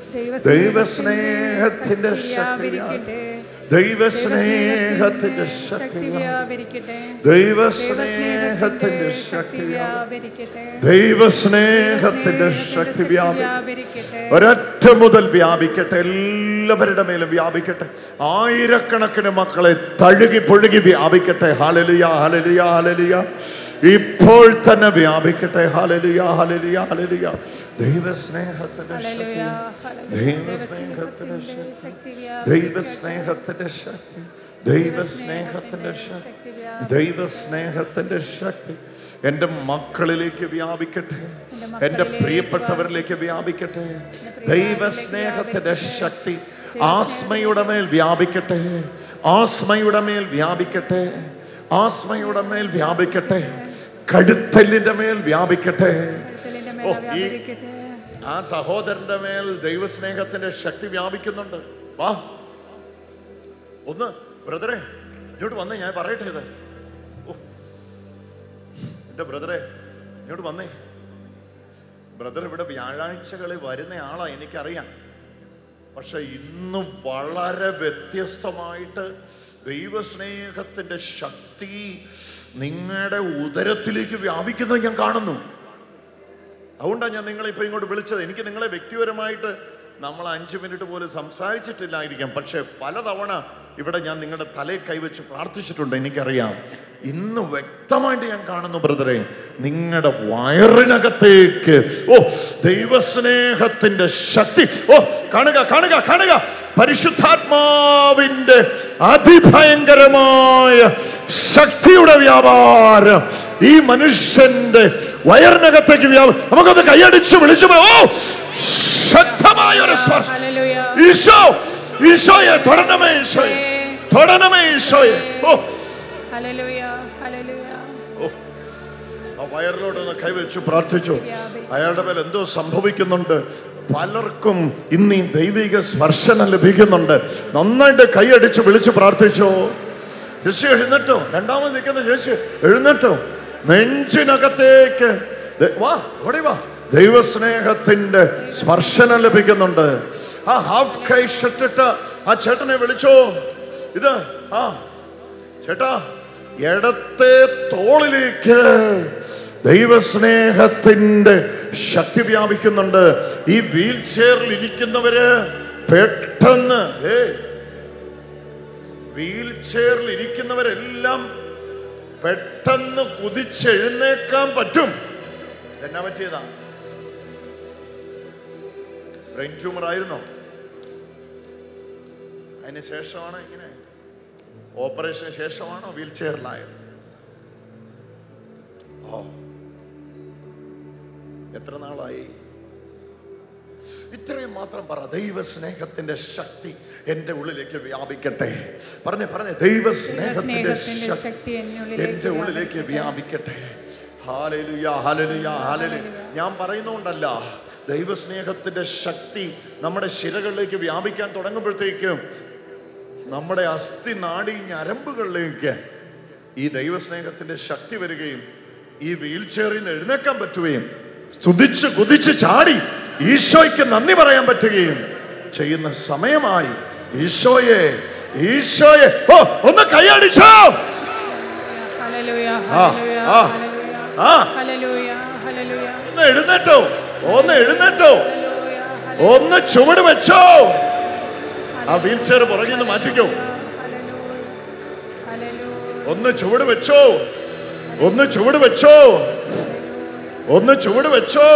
ദൈവസ്നേഹത്തിന്റെ ശക്തി വ്യാപരിക്കട്ടെ ദൈവസ്നേഹത്തിന്റെ ശക്തി ശക്തി വ്യാപരിക്കട്ടെ ദൈവസ്നേഹത്തിന്റെ ശക്തി വ്യാപി വ്യാപരിക്കട്ടെ ദൈവസ്നേഹത്തിന്റെ ശക്തി വ്യാപി വ്യാപരിക്കട്ടെ ഒരൊറ്റ മുതൽ വ്യാപിക്കട്ടെ എല്ലാവരുടെ മേലും വ്യാപിക്കട്ടെ ആയിരക്കണക്കിന് മക്കളെ തഴുകി പൊഴുകി വ്യാപിക്കട്ടെ ഹാലലിയ ഹാലലിയ ഹാലലിയ ഇപ്പോൾ തന്നെ വ്യാപിക്കട്ടെ ഹാലലിയ ഹാലലിയ ഹാലലിയ ദൈവസ്നേഹത്തിന്റെ ശക്തി ഹല്ലേലൂയ, ഹല്ലേലൂയ. ദൈവസ്നേഹത്തിന്റെ ദൈവസ്നേഹത്തിന്റെ ശക്തി ശക്തി ദൈവസ്നേഹത്തിന്റെ ശക്തി ദൈവസ്നേഹത്തിന്റെ ശക്തി ദൈവസ്നേഹത്തിന്റെ ശക്തി എൻ്റെ മക്കളിലേക്ക് വ്യാപിക്കട്ടെ എൻ്റെ പ്രിയപ്പെട്ടവരിലേക്ക് വ്യാപിക്കട്ടെ ദൈവസ്നേഹത്തിന്റെ ശക്തി ആസ്മയുടെ മേൽ വ്യാപിക്കട്ടെ ആസ്മയുടെ മേൽ വ്യാപിക്കട്ടെ ആസ്മയുടെ മേൽ വ്യാപിക്കട്ടെ കടുത്തലിന്റെ മേൽ വ്യാപിക്കട്ടെ കഴുത്തലിന്റെ ഓ, മേൽ ഈ- വ്യാപരിക്കട്ടെ ആ സഹോദരന്റെ മേൽ ദൈവസ്നേഹത്തിന്റെ ശക്തി വ്യാപിക്കുന്നുണ്ട് വാ ഒന്ന് ബ്രദറെ ഇങ്ങോട്ട് വന്നേ ഞാൻ പറയട്ടെ ഇത് ഓ, എന്റെ ബ്രദറെ ഇങ്ങോട്ട് വന്നേ ബ്രദർ ഇവിടെ വ്യാഴാഴ്ചകളിൽ വരുന്ന ആളാ എനിക്കറിയാം പക്ഷെ ഇന്ന് വളരെ വ്യത്യസ്തമായിട്ട് ദൈവസ്നേഹത്തിന്റെ ശക്തി നിങ്ങളുടെ ഉദരത്തിലേക്ക് വ്യാപിക്കുന്നത് ഞാൻ കാണുന്നു അതുകൊണ്ടാണ് ഞാൻ നിങ്ങളെ ഇപ്പൊ ഇങ്ങോട്ട് വിളിച്ചത് എനിക്ക് നിങ്ങളെ വ്യക്തിപരമായിട്ട് നമ്മൾ അഞ്ച് മിനിറ്റ് പോലും സംസാരിച്ചിട്ടില്ലായിരിക്കാം പക്ഷെ പലതവണ ഇവിടെ ഞാൻ നിങ്ങളുടെ തലയിൽ കൈവച്ച് പ്രാർത്ഥിച്ചിട്ടുണ്ട് എനിക്കറിയാം ഇന്ന് വ്യക്തമായിട്ട് ഞാൻ കാണുന്നു ബ്രദറെ നിങ്ങളുടെ വയറിനകത്തേക്ക് ഓ ദൈവസ്നേഹത്തിന്റെ ശക്തി ഓ കാണുക കാണുക കാണുക പരിശുദ്ധാത്മാവിന്റെ അതിഭയങ്കരമായ ശക്തിയുടെ വ്യാപാരം ഈ മനുഷ്യന്റെ വയറിനകത്തേക്ക് വ്യാപാരം നമുക്കൊന്ന് കൈയടിച്ച് വിളിച്ചു പറ- ഓ ശക്തമായ ഒരു സ്പർശം ഹല്ലേലൂയ. ഈശോ ഈശോയെ തൊടണമേ ഈശോയെ തൊടണമേ ഈശോയെ ഓ ഹല്ലേലൂയ, ഹല്ലേലൂയ. ഓ ആ വയറിലോടൊന്ന് കൈവച്ചു പ്രാർത്ഥിച്ചു അയാളുടെ മേൽ എന്തോ സംഭവിക്കുന്നുണ്ട് പലർക്കും ഇന്ന് ഈ ദൈവിക സ്പർശനം ലഭിക്കുന്നുണ്ട് നന്നായിട്ട് കൈയടിച്ച് വിളിച്ച് പ്രാർത്ഥിച്ചോ ചേച്ചി എഴുന്നേറ്റോ രണ്ടാമത് നിൽക്കുന്ന ചേച്ചി എഴുന്നേറ്റോ നെഞ്ചിനകത്തേക്ക് ദേ- വാ ഓടി വാ ദൈവസ്നേഹത്തിന്റെ സ്പർശനം ലഭിക്കുന്നുണ്ട് ആ ഹാഫ് കൈ ഷട്ടിട്ട് ആ ചേട്ടനെ വിളിച്ചോ ഇത് ആ ചേട്ടാ ഇടത്തെ തോളിലേക്ക് ദൈവസ്നേഹത്തിന്റെ ശക്തി വ്യാപിക്കുന്നുണ്ട് ഈ വീൽ ചെയറിൽ ഇരിക്കുന്നവര് പെട്ടെന്ന് ഏ വീൽ ചെയറിൽ ഇരിക്കുന്നവരെല്ലാം പെട്ടെന്ന് കുതിച്ചെഴുന്നേക്കാൻ പറ്റും എന്നാ പറ്റിയതാ ബ്രെയിൻ ട്യൂമർ ആയിരുന്നോ അതിന് ശേഷമാണ് ഇങ്ങനെ ഓപ്പറേഷന് ശേഷമാണോ വീൽ ചെയറിലായത് ഓ എത്ര നാളായി ഇത്രയും മാത്രം പറ ദൈവസ്നേഹത്തിന്റെ ശക്തി എന്റെ ഉള്ളിലേക്ക് വ്യാപിക്കട്ടെ പറഞ്ഞേ പറഞ്ഞേ ദൈവസ്നേഹത്തിന്റെ ദൈവസ്നേഹത്തിന്റെ ശക്തി ശക്തി എന്നുള്ളിലേക്ക് എന്റെ ഉള്ളിലേക്ക് വ്യാപിക്കട്ടെ ഹാലലുയ ഹാലലുയ ഹാലലു ഞാൻ പറയുന്നോണ്ടല്ല ദൈവസ്നേഹത്തിന്റെ ശക്തി നമ്മുടെ ശിരകളിലേക്ക് വ്യാപിക്കാൻ തുടങ്ങുമ്പോഴത്തേക്കും നമ്മുടെ അസ്ഥി നാടി ഞരമ്പുകളിലേക്ക് ഈ ദൈവസ്നേഹത്തിന്റെ ശക്തി വരികയും ഈ വീൽ ചെയറിൽ നിന്ന് എഴുന്നേക്കാൻ പറ്റുകയും സ്തുതിച്ച് കുതിച്ച് ചാടി ഈശോയ്ക്ക് നന്ദി പറയാൻ പറ്റുകയും ചെയ്യുന്ന സമയമായി ഈശോയെ ഈശോയെ ഓ ഒന്ന് കൈയടിച്ചോ ഹല്ലേലൂയ ആ, ഹല്ലേലൂയ ആ, ഹല്ലേലൂയ ആ ഹല്ലേലൂയ ഹല്ലേലൂയ ഒന്ന് എഴുന്നേറ്റോ ഒന്ന് എഴുന്നേറ്റോ ഹല്ലേലൂയ ഒന്ന് ചുവട് വെച്ചോ ആ വീൽ ചെയർ പുറകിൽ നിന്ന് മാറ്റിക്കോ ഹല്ലേലൂയ ഹല്ലേലൂയ ഒന്ന് ചുവട് വെച്ചോ ഒന്ന് ചുവട് വെച്ചോ ഒന്ന് ചുവട് വെച്ചോ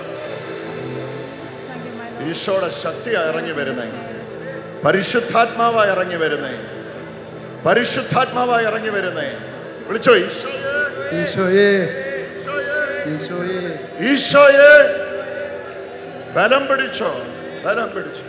താങ്ക് യു മൈ ലോർഡ് ഈശോയുടെ ശക്തിയാ ഇറങ്ങി വരുന്നേ പരിശുദ്ധാത്മാവായി ഇറങ്ങി വരുന്നേ പരിശുദ്ധാത്മാവായി ഇറങ്ങി വരുന്നേ വിളിച്ചോ ഈശോയെ ഈശോയെ ഈശോയെ ഈശോയെ ബലം പിടിച്ചോ ബലം പിടിച്ചോ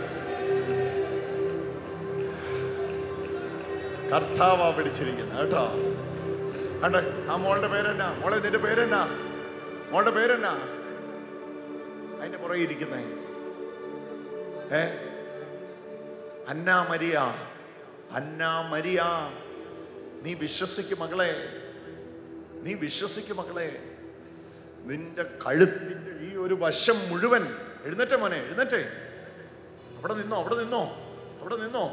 കർത്താവാ പിടിച്ചിരിക്കുന്നത് കേട്ടോ കണ്ടേ ആ മോളുടെ പേരെന്നാ മോളെ നിന്റെ പേരെന്നാ മോളുടെ പേരെന്നാ അതിന്റെ പുറകെ ഇരിക്കുന്നേ ഏ അന്നാ മരിയ അന്നാ മരിയ നീ വിശ്വസിക്കും മകളെ നീ വിശ്വസിക്കും മകളെ നിന്റെ കഴുത്തിന്റെ ഈ ഒരു വശം മുഴുവൻ എഴുന്നേറ്റേ മോനെ എഴുന്നേറ്റേ അവിടെ നിന്നോ അവിടെ നിന്നോ അവിടെ നിന്നോ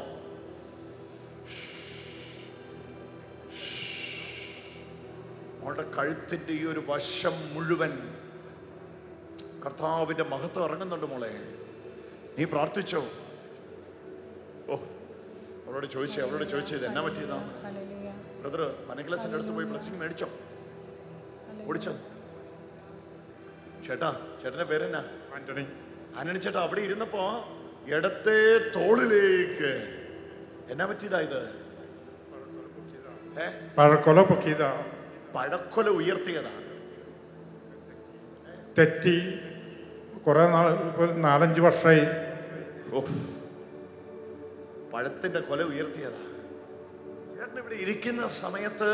അവളുടെ കഴുത്തിന്റെ ഈ ഒരു വശം മുഴുവൻ കർത്താവിന്റെ മഹത്വം ഇറങ്ങുന്നുണ്ട് മോളെ നീ പ്രാർത്ഥിച്ചോ ഓ അവളോട് ചോദിച്ചേ അവളോട് ചോദിച്ചേ ഇത് എന്നാ പറ്റിയതാ ഹല്ലേലൂയ ബ്രദർ പനക്കിലച്ചൻ്റെ അടുത്ത് പോയി ബ്ലസ്സിങ് മേടിച്ചോ ഓടിച്ചോ ചേട്ടാ ചേട്ടന്റെ പേരെന്നാ ആന്റണി ആന്റണി ചേട്ടാ അവിടെ ഇരുന്നപ്പോ ഇടത്തെ തോളിലേക്ക് എന്നാ പറ്റിയതാ ഇത് ഏ പഴക്കൊല പൊക്കിയതാ പഴക്കൊല ഉയർത്തിയതാ തെറ്റി കുറെ നാൾ ഇപ്പൊ നാലഞ്ച് വർഷമായി ഓ പഴത്തിന്റെ കൊല ഉയർത്തിയതാ ചേട്ടൻ ഇവിടെ ഇരിക്കുന്ന സമയത്ത്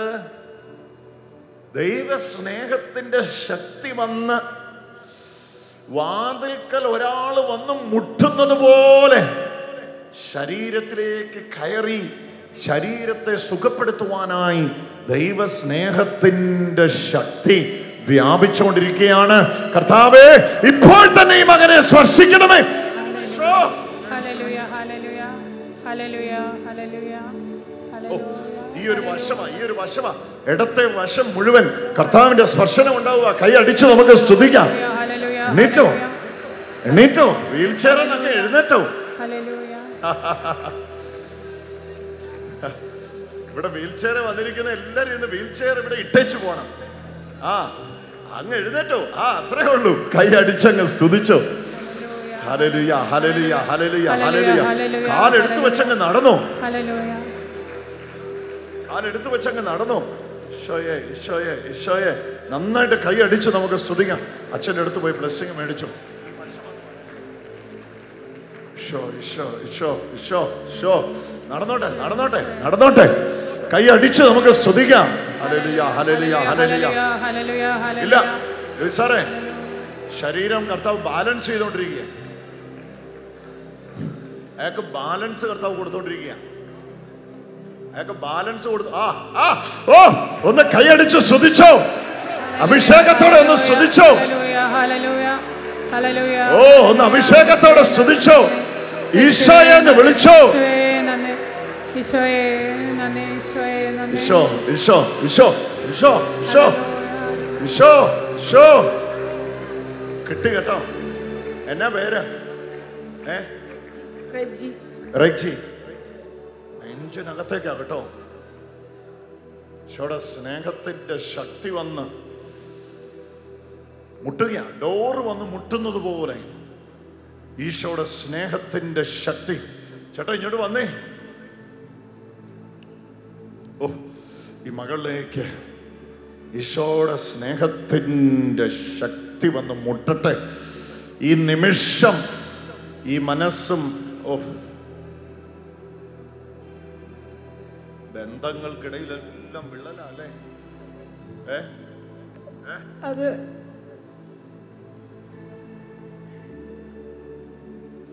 ദൈവസ്നേഹത്തിന്റെ ശക്തി വന്ന് വാതിൽക്കൽ ഒരാൾ വന്ന് മുട്ടുന്നത് പോലെ ശരീരത്തിലേക്ക് കയറി ശരീരത്തെ സുഖപ്പെടുത്തുവാനായി ദൈവസ്നേഹത്തിന്റെ ശക്തി വ്യാപിച്ചുകൊണ്ടിരിക്കുകയാണ് കർത്താവേ ഇപ്പോൾ തന്നെ ഈ മകനെ സ്പർശിക്കണമേ ശോ. ഹല്ലേലൂയ ഹല്ലേലൂയ ഹല്ലേലൂയ ഹല്ലേലൂയ ഓ, ഹല്ലേലൂയ ഈ ഒരു വശമാ ഈ ഒരു വശമാ ഇടത്തെ വശം മുഴുവൻ കർത്താവിന്റെ സ്പർശനം ഉണ്ടാവുക കൈ അടിച്ച് നമുക്ക് സ്തുതിക്കാം ഹല്ലേലൂയ എണീറ്റോ എണീറ്റോ വീൽ ചെയറിൽ അങ്ങ് എഴുന്നേറ്റോ ഹല്ലേലൂയ ഇവിടെ വീൽ ചെയർ വന്നിരിക്കുന്ന എല്ലാരും ഇന്ന് വീൽ ചെയർ ഇവിടെ ഇട്ടേച്ചു പോണം ആ അങ്ങ് എഴുന്നേറ്റോ ആ അത്രേ ഉള്ളൂ കൈ അടിച്ചങ്ങ് സ്തുതിച്ചോ ഹലലുയ ഹലലുയ ഹലലുയ ഹലലുയ ഹല്ലേലൂയ, കാലെടുത്ത് ഹല്ലേലൂയ. വെച്ചങ്ങ് നടന്നോ ഹല്ലേലൂയ കാലെടുത്ത് വെച്ചങ്ങ് നടന്നോ ഈശോയെ ഈശോയെ ഈശോയെ നന്നായിട്ട് കൈ അടിച്ച് നമുക്ക് സ്തുതിക്കാം അച്ഛൻ്റെ അടുത്ത് പോയി ബ്ലെസ്സിങ് മേടിച്ചു ഈശോ ഈശോ ഈശോ ഈശോ ഈശോ നടന്നോട്ടെ നടന്നോട്ടെ നടന്നോട്ടെ കൈ അടിച്ച് നമുക്ക് സ്തുതിക്കാം ഹലലിയ ഹലലിയ ഹലലിയ ഹല്ലേലൂയ ഹല്ലേലൂയ ഇല്ല ഹല്ലേലൂയ ഇത് സാറേ ശരീരം കർത്താവ് ബാലൻസ് ചെയ്തോണ്ടിരിക്കുക അയാൾക്ക് ബാലൻസ് കർത്താവ് കൊടുത്തോണ്ടിരിക്കുക അയാൾക്ക് ബാലൻസ് കൊടുത്തു ആ ആ ഓ ഒന്ന് കൈയടിച്ച് സ്തുതിച്ചോ അഭിഷേകത്തോടെ ഒന്ന് സ്തുതിച്ചോ ഹല്ലേലൂയ ഹല്ലേലൂയ ഹല്ലേലൂയ ഓ ഒന്ന് അഭിഷേകത്തോടെ സ്തുതിച്ചോ ഈശോയെ എന്ന് വിളിച്ചോ ഈശോയെ നന്ദി ഈശോയെ നന്ദി ഈശോയെ നന്ദി ഈശോ ഈശോ ഈശോ ഈശോ ഈശോ ഈശോ ഈശോ കിട്ടി കേട്ടോ എന്നാ പേര് ഏ റെജി റെക്സി നെഞ്ചിനകത്തേക്കാ കേട്ടോ ഈശോയുടെ സ്നേഹത്തിന്റെ ശക്തി വന്ന് മുട്ടുകയാണ് ഡോറ് വന്ന് മുട്ടുന്നത് പോലെ ഈശോയുടെ സ്നേഹത്തിന്റെ ശക്തി ചേട്ടാ ഇങ്ങോട്ട് വന്നേ ഓ ഈ മകളിലേക്ക് ഈശോയുടെ സ്നേഹത്തിന്റെ ശക്തി വന്ന് മുട്ടട്ടെ ഈ നിമിഷം ഈ മനസ്സും ഓ ബന്ധങ്ങൾക്കിടയിലെല്ലാം വിള്ളല അല്ലേ ഏ അത്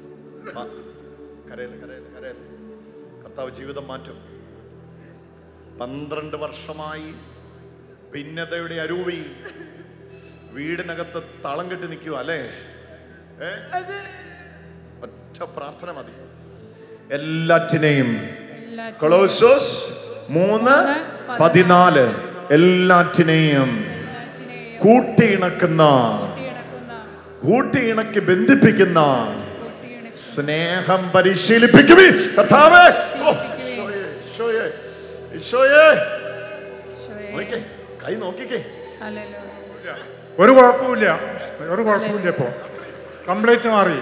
ആ, കരയല്ലേ കരയല്ലേ കരയല്ലേ കർത്താവ് ജീവിതം മാറ്റും പന്ത്രണ്ട് വർഷമായി ഭിന്നതയുടെ അരൂപി വീടിനകത്ത് തളം കെട്ടി നിൽക്കുക അല്ലേ ഏ? ഒറ്റ പ്രാർത്ഥന മതി എല്ലാറ്റിനെയും എല്ലാ കൊളോസോസ് മൂന്ന് പതിനാല് എല്ലാറ്റിനെയും എല്ലാറ്റിനെയും കൂട്ടിയിണക്കുന്ന കൂട്ടിയിണക്കുന്ന കൂട്ടിയിണക്കി ബന്ധിപ്പിക്കുന്ന കൂട്ടിയിണക്കി സ്നേഹം പരിശീലിപ്പിക്കുവി കർത്താവേ ഓ, ഈശോയേ, ഈശോയേ, ഈശോയേ. ഈശോയെ നോക്കിക്കേ, കൈ നോക്കിക്കേ ഹല്ലേലൂയ ഒരു കുഴപ്പമില്ല ഒരു കുഴപ്പമില്ല ഇപ്പോൾ കംപ്ലീറ്റ് മാറി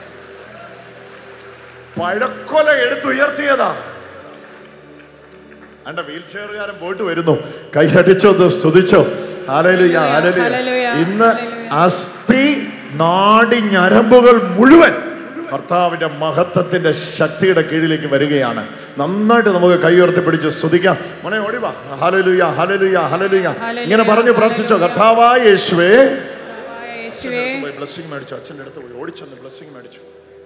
പഴക്കൊല എടുത്തുയർത്തിയതാ അണ്ട വീൽ ചെയറുകാരൻ പോയിട്ട് വരുന്നു കൈയടിച്ചോ ഒന്ന് സ്തുതിച്ചോ ഹാലലുയ ഹാലലുയ ഹല്ലേലൂയ, ഇന്ന് ഹല്ലേലൂയ. അസ്ഥി നാടി ഞരമ്പുകൾ മുഴുവൻ കർത്താവിന്റെ മഹത്വത്തിന്റെ ശക്തിയുടെ കീഴിലേക്ക് വരികയാണ് നന്നായിട്ട് നമുക്ക് കൈയുയർത്തി പിടിച്ച് സ്തുതിക്കാം മോനെ ഓടിവാ ഹലലുയ ഹലലുയ ഹലലുയ ഹല്ലേലൂയ, ഇങ്ങനെ പറഞ്ഞു പ്രാർത്ഥിച്ചോ ഹല്ലേലൂയ. കർത്താവായ യേശുവേ കർത്താവായ യേശുവേ പോയി ബ്ലെസ്സിങ് മേടിച്ചു അച്ഛൻ്റെ അടുത്ത് പോയി ഓടിച്ചെന്ന് ബ്ലെസ്സിങ് മേടിച്ചു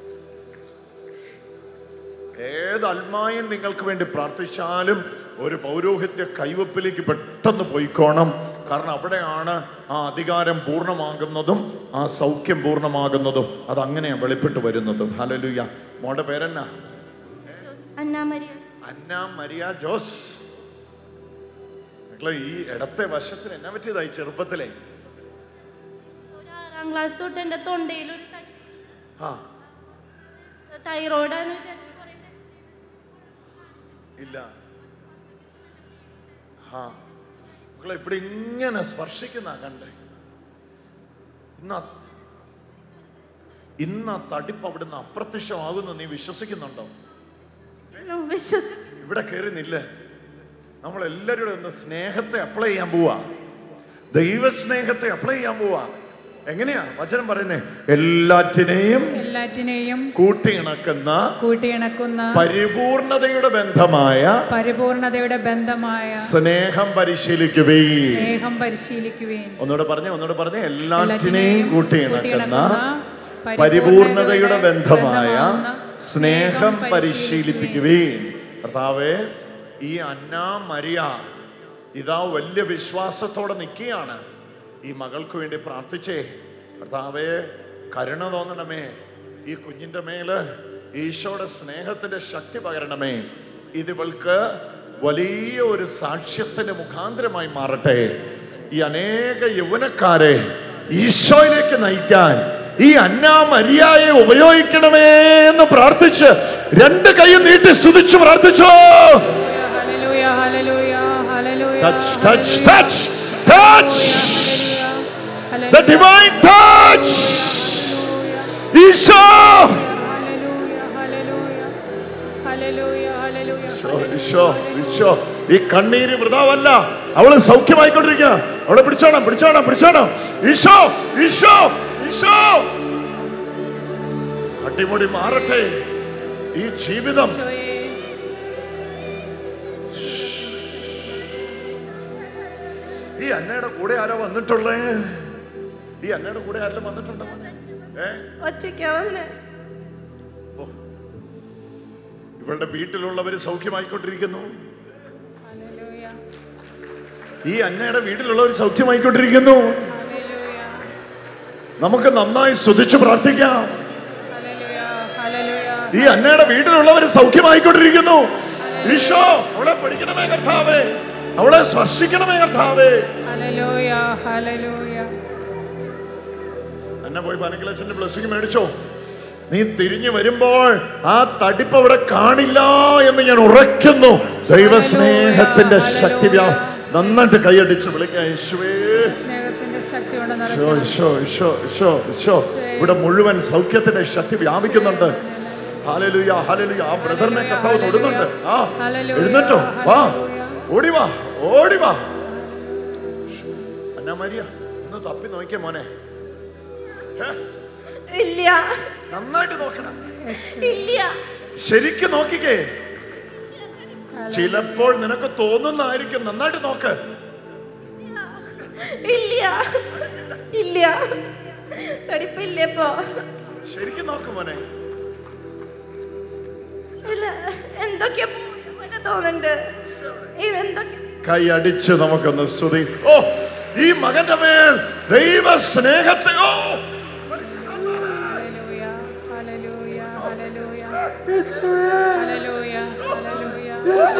ഏത് അൽമായും നിങ്ങൾക്ക് വേണ്ടി പ്രാർത്ഥിച്ചാലും ഒരു പൗരോഹിത്യ കൈവപ്പിലേക്ക് പെട്ടെന്ന് പോയിക്കോണം കാരണം അവിടെയാണ് ആ അധികാരം പൂർണ്ണമാകുന്നതും ആ സൗഖ്യം പൂർണ്ണമാകുന്നതും അത് അങ്ങനെയാണ് വെളിപ്പെട്ട് വരുന്നതും ഹലലുയ മോളുടെ പേരെന്നാ അന്ന മരിയ അന്ന മരിയ ജോസ് മക്കളെ ഈ ഇടത്തെ വശത്തിന് എന്നാ പറ്റിയതായി ചെറുപ്പത്തിലെ ഒരു ആറാം ക്ലാസ് തൊട്ട് എൻ്റെ തൊണ്ടയിൽ ഒരു തടി ആ തൈറോയിഡാന്ന് വിചാരിച്ച് കുറേ test ചെയ്തു. ഇല്ല ആ മക്കളെ ഇവിടെ ഇങ്ങനെ സ്പർശിക്കുന്ന കണ്ടേ ഇന്ന് ആ- ഇന്ന് ആ തടിപ്പ് അവിടുന്ന് അപ്രത്യക്ഷമാകുന്നു നീ വിശ്വസിക്കുന്നുണ്ടോ ഇന്ന് വിശ്വസിക്കുന്നു ഇവിടെ കയറി നില്ല നമ്മൾ എല്ലാവരും ഒന്ന് സ്നേഹത്തെ അപ്ലൈ ചെയ്യാൻ പോവാ ദൈവസ്നേഹത്തെ അപ്ലൈ ചെയ്യാൻ പോവാ എങ്ങനെയാ വചനം പറയുന്നേ എല്ലാറ്റിനെയും എല്ലാറ്റിനെയും കൂട്ടിയിണക്കുന്ന കൂട്ടിയിണക്കുന്ന പരിപൂർണതയുടെ ബന്ധമായ പരിപൂർണതയുടെ ബന്ധമായ സ്നേഹം പരിശീലിക്കുവേ സ്നേഹം പരിശീലിക്കുവേൻ ഒന്നുകൂടെ പറഞ്ഞേ ഒന്നുകൂടെ പറഞ്ഞേ എല്ലാറ്റിനെയും കൂട്ടിയിണക്കുന്ന പരിപൂർണതയുടെ പരിപൂർണതയുടെ ബന്ധമായ ബന്ധമാകുന്ന സ്നേഹം സ്നേഹം പരിശീലിപ്പിക്കുവീൻ കർത്താവേ ഈ അന്ന മരിയ ഇതാ വലിയ വിശ്വാസത്തോടെ നിൽക്കുകയാണ് ഈ മകൾക്ക് വേണ്ടി പ്രാർത്ഥിച്ചേ കർത്താവേ കരുണ തോന്നണമേ ഈ കുഞ്ഞിന്റെ മേല് ഈശോയുടെ സ്നേഹത്തിന്റെ ശക്തി പകരണമേ ഇതിവൾക്ക് വലിയ ഒരു സാക്ഷ്യത്തിന്റെ മുഖാന്തരമായി മാറട്ടെ ഈ അനേക യൗവനക്കാരെ ഈശോയിലേക്ക് നയിക്കാൻ ഈ അന്നാ മരിയായെ ഉപയോഗിക്കണമേ എന്ന് പ്രാർത്ഥിച്ച് രണ്ട് കൈയും നീട്ടി സ്തുതിച്ചു പ്രാർത്ഥിച്ചോ ഹല്ലേലൂയ ഹല്ലേലൂയ ഹല്ലേലൂയ ടച്ച് ടച്ച് ടച്ച് ടച്ച് ഹല്ലേലൂയ ദ ഡിവൈൻ ടച്ച് ഈശോ ഹല്ലേലൂയ ഹല്ലേലൂയ ഹല്ലേലൂയ ഹല്ലേലൂയ ഈശോ, ഈശോ ഈശോ ഈ കണ്ണീര് വൃതാവല്ല അവള് സൗഖ്യമായിക്കൊണ്ടിരിക്കുക അവളെ പിടിച്ചോണം പിടിച്ചോണം പിടിച്ചോണം ഈശോ ഈശോ ഈശോ അടിമുടി മാറട്ടെ ഈ ജീവിതം ഈശോയെ ഈ അന്നയുടെ കൂടെ ആരോ വന്നിട്ടുള്ളേ ഈ അന്നയുടെ കൂടെ ആരെല്ലാം വന്നിട്ടുണ്ടോ ഏ ഒറ്റയ്ക്കാ വന്ന് ഓ. ഇവളുടെ വീട്ടിലുള്ളവര് സൗഖ്യമായിക്കൊണ്ടിരിക്കുന്നു ഹല്ലേലൂയ ഈ അന്നയുടെ വീട്ടിലുള്ളവർ സൗഖ്യമായിക്കൊണ്ടിരിക്കുന്നു ഹല്ലേലൂയ നമുക്ക് നന്നായി സ്തുതിച്ചു പ്രാർത്ഥിക്കാം ഹല്ലേലൂയ ഹല്ലേലൂയ ഈ അന്നയുടെ വീട്ടിലുള്ളവർ സൗഖ്യമായിക്കൊണ്ടിരിക്കുന്നു ഈശോ അവളെ പിടിക്കണമേ കർത്താവേ അവളെ സ്പർശിക്കണമേ കർത്താവേ ഹല്ലേലൂയ ഹല്ലേലൂയ അന്ന പോയി പനക്കിലച്ഛന്റെ ബ്ലസ്സിങ് മേടിച്ചോ നീ തിരിഞ്ഞു വരുമ്പോൾ ആ തടിപ്പ് അവിടെ കാണില്ല എന്ന് ഞാൻ ഉറയ്ക്കുന്നു ദൈവസ്നേഹത്തിന്റെ ശക്തി വ്യാ- നന്നായിട്ട് കൈയടിച്ച് വിളിക്കാം യേശുവേ സ്നേഹത്തിന്റെ ശക്തി കൊണ്ട് ഈശോ, നിറയ്ക്കണം ഈശോ, ഈശോ, ഈശോ, ഈശോ. ഇവിടെ മുഴുവൻ സൗഖ്യത്തിന്റെ ശക്തി വ്യാപിക്കുന്നുണ്ട് ഹാലലുയ ഹാലലുയ ആ ബ്രദറിനെ കർത്താവ് തൊടുന്നുണ്ട് ആ ഹല്ലേലൂയ, എഴുന്നേറ്റോ വാ ഹല്ലേലൂയ. ഓടി വാ ഓടി വാ അന്ന മരിയ ഒന്ന് തപ്പി നോക്കിയ മോനെ ഹേ, ഇല്ല നന്നായിട്ട് നോക്കണം ഇല്ല ശരിക്കും നോക്കിക്കേ ചിലപ്പോൾ നിനക്ക് തോന്നുന്നതായിരിക്കും നന്നായിട്ട് നോക്ക് ഇല്ല ഇല്ല തടിപ്പില്ല ഇപ്പോ ശരിക്കും നോക്ക് മോനെ ഇല്ല എന്തൊക്കെയോ പോലെ തോന്നുന്നുണ്ട് ഇതെന്തൊക്കെ കൈയടിച്ച് നമുക്കൊന്ന് സ്തുതി ഓ ഈ മകന്റെ മേൽ ദൈവ സ്നേഹത്തെ ഓ ഹല്ലേലൂയ ഹല്ലേലൂയ ഹല്ലേലൂയ ഹല്ലേലൂയ ഹല്ലേലൂയ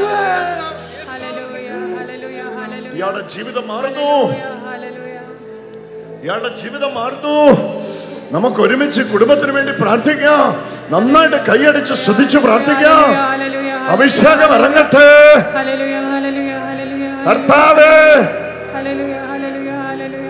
ഹല്ലേലൂയ ഹല്ലേലൂയ ഹല്ലേലൂയ ഇയാളുടെ ജീവിതം മാറുന്നു ഹല്ലേലൂയ ഇയാളുടെ ജീവിതം മാറുന്നു നമുക്ക് ഒരുമിച്ച് കുടുംബത്തിന് വേണ്ടി പ്രാർത്ഥിക്കാം നന്നായിട്ട് കൈയടിച്ച് സ്തുതിച്ച് പ്രാർത്ഥിക്കാം ഹല്ലേലൂയ അഭിഷേകം ഇറങ്ങട്ടെ ഹല്ലേലൂയ ഹല്ലേലൂയ ഹല്ലേലൂയ കർത്താവേ ഹല്ലേലൂയ ഹല്ലേലൂയ ഹല്ലേലൂയ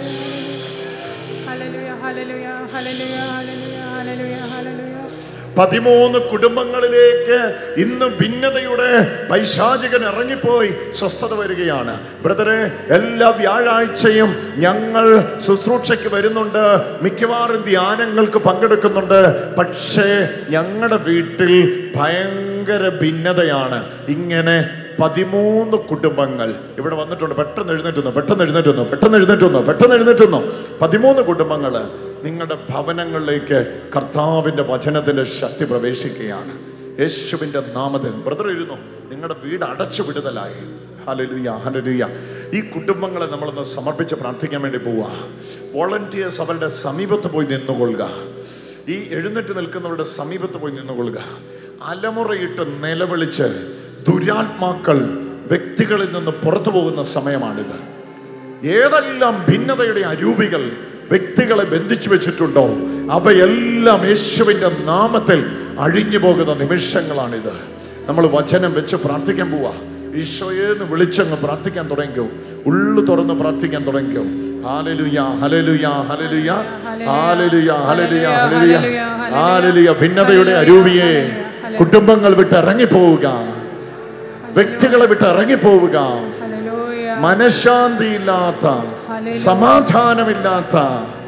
ഹല്ലേലൂയ ഹല്ലേലൂയ ഹല്ലേലൂയ ഹല്ലേലൂയ ഹല്ലേലൂയ ഹല്ലേലൂയ പതിമൂന്ന് കുടുംബങ്ങളിലേക്ക് ഇന്ന് ഭിന്നതയുടെ പൈശാചികൻ ഇറങ്ങിപ്പോയി സ്വസ്ഥത വരികയാണ് ബ്രദറെ എല്ലാ വ്യാഴാഴ്ചയും ഞങ്ങൾ ശുശ്രൂഷയ്ക്ക് വരുന്നുണ്ട് മിക്കവാറും ധ്യാനങ്ങൾക്ക് പങ്കെടുക്കുന്നുണ്ട് പക്ഷേ ഞങ്ങളുടെ വീട്ടിൽ ഭയങ്കര ഭിന്നതയാണ് ഇങ്ങനെ പതിമൂന്ന് കുടുംബങ്ങൾ ഇവിടെ വന്നിട്ടുണ്ട് പെട്ടെന്ന് എഴുന്നേറ്റുന്നു പെട്ടെന്ന് എഴുന്നേറ്റുന്നു പെട്ടെന്ന് എഴുന്നേറ്റുന്നു പെട്ടെന്ന് എഴുന്നേറ്റുന്നു പതിമൂന്ന് കുടുംബങ്ങൾ നിങ്ങളുടെ ഭവനങ്ങളിലേക്ക് കർത്താവിൻ്റെ വചനത്തിൻ്റെ ശക്തി പ്രവേശിക്കുകയാണ് യേശുവിൻ്റെ നാമത്തിൽ ബ്രദർ ഇരുന്നു നിങ്ങളുടെ വീട് അടച്ചു വിടുതലായി ഹലലുയ ഹലലുയ ഈ കുടുംബങ്ങളെ നമ്മളൊന്ന് സമർപ്പിച്ച് പ്രാർത്ഥിക്കാൻ വേണ്ടി പോവുക വോളണ്ടിയേഴ്സ് അവരുടെ സമീപത്ത് പോയി നിന്നുകൊള്ളുക ഈ എഴുന്നേറ്റ് നിൽക്കുന്നവരുടെ സമീപത്ത് പോയി നിന്നുകൊള്ളുക അലമുറയിട്ട് നിലവിളിച്ച് ദുരാത്മാക്കൾ വ്യക്തികളിൽ നിന്ന് പുറത്തു പോകുന്ന സമയമാണിത് ഏതെല്ലാം ഭിന്നതയുടെ അരൂപികൾ വ്യക്തികളെ ബന്ധിച്ചു വെച്ചിട്ടുണ്ടോ അവയെല്ലാം യേശുവിൻ്റെ നാമത്തിൽ അഴിഞ്ഞു പോകുന്ന നിമിഷങ്ങളാണിത് നമ്മൾ വചനം വെച്ച് പ്രാർത്ഥിക്കാൻ പോവാ ഈശോയെന്ന് വിളിച്ചങ്ങ് പ്രാർത്ഥിക്കാൻ തുടങ്ങിക്കോ ഉള്ളു തുറന്ന് പ്രാർത്ഥിക്കാൻ പോവാ ഹാലലുയ ഹലലുയ ഹലലുയ ഹാലലുയ ഹലലുയ ഹലലുയ ഹാലലുയ ഭിന്നതയുടെ അരൂപിയെ കുടുംബങ്ങൾ വിട്ട് ഇറങ്ങിപ്പോവുക വ്യക്തികളെ വിട്ട് ഇറങ്ങിപ്പോവുക ഹല്ലേലൂയ മനഃശാന്തിയില്ലാത്ത സമാധാനമില്ലാത്ത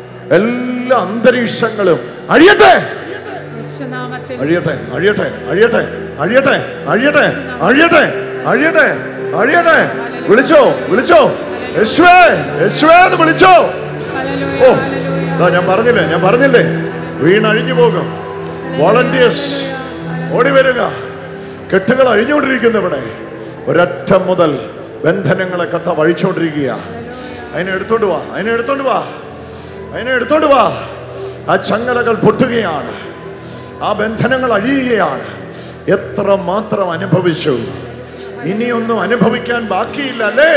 എല്ലാ അന്തരീക്ഷങ്ങളും അഴിയട്ടെ യേശുനാമത്തിൽ അഴിയട്ടെ അഴിയട്ടെ അഴിയട്ടെ അഴിയട്ടെ അഴിയട്ടെ അഴിയട്ടെ അഴിയട്ടെ അഴിയട്ടെ വിളിച്ചോ വിളിച്ചോ യേശുവേ യേശുവേ എന്ന് വിളിച്ചോ ഹല്ലേലൂയ ഓ ഹല്ലേലൂയ ദാ ഞാൻ പറഞ്ഞില്ലേ ഞാൻ പറഞ്ഞില്ലേ വീണഴിഞ്ഞു പോകും വോളണ്ടിയേഴ്സ് ഓടി വരിക കെട്ടുകൾ അഴിഞ്ഞുകൊണ്ടിരിക്കുന്നു ഇവിടെ ഒരറ്റം മുതൽ ബന്ധനങ്ങളെ കഥ വഴിച്ചോണ്ടിരിക്കുക അതിനെ എടുത്തോണ്ട് വാ അതിനെ എടുത്തോണ്ട് വാ അതിനെ എടുത്തോണ്ട് വാ ആ ചങ്ങലകൾ പൊട്ടുകയാണ് ആ ബന്ധനങ്ങൾ അഴിയുകയാണ് എത്ര മാത്രം അനുഭവിച്ചു ഇനിയൊന്നും അനുഭവിക്കാൻ ബാക്കിയില്ല അല്ലേ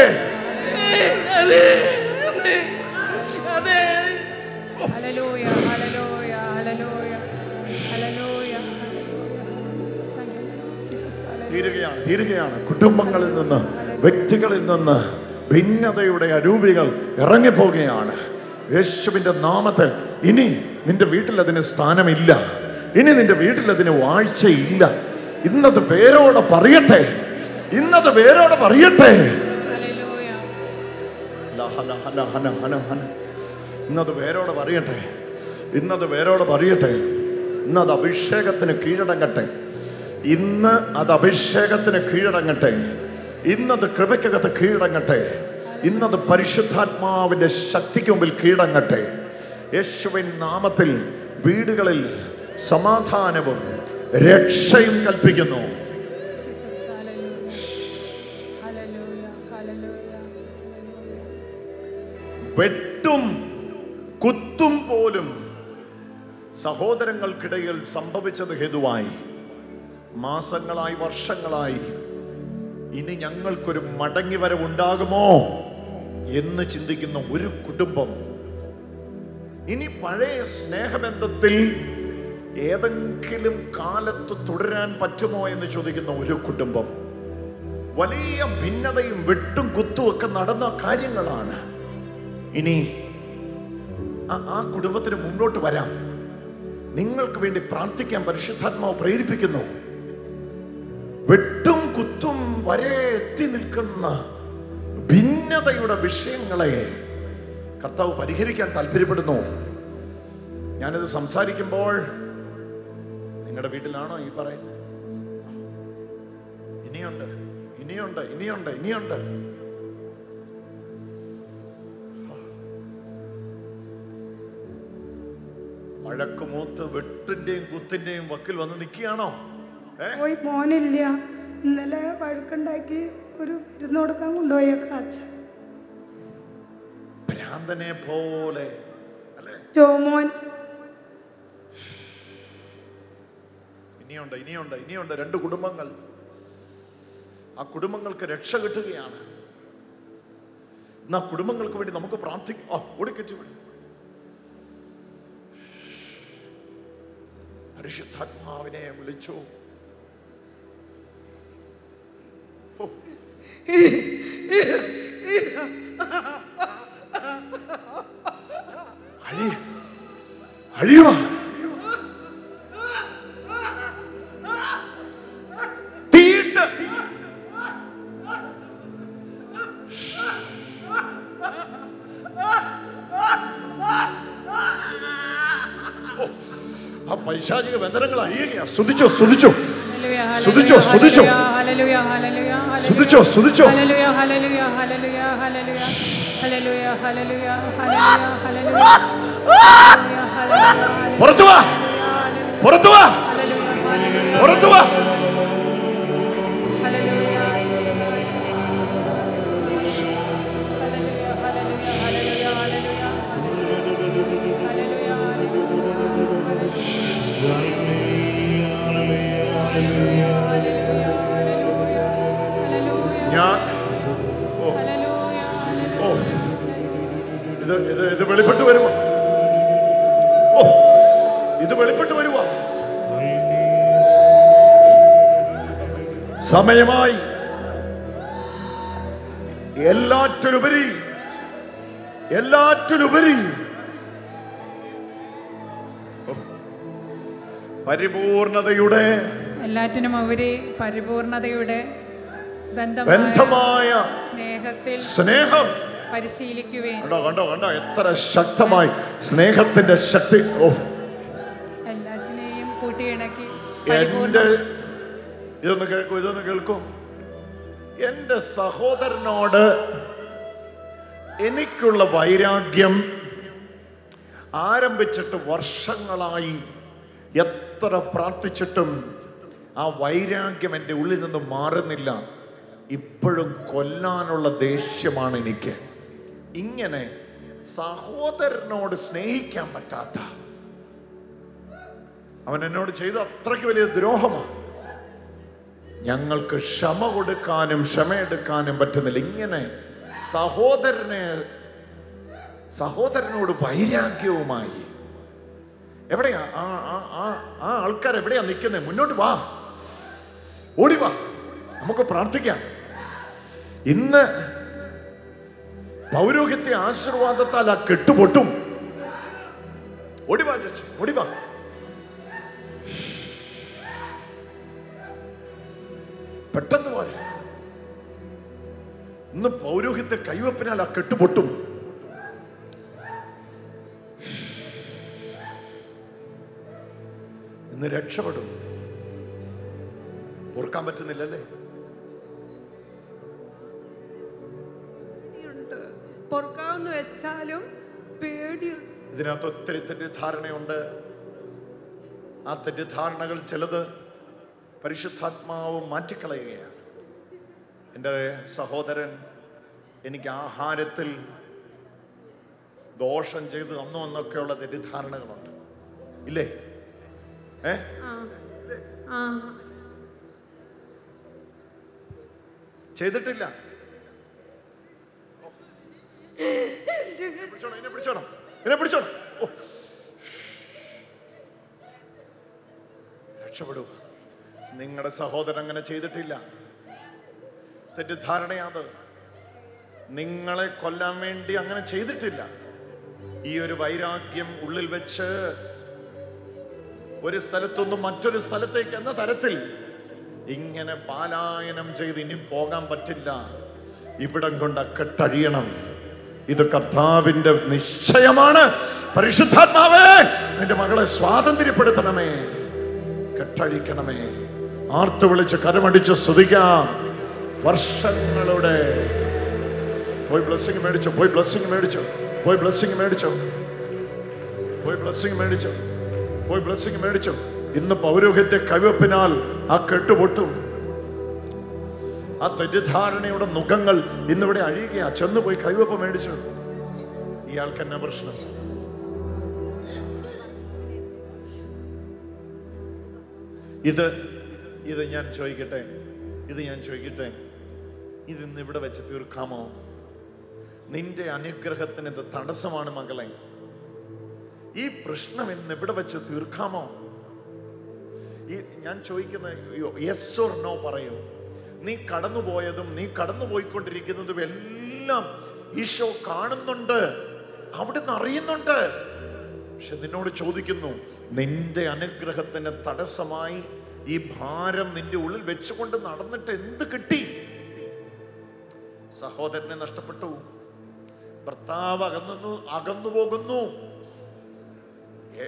ഹല്ലേലൂയ ഹല്ലേലൂയ ഹല്ലേലൂയ ഹല്ലേലൂയ താങ്ക് യു ജീസസ് ഹല്ലേലൂയ തീരുകയാണ് തീരുകയാണ് കുടുംബങ്ങളിൽ നിന്ന് വ്യക്തികളിൽ നിന്ന് ഭിന്നതയുടെ അരൂപികൾ ഇറങ്ങിപ്പോകുകയാണ് യേശുവിൻ്റെ നാമത്തിൽ ഇനി നിന്റെ വീട്ടിൽ അതിന് സ്ഥാനമില്ല ഇനി നിന്റെ വീട്ടിൽ അതിന് വാഴ്ചയില്ല ഇന്നത് പേരോടെ പറയട്ടെ ഇന്നത് പേരോടെ പറയട്ടെ ഹല്ലേലൂയ ഹല, ഹല, ഹല, ഹന, ഹന, ഹന. ഇന്നത് പേരോടെ പറയട്ടെ ഇന്നത് പേരോടെ പറയട്ടെ ഇന്നത് അഭിഷേകത്തിന് കീഴടങ്ങട്ടെ ഇന്ന് അത് അഭിഷേകത്തിന് കീഴടങ്ങട്ടെ ഇന്നത് കൃപയ്ക്കകത്ത് കീഴടങ്ങട്ടെ ഇന്നത് പരിശുദ്ധാത്മാവിന്റെ ശക്തിക്ക് മുമ്പിൽ കീഴടങ്ങട്ടെ യേശുവിൻ നാമത്തിൽ വീടുകളിൽ സമാധാനവും രക്ഷയും കൽപ്പിക്കുന്നു ജീസസ് ഹല്ലേലൂയ ഹല്ലേലൂയ ഹല്ലേലൂയ ഹല്ലേലൂയ വെട്ടും കുത്തും പോലും സഹോദരങ്ങൾക്കിടയിൽ സംഭവിച്ചത് ഹേതുവായി മാസങ്ങളായി വർഷങ്ങളായി ഇനി ഞങ്ങൾക്കൊരു മടങ്ങി വരവുണ്ടാകുമോ എന്ന് ചിന്തിക്കുന്ന ഒരു കുടുംബം ഇനി പഴയ സ്നേഹബന്ധത്തിൽ ഏതെങ്കിലും കാലത്ത് തുടരാൻ പറ്റുമോ എന്ന് ചോദിക്കുന്ന ഒരു കുടുംബം വലിയ ഭിന്നതയും വെട്ടും കുത്തും ഒക്കെ നടന്ന കാര്യങ്ങളാണ് ഇനി ആ- ആ കുടുംബത്തിന് മുന്നോട്ട് വരാം നിങ്ങൾക്ക് വേണ്ടി പ്രാർത്ഥിക്കാൻ പരിശുദ്ധാത്മാവ് പ്രേരിപ്പിക്കുന്നു വെട്ടും കുത്തും വരെ എത്തി നിൽക്കുന്ന ഭിന്നതയുടെ വിഷയങ്ങളെ കർത്താവ് പരിഹരിക്കാൻ താല്പര്യപ്പെടുന്നു ഞാനിത് സംസാരിക്കുമ്പോൾ നിങ്ങളുടെ വീട്ടിലാണോ ഈ പറയുന്നത് ഇനിയുണ്ട് ഇനിയുണ്ട് ഇനിയുണ്ട് ഇനിയുണ്ട് വഴക്കുമൂത്ത് വെട്ടിന്റെയും കുത്തിന്റെയും വക്കിൽ വന്ന് നിൽക്കുകയാണോ ഏ പോയി മോനില്ല ഇന്നലെ വഴക്കുണ്ടാക്കി ഒരു മരുന്ന് കൊടുക്കാൻ കൊണ്ടുപോയേക്ക അച്ഛൻ ഭ്രാന്തനെ പോലെ അല്ലേ ജോമോൻ ഇനിയുണ്ട് ഇനിയുണ്ട് ഇനിയുണ്ട് രണ്ട് കുടുംബങ്ങൾ ആ കുടുംബങ്ങൾക്ക് രക്ഷ കിട്ടുകയാണ് എന്നാ കുടുംബങ്ങൾക്ക് വേണ്ടി നമുക്ക് പ്രാർത്ഥിക്കാം ഓ ഓടിക്കച്ചു വിളി പരിശുദ്ധാത്മാവിനെ വിളിച്ചു ഓ. അഴി അഴിയുവാ തീയിട്ട് ഓ, ആ പൈശാചിക ബന്ധനങ്ങൾ അഴിയുകയാ സ്തുതിച്ചോ സ്തുതിച്ചോ സ്തുതിച്ചോ, സ്തുതിച്ചോ. ഹല്ലേലൂയ ഹല്ലേലൂയ സ്തുതിച്ചോ സ്തുതിച്ചോ ഹല്ലേലൂയ ഹല്ലേലൂയ ഹല്ലേലൂയ ഹല്ലേലൂയ ഹല്ലേലൂയ ഹല്ലേലൂയ ഹല്ലേലൂയ ഹല്ലേലൂയ ഹല്ലേലൂയ പുറത്തു വാ പുറത്തു വാ പുറത്തു വാ ഞാൻ ഓ ഓ ഇത് ഇത് ഇത് വെളിപ്പെട്ട് വരുവാ ഓ ഇത് വെളിപ്പെട്ട് വരുവാ സമയമായി എല്ലാറ്റിലുപരി എല്ലാറ്റിലുപരി ഓ, പരിപൂർണതയുടെ എല്ലാറ്റിനും ഉപരി പരിപൂർണതയുടെ ബന്ധമായ ബന്ധമായ സ്നേഹത്തിൽ സ്നേഹം പരിശീലിക്കുവേൻ കണ്ടോ കണ്ടോ കണ്ടോ എത്ര ശക്തമായി സ്നേഹത്തിന്റെ ശക്തി ഓ എല്ലാറ്റിനെയും കൂട്ടിയിണക്കി എന്റെ ഇതൊന്ന് കേൾക്കൂ ഇതൊന്ന് കേൾക്കൂ എന്റെ സഹോദരനോട് എനിക്കുള്ള വൈരാഗ്യം ആരംഭിച്ചിട്ട് വർഷങ്ങളായി എത്ര പ്രാർത്ഥിച്ചിട്ടും ആ വൈരാഗ്യം എൻ്റെ ഉള്ളിൽ നിന്ന് മാറുന്നില്ല ഇപ്പോഴും കൊല്ലാനുള്ള ദേഷ്യമാണ് എനിക്ക് ഇങ്ങനെ സഹോദരനോട് സ്നേഹിക്കാൻ പറ്റാത്ത അവൻ എന്നോട് ചെയ്ത അത്രയ്ക്ക് വലിയ ദ്രോഹമാണ് ഞങ്ങൾക്ക് ക്ഷമ കൊടുക്കാനും ക്ഷമയെടുക്കാനും പറ്റുന്നില്ല ഇങ്ങനെ സഹോദരനെ സഹോദരനോട് വൈരാഗ്യവുമായി എവിടെയാ ആ ആ ആ ആ ആൾക്കാർ എവിടെയാ നിൽക്കുന്നത് മുന്നോട്ട് വാ ഓടി വാ നമുക്ക് പ്രാർത്ഥിക്കാം ഇന്ന് പൗരോഹിത്യ ആശീർവാദത്താൽ ആ കെട്ടുപൊട്ടും ഓടിവാ ചേച്ചി ഓടിവാ പെട്ടെന്ന് പോലെ ഇന്ന് പൗരോഹിത്യ കൈവപ്പിനാൽ ആ കെട്ടുപൊട്ടും ഇന്ന് രക്ഷപ്പെടും ഓർക്കാൻ പറ്റുന്നില്ലല്ലേ ഉണ്ട് പൊറുക്കാമെന്ന് വെച്ചാലും പേടിയുണ്ട് ഇതിനകത്ത് ഒത്തിരി തെറ്റിദ്ധാരണയുണ്ട് ആ തെറ്റിദ്ധാരണകൾ ചിലത് പരിശുദ്ധാത്മാവ് മാറ്റിക്കളയുകയാണ് എൻ്റെ സഹോദരൻ എനിക്ക് ആഹാരത്തിൽ ദോഷം ചെയ്ത് അന്നോ എന്നൊക്കെയുള്ള തെറ്റിദ്ധാരണകളുണ്ട് ഇല്ലേ ഏ ആ ആ ചെയ്തിട്ടില്ല പിടിച്ചോണം എന്നെ പിടിച്ചോണം എന്നെ പിടിച്ചോണം ഓ. രക്ഷപ്പെടൂ നിങ്ങളുടെ സഹോദരൻ അങ്ങനെ ചെയ്തിട്ടില്ല തെറ്റിദ്ധാരണയാത് നിങ്ങളെ കൊല്ലാൻ വേണ്ടി അങ്ങനെ ചെയ്തിട്ടില്ല ഈ ഒരു വൈരാഗ്യം ഉള്ളിൽ വെച്ച് ഒരു സ്ഥലത്തുനിന്നും മറ്റൊരു സ്ഥലത്തേക്ക് എന്ന തരത്തിൽ ഇങ്ങനെ പാലായനം ചെയ്ത് ഇനി പോകാൻ പറ്റില്ല ഇവിടം കൊണ്ട് കെട്ടഴിയണം ഇത് കർത്താവിന്റെ നിശ്ചയമാണ് പരിശുദ്ധാത്മാവേ നിന്റെ മകളെ സ്വാതന്ത്ര്യപ്പെടുത്തണമേ കെട്ടഴിക്കണമേ ആർത്തു വിളിച്ച് കരമടിച്ച് സ്തുതിക്കാം വർഷങ്ങളുടെ പോയി ബ്ലസ്സിങ് മേടിച്ചോ പോയി ബ്ലസ്സിങ് മേടിച്ചോ പോയി ബ്ലസ്സിങ് മേടിച്ചോ പോയി ബ്ലസ്സിങ് മേടിച്ചോ പോയി ബ്ലസ്സിങ് മേടിച്ചോ ഇന്ന് പൗരോഹിത്യ കൈവപ്പിനാൽ ആ കെട്ടുപൊട്ടും ആ തെറ്റിദ്ധാരണയുടെ മുഖങ്ങൾ ഇന്നിവിടെ അഴിയുകയാ ചെന്ന് പോയി കൈവപ്പ് മേടിച്ചു ഇയാൾക്ക് എന്നാ പ്രശ്നം ഇത് ഇത് ഞാൻ ചോദിക്കട്ടെ ഇത് ഞാൻ ചോദിക്കട്ടെ ഇത് ഇന്ന് ഇവിടെ വെച്ച് തീർക്കാമോ നിന്റെ അനുഗ്രഹത്തിന് ഇത് തടസ്സമാണ് മകളെ ഈ പ്രശ്നം ഇന്ന് ഇവിടെ വെച്ച് തീർക്കാമോ ഈ ഞാൻ ചോദിക്കുന്ന യെസ് ഓർ നോ പറയൂ നീ കടന്നുപോയതും നീ കടന്നുപോയിക്കൊണ്ടിരിക്കുന്നതും എല്ലാം ഈശോ കാണുന്നുണ്ട് അവിടുന്ന് അറിയുന്നുണ്ട് പക്ഷെ നിന്നോട് ചോദിക്കുന്നു നിന്റെ അനുഗ്രഹത്തിന് തടസ്സമായി ഈ ഭാരം നിന്റെ ഉള്ളിൽ വെച്ചുകൊണ്ട് നടന്നിട്ട് എന്ത് കിട്ടി സഹോദരനെ നഷ്ടപ്പെട്ടു ഭർത്താവ് അകന്നു അകന്നു പോകുന്നു ഏ,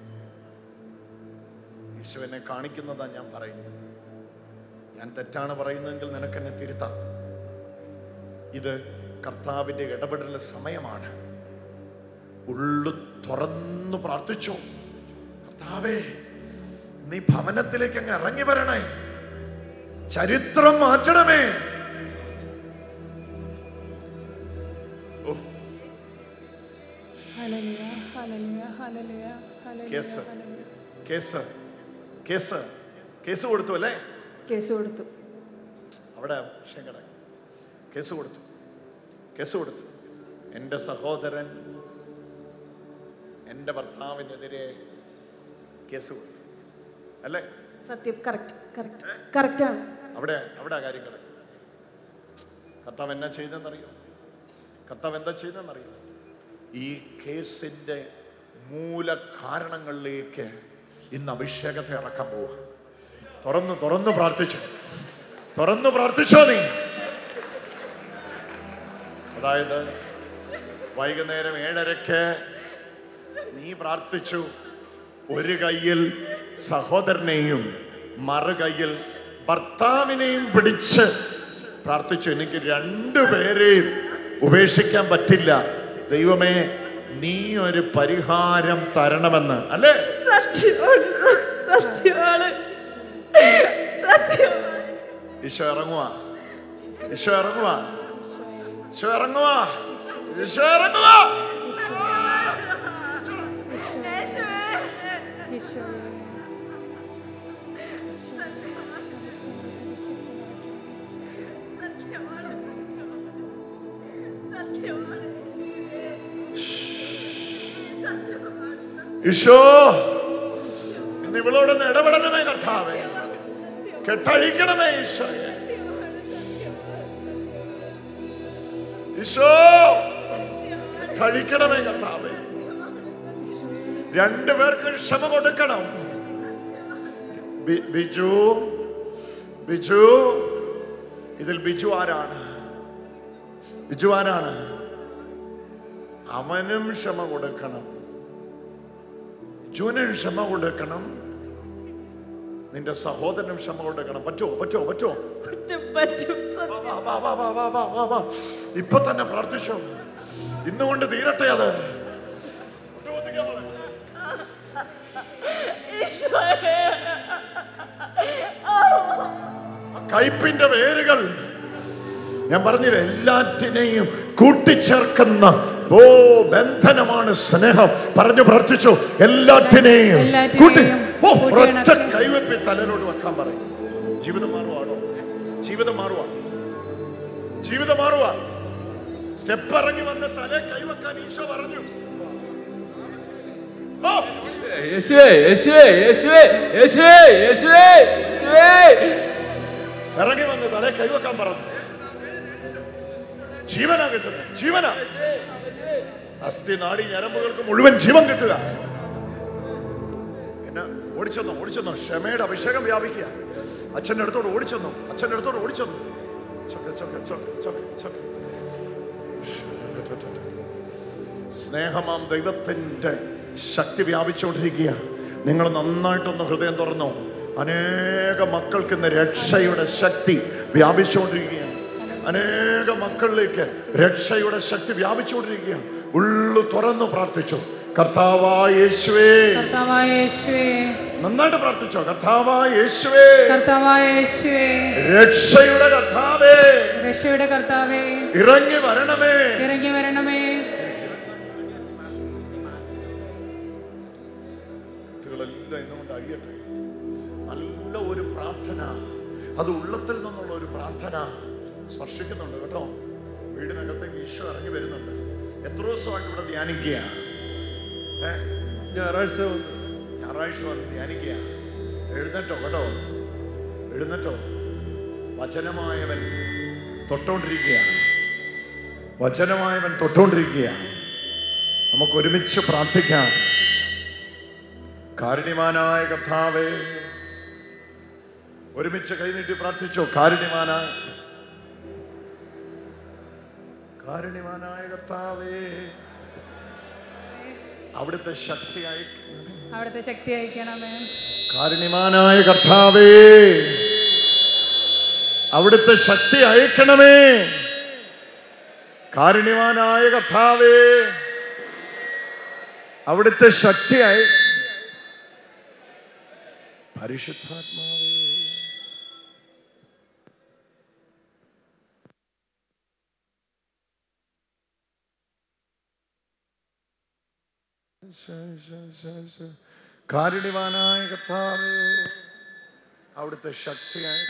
ഈശോനെ കാണിക്കുന്നതാ ഞാൻ പറയുന്നത് ഞാൻ തെറ്റാണ് പറയുന്നതെങ്കിൽ നിനക്ക് എന്നെ തിരുത്താം ഇത് കർത്താവിന്റെ ഇടപെടൽ സമയമാണ് ഉള്ളു തുറന്നു പ്രാർത്ഥിച്ചു കർത്താവേ നീ ഭവനത്തിലേക്ക് അങ്ങ് ഇറങ്ങി വരണേ ചരിത്രം മാറ്റണമേ ഹല്ലേലൂയ ഹല്ലേലൂയ ഹല്ലേലൂയ ഹല്ലേലൂയ കേസ് ഹല്ലേലൂയ. കേസ് കേസ് കേസ് കൊടുത്തു അല്ലേ കേസ് കൊടുത്തു അവിടെ ശങ്കട കേസ് കൊടുത്തു കേസ് കൊടുത്തു എൻ്റെ സഹോദരൻ എൻ്റെ ഭർത്താവിനെതിരെ കേസ് കൊടുത്തു അല്ലേ സത്യം കറക്റ്റ് കറക്റ്റ് കറക്റ്റാണ് അവിടെ അവിടെ ആ കാര്യം കിടക്കും കർത്താവ് എന്നാ ചെയ്തെന്നറിയോ കർത്താവ് എന്താ ചെയ്തെന്നറിയോ ഈ കേസിന്റെ മൂല കാരണങ്ങളിലേക്ക് ഇന്ന് അഭിഷേകത്തെ ഇറക്കാൻ പോവുക തുറന്ന് തുറന്ന് പ്രാർത്ഥിച്ചു തുറന്ന് പ്രാർത്ഥിച്ചോ നീ അതായത് വൈകുന്നേരം ഏഴരയ്ക്ക് നീ പ്രാർത്ഥിച്ചു ഒരു കയ്യിൽ സഹോദരനെയും മറുകൈയിൽ ഭർത്താവിനെയും പിടിച്ച് പ്രാർത്ഥിച്ചു എനിക്ക് രണ്ടുപേരെയും ഉപേക്ഷിക്കാൻ പറ്റില്ല ദൈവമേ നീ ഒരു പരിഹാരം തരണമെന്ന് അല്ലേ സത്യമാണ് സത്യമാണ് സത്യം ഈശോ ഇറങ്ങുക ഈശോ ഇറങ്ങുക ഈശോ ഇറങ്ങുക ഈശോ ഇറങ്ങുക ഈശോയെ ഈശോയെ ദൈവത്തിന്റെ ശക്തി നിറയ്ക്കണമേ. ഈശോ ഇന്ന് ഇവളോടൊന്ന് ഇടപെടണമേ കർത്താവേ കെട്ടഴിക്കണമേ ഈശോയെ ഈശോ കഴിക്കണമേ കർത്താവേ രണ്ടുപേർക്ക് ക്ഷമ കൊടുക്കണം ബി- ബിജു ബിജു ഇതിൽ ബിജു ആരാണ് ബിജു ആരാണ് അവനും ക്ഷമ കൊടുക്കണം ജുനും ക്ഷമ കൊടുക്കണം നിന്റെ സഹോദരനും ക്ഷമ കൊടുക്കണം പറ്റുമോ പറ്റുമോ പറ്റുമോ പറ്റും പറ്റും വാ, വാ, വാ, വാ, വാ, വാ, വാ, വാ, വാ. ഇപ്പൊ തന്നെ പ്രാർത്ഥിച്ചോ ഇന്നുകൊണ്ട് തീരട്ടെ അത് കയ്പിന്റെ വേരുകൾ ഞാൻ പറഞ്ഞില്ല എല്ലാറ്റിനെയും കൂട്ടിച്ചേർക്കുന്ന ഓ ബന്ധനമാണ് സ്നേഹം പറഞ്ഞു പ്രാർത്ഥിച്ചു എല്ലാറ്റിനെയും എല്ലാറ്റിനെയും കൂട്ടി ഓ കൂട്ടി ഒരൊറ്റ ഇണക്കി. കൈവെപ്പി തലനോട് വെക്കാൻ പറയും ജീവിതം മാറുവാണോ ജീവിതം മാറുവാ ജീവിതം മാറുവാ സ്റ്റെപ്പ് ഇറങ്ങി വന്ന് തല കൈവെക്കാൻ ഈശോ പറഞ്ഞു ഓ യേശുവേ യേശുവേ യേശുവേ യേശുവേ യേശുവേ യേശുവേ ഇറങ്ങി വന്ന് തല കൈവെക്കാൻ പറഞ്ഞു ജീവനാ കിട്ടുന്നത് ജീവനാ അസ്ഥി നാടി ഞരമ്പുകൾക്ക് മുഴുവൻ ജീവൻ കിട്ടുക എന്നെ ഓടിച്ചെന്നോ ഓടിച്ചെന്നോ ക്ഷമയുടെ അഭിഷേകം വ്യാപിക്കുക അച്ഛൻ്റെ അടുത്തോട് ഓടിച്ചെന്നോ അച്ഛൻ്റെ അടുത്തോട് ഓടിച്ചെന്നോ ചൊക്കെ ചൊക്കെ ചൊക്കെ ചൊക്കെ ചൊക്കെ സ്നേഹമാം ദൈവത്തിൻ്റെ ശക്തി വ്യാപിച്ചുകൊണ്ടിരിക്കുക നിങ്ങൾ നന്നായിട്ടൊന്ന് ഹൃദയം തുറന്നു അനേക മക്കൾക്ക് ഇന്ന് രക്ഷയുടെ ശക്തി വ്യാപിച്ചുകൊണ്ടിരിക്കുകയാണ് അനേക മക്കളിലേക്ക് രക്ഷയുടെ ശക്തി വ്യാപിച്ചുകൊണ്ടിരിക്കുകയാണ് ഉള്ളു തുറന്നു പ്രാർത്ഥിച്ചു കർത്താവായ യേശുവേ കർത്താവായ യേശുവേ നന്നായിട്ട് പ്രാർത്ഥിച്ചോ കർത്താവായ യേശുവേ കർത്താവായ യേശുവേ രക്ഷയുടെ കർത്താവേ രക്ഷയുടെ കർത്താവേ ഇറങ്ങി വരണമേ ഇറങ്ങി വരണമേ കുട്ടികളെല്ലാം ഇന്നുകൊണ്ട് അറിയട്ടെ നല്ല ഒരു പ്രാർത്ഥന അത് ഉള്ളത്തിൽ നിന്നുള്ള ഒരു പ്രാർത്ഥന സ്പർശിക്കുന്നുണ്ട് കേട്ടോ വീടിനകത്തേക്ക് ഈശോ ഇറങ്ങി വരുന്നുണ്ട് എത്ര ദിവസമായിട്ട് ഇവിടെ ധ്യാനിക്കുക ഏ? ഞായറാഴ്ച വന്നു ഞായറാഴ്ച വന്ന് ധ്യാനിക്കുക എഴുന്നേറ്റോ കേട്ടോ എഴുന്നേറ്റോ വചനമായവൻ തൊട്ടോണ്ടിരിക്കുക വചനമായവൻ തൊട്ടോണ്ടിരിക്കുക നമുക്ക് ഒരുമിച്ച് പ്രാർത്ഥിക്കാം കാരുണ്യമാനായ കർത്താവേ ഒരുമിച്ച് കൈനീട്ടി പ്രാർത്ഥിച്ചോ കാരുണ്യമാനായ കാരുണ്യമാനായ കർത്താവേ അവിടുത്തെ ശക്തി അയക്കണമേ അവിടുത്തെ ശക്തി അയക്കണമേ കാരുണ്യമാനായ കർത്താവേ അവിടുത്തെ ശക്തി അയക്കണമേ കാരുണ്യവാനായ കർത്താവേ അവിടുത്തെ ശക്തി അയ പരിശുദ്ധാത്മാവേ കാരുണ്യവാനായ കർത്താവേ അവിടുത്തെ ശക്തിയായി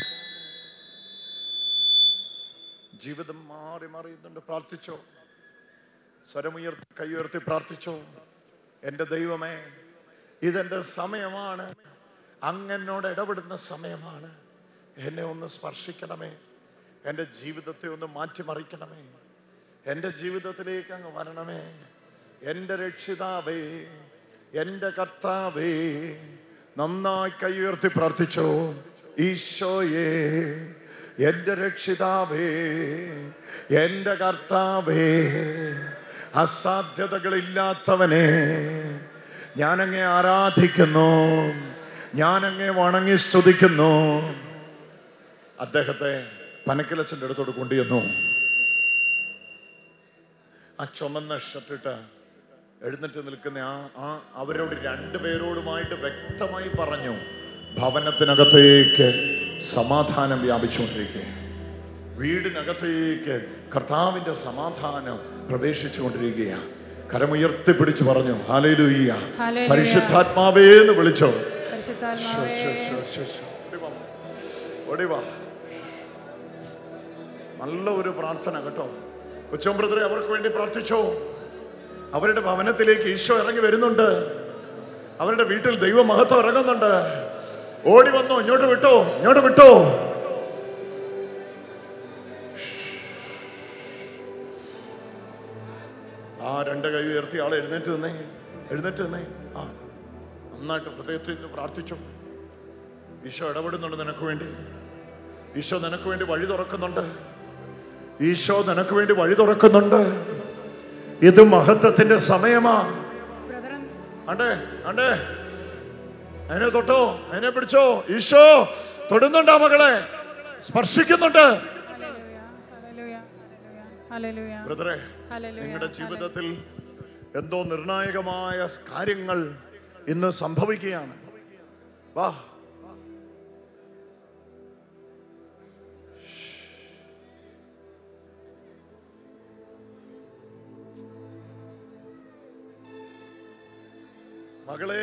ജീവിതം മാറി മറിയുന്നുണ്ട് പ്രാർത്ഥിച്ചോ സ്വരമുയർത്തി കൈയുയർത്തി പ്രാർത്ഥിച്ചോ എൻ്റെ ദൈവമേ ഇതെൻ്റെ സമയമാണ് അങ്ങനോട് ഇടപെടുന്ന സമയമാണ് എന്നെ ഒന്ന് സ്പർശിക്കണമേ എൻ്റെ ജീവിതത്തെ ഒന്ന് മാറ്റിമറിക്കണമേ എൻ്റെ ജീവിതത്തിലേക്ക് അങ്ങ് വരണമേ എൻ്റെ രക്ഷിതാവേ എൻ്റെ കർത്താവേ നന്നായി കൈയുയർത്തി പ്രാർത്ഥിച്ചോ ഈശോയേ എൻ്റെ രക്ഷിതാവേ എൻ്റെ കർത്താവേ അസാധ്യതകളില്ലാത്തവനെ ഞാനങ്ങെ ആരാധിക്കുന്നു ഞാനങ്ങെ വണങ്ങി സ്തുതിക്കുന്നു അദ്ദേഹത്തെ പനക്കിലച്ചൻ്റെ അടുത്തോട് കൊണ്ടുചെന്നു ആ ചുമന്ന ഷർട്ടിട്ട് എഴുന്നേറ്റ് നിൽക്കുന്ന ആ ആ അവരോട് രണ്ടുപേരോടുമായിട്ട് വ്യക്തമായി പറഞ്ഞു ഭവനത്തിനകത്തേക്ക് സമാധാനം വ്യാപിച്ചുകൊണ്ടിരിക്കുക വീടിനകത്തേക്ക് കർത്താവിന്റെ സമാധാനം പ്രവേശിച്ചുകൊണ്ടിരിക്കുകയാണ് കരമുയർത്തി പിടിച്ചു പറഞ്ഞു ഹാലേലൂയ്യ ഹല്ലേലൂയ. പരിശുദ്ധാത്മാവേ എന്ന് വിളിച്ചോ പരിശുദ്ധാത്മാവേ ശ്ശോ, ശ്ശോ, ശ്ശോ, ശ്ശോ. ഓടി വാ. ഓടി വാ. നല്ല ഒരു പ്രാർത്ഥന കേട്ടോ കൊച്ചോം ബ്രദറെ അവർക്ക് വേണ്ടി പ്രാർത്ഥിച്ചോ അവരുടെ ഭവനത്തിലേക്ക് ഈശോ ഇറങ്ങി വരുന്നുണ്ട് അവരുടെ വീട്ടിൽ ദൈവമഹത്വം ഇറങ്ങുന്നുണ്ട് ഓടി വന്നോ ഇങ്ങോട്ട് വിട്ടോ ഇങ്ങോട്ട് വിട്ടോ ആ രണ്ട് കൈ ഉയർത്തി ആൾ എഴുന്നേറ്റ് നിന്നേ എഴുന്നേറ്റ് നിന്നേ ആ നന്നായിട്ട് ഹൃദയത്തിൽ നിന്ന് പ്രാർത്ഥിച്ചു ഈശോ ഇടപെടുന്നുണ്ട് നിനക്ക് വേണ്ടി ഈശോ നിനക്ക് വേണ്ടി വഴി തുറക്കുന്നുണ്ട് ഈശോ നിനക്ക് വേണ്ടി വഴി തുറക്കുന്നുണ്ട് ഇത് മഹത്വത്തിന്റെ സമയമാ ബ്രദറൻ അണ്ടേ അണ്ടേ അതിനെ തൊട്ടോ അതിനെ പിടിച്ചോ ഈശോ തൊടുന്നുണ്ടാ മകളെ സ്പർശിക്കുന്നുണ്ട് ഹല്ലേലൂയ ഹല്ലേലൂയ ഹല്ലേലൂയ ബ്രദറെ ഹല്ലേലൂയ നിങ്ങളുടെ ജീവിതത്തിൽ എന്തോ നിർണായകമായ കാര്യങ്ങൾ ഇന്ന് സംഭവിക്കുകയാണ് വാ മകളെ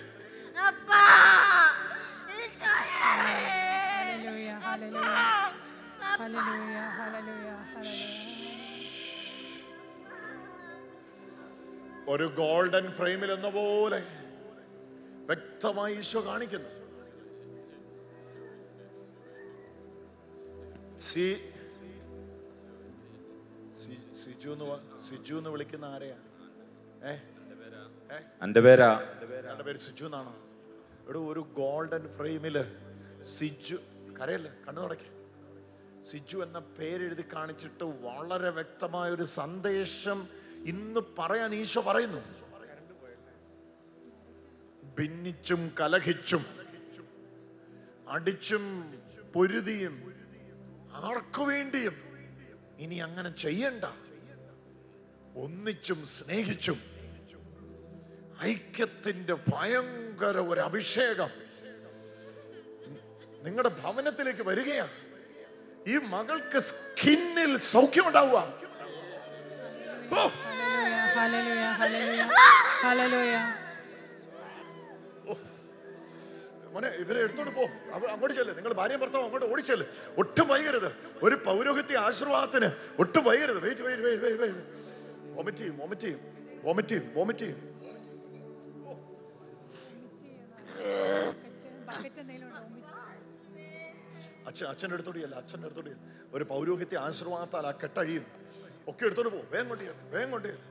ഹല്ലേലൂയ ഹല്ലേലൂയ ഹല്ലേലൂയ ഹല്ലേലൂയ ഹല്ലേലൂയ ഒരു ഗോൾഡൻ ഫ്രെയിമിൽ എന്ന പോലെ വ്യക്തമായി ഈശോ കാണിക്കുന്നു സി സി- സിജു എന്ന് വ- സിജു എന്ന് വിളിക്കുന്ന ആരെയാ ഏ ഏ എന്റെ പേരാ എന്റെ പേര് സിജു എന്നാണ് ഇവിടെ ഒരു ഗോൾഡൻ ഫ്രെയിമില് സിജു കരയല്ലേ കണ്ണു നടക്കേ സിജു എന്ന പേരെഴുതി കാണിച്ചിട്ട് വളരെ വ്യക്തമായ ഒരു സന്ദേശം ഇന്ന് പറയാൻ ഈശോ പറയുന്നു ഭിന്നിച്ചും കലഹിച്ചും അടിച്ചും പൊരുതിയും ആർക്കു വേണ്ടിയും ഇനി അങ്ങനെ ചെയ്യണ്ട ഒന്നിച്ചും സ്നേഹിച്ചും ഐക്യത്തിന്റെ ഭയങ്കര ഒരു അഭിഷേകം നിങ്ങളുടെ ഭവനത്തിലേക്ക് വരികയാണ് ഈ മകൾക്ക് സ്കിന്നിൽ സൗഖ്യമുണ്ടാവുക ഓ, ഹല്ലേലൂയ ഹല്ലേലൂയ ഹല്ലേലൂയ മോനെ ഇവരെ എടുത്തോണ്ട് പോ അവ- അങ്ങോട്ട് ചെല്ല് നിങ്ങൾ ഭാര്യയും ഭർത്താവും അങ്ങോട്ട് ഓടിച്ചെല്ല് ഒട്ടും വൈകരുത് ഒരു പൗരോഹിത്യ ആശീർവാദത്തിന് ഒട്ടും വൈകരുത് wait wait wait wait wait vomit ചെയ്യും വോമിറ്റ് ചെയ്യും വോമിറ്റ് ചെയ്യും വോമിറ്റ് ചെയ്യും ബക്കറ്റ് എന്തെങ്കിലും ഉണ്ടോ അച്ഛൻ അച്ഛൻ്റെ അടുത്തോടിയല്ല അച്ഛൻ്റെ അടുത്തോടിയല്ല ഒരു പൗരോഹിത്യ ആശീർവാദത്താൽ ആ കെട്ടഴിയും ഒക്കെ എടുത്തോണ്ട് പോകും വേഗം കൊണ്ടു ചെല്ല്, വേഗം കൊണ്ടു ചെല്ല്.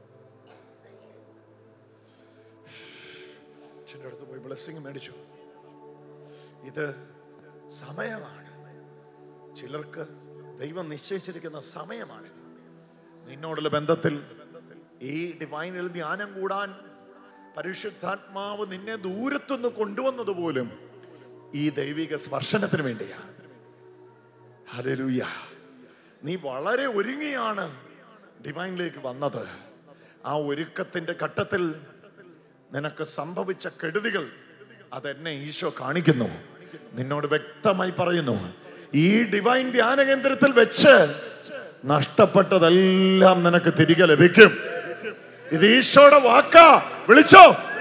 അച്ഛൻ്റെ അടുത്ത് പോയി ബ്ലെസ്സിങ് മേടിച്ചു ഇത് സമയമാണ് ചിലർക്ക് ദൈവം നിശ്ചയിച്ചിരിക്കുന്ന സമയമാണ് നിന്നോടുള്ള ബന്ധത്തിൽ ഈ ഡിവൈനിൽ ധ്യാനം കൂടാൻ പരിശുദ്ധാത്മാവ് നിന്നെ ദൂരത്തുനിന്ന് കൊണ്ടുവന്നത് പോലും ഈ ദൈവിക സ്പർശനത്തിന് വേണ്ടിയാണ് ഹല്ലേലൂയ നീ വളരെ ഒരുങ്ങിയാണ് ഡിവൈനിലേക്ക് വന്നത് ആ ഒരുക്കത്തിന്റെ ഘട്ടത്തിൽ നിനക്ക് സംഭവിച്ച കെടുതികൾ അതെന്നെ ഈശോ കാണിക്കുന്നു നിന്നോട് വ്യക്തമായി പറയുന്നു ഈ ഡിവൈൻ ധ്യാന കേന്ദ്രത്തിൽ വെച്ച് നഷ്ടപ്പെട്ടതെല്ലാം നിനക്ക് തിരികെ ലഭിക്കും ഇത് ഈശോയുടെ വാക്കാ വിളിച്ചോ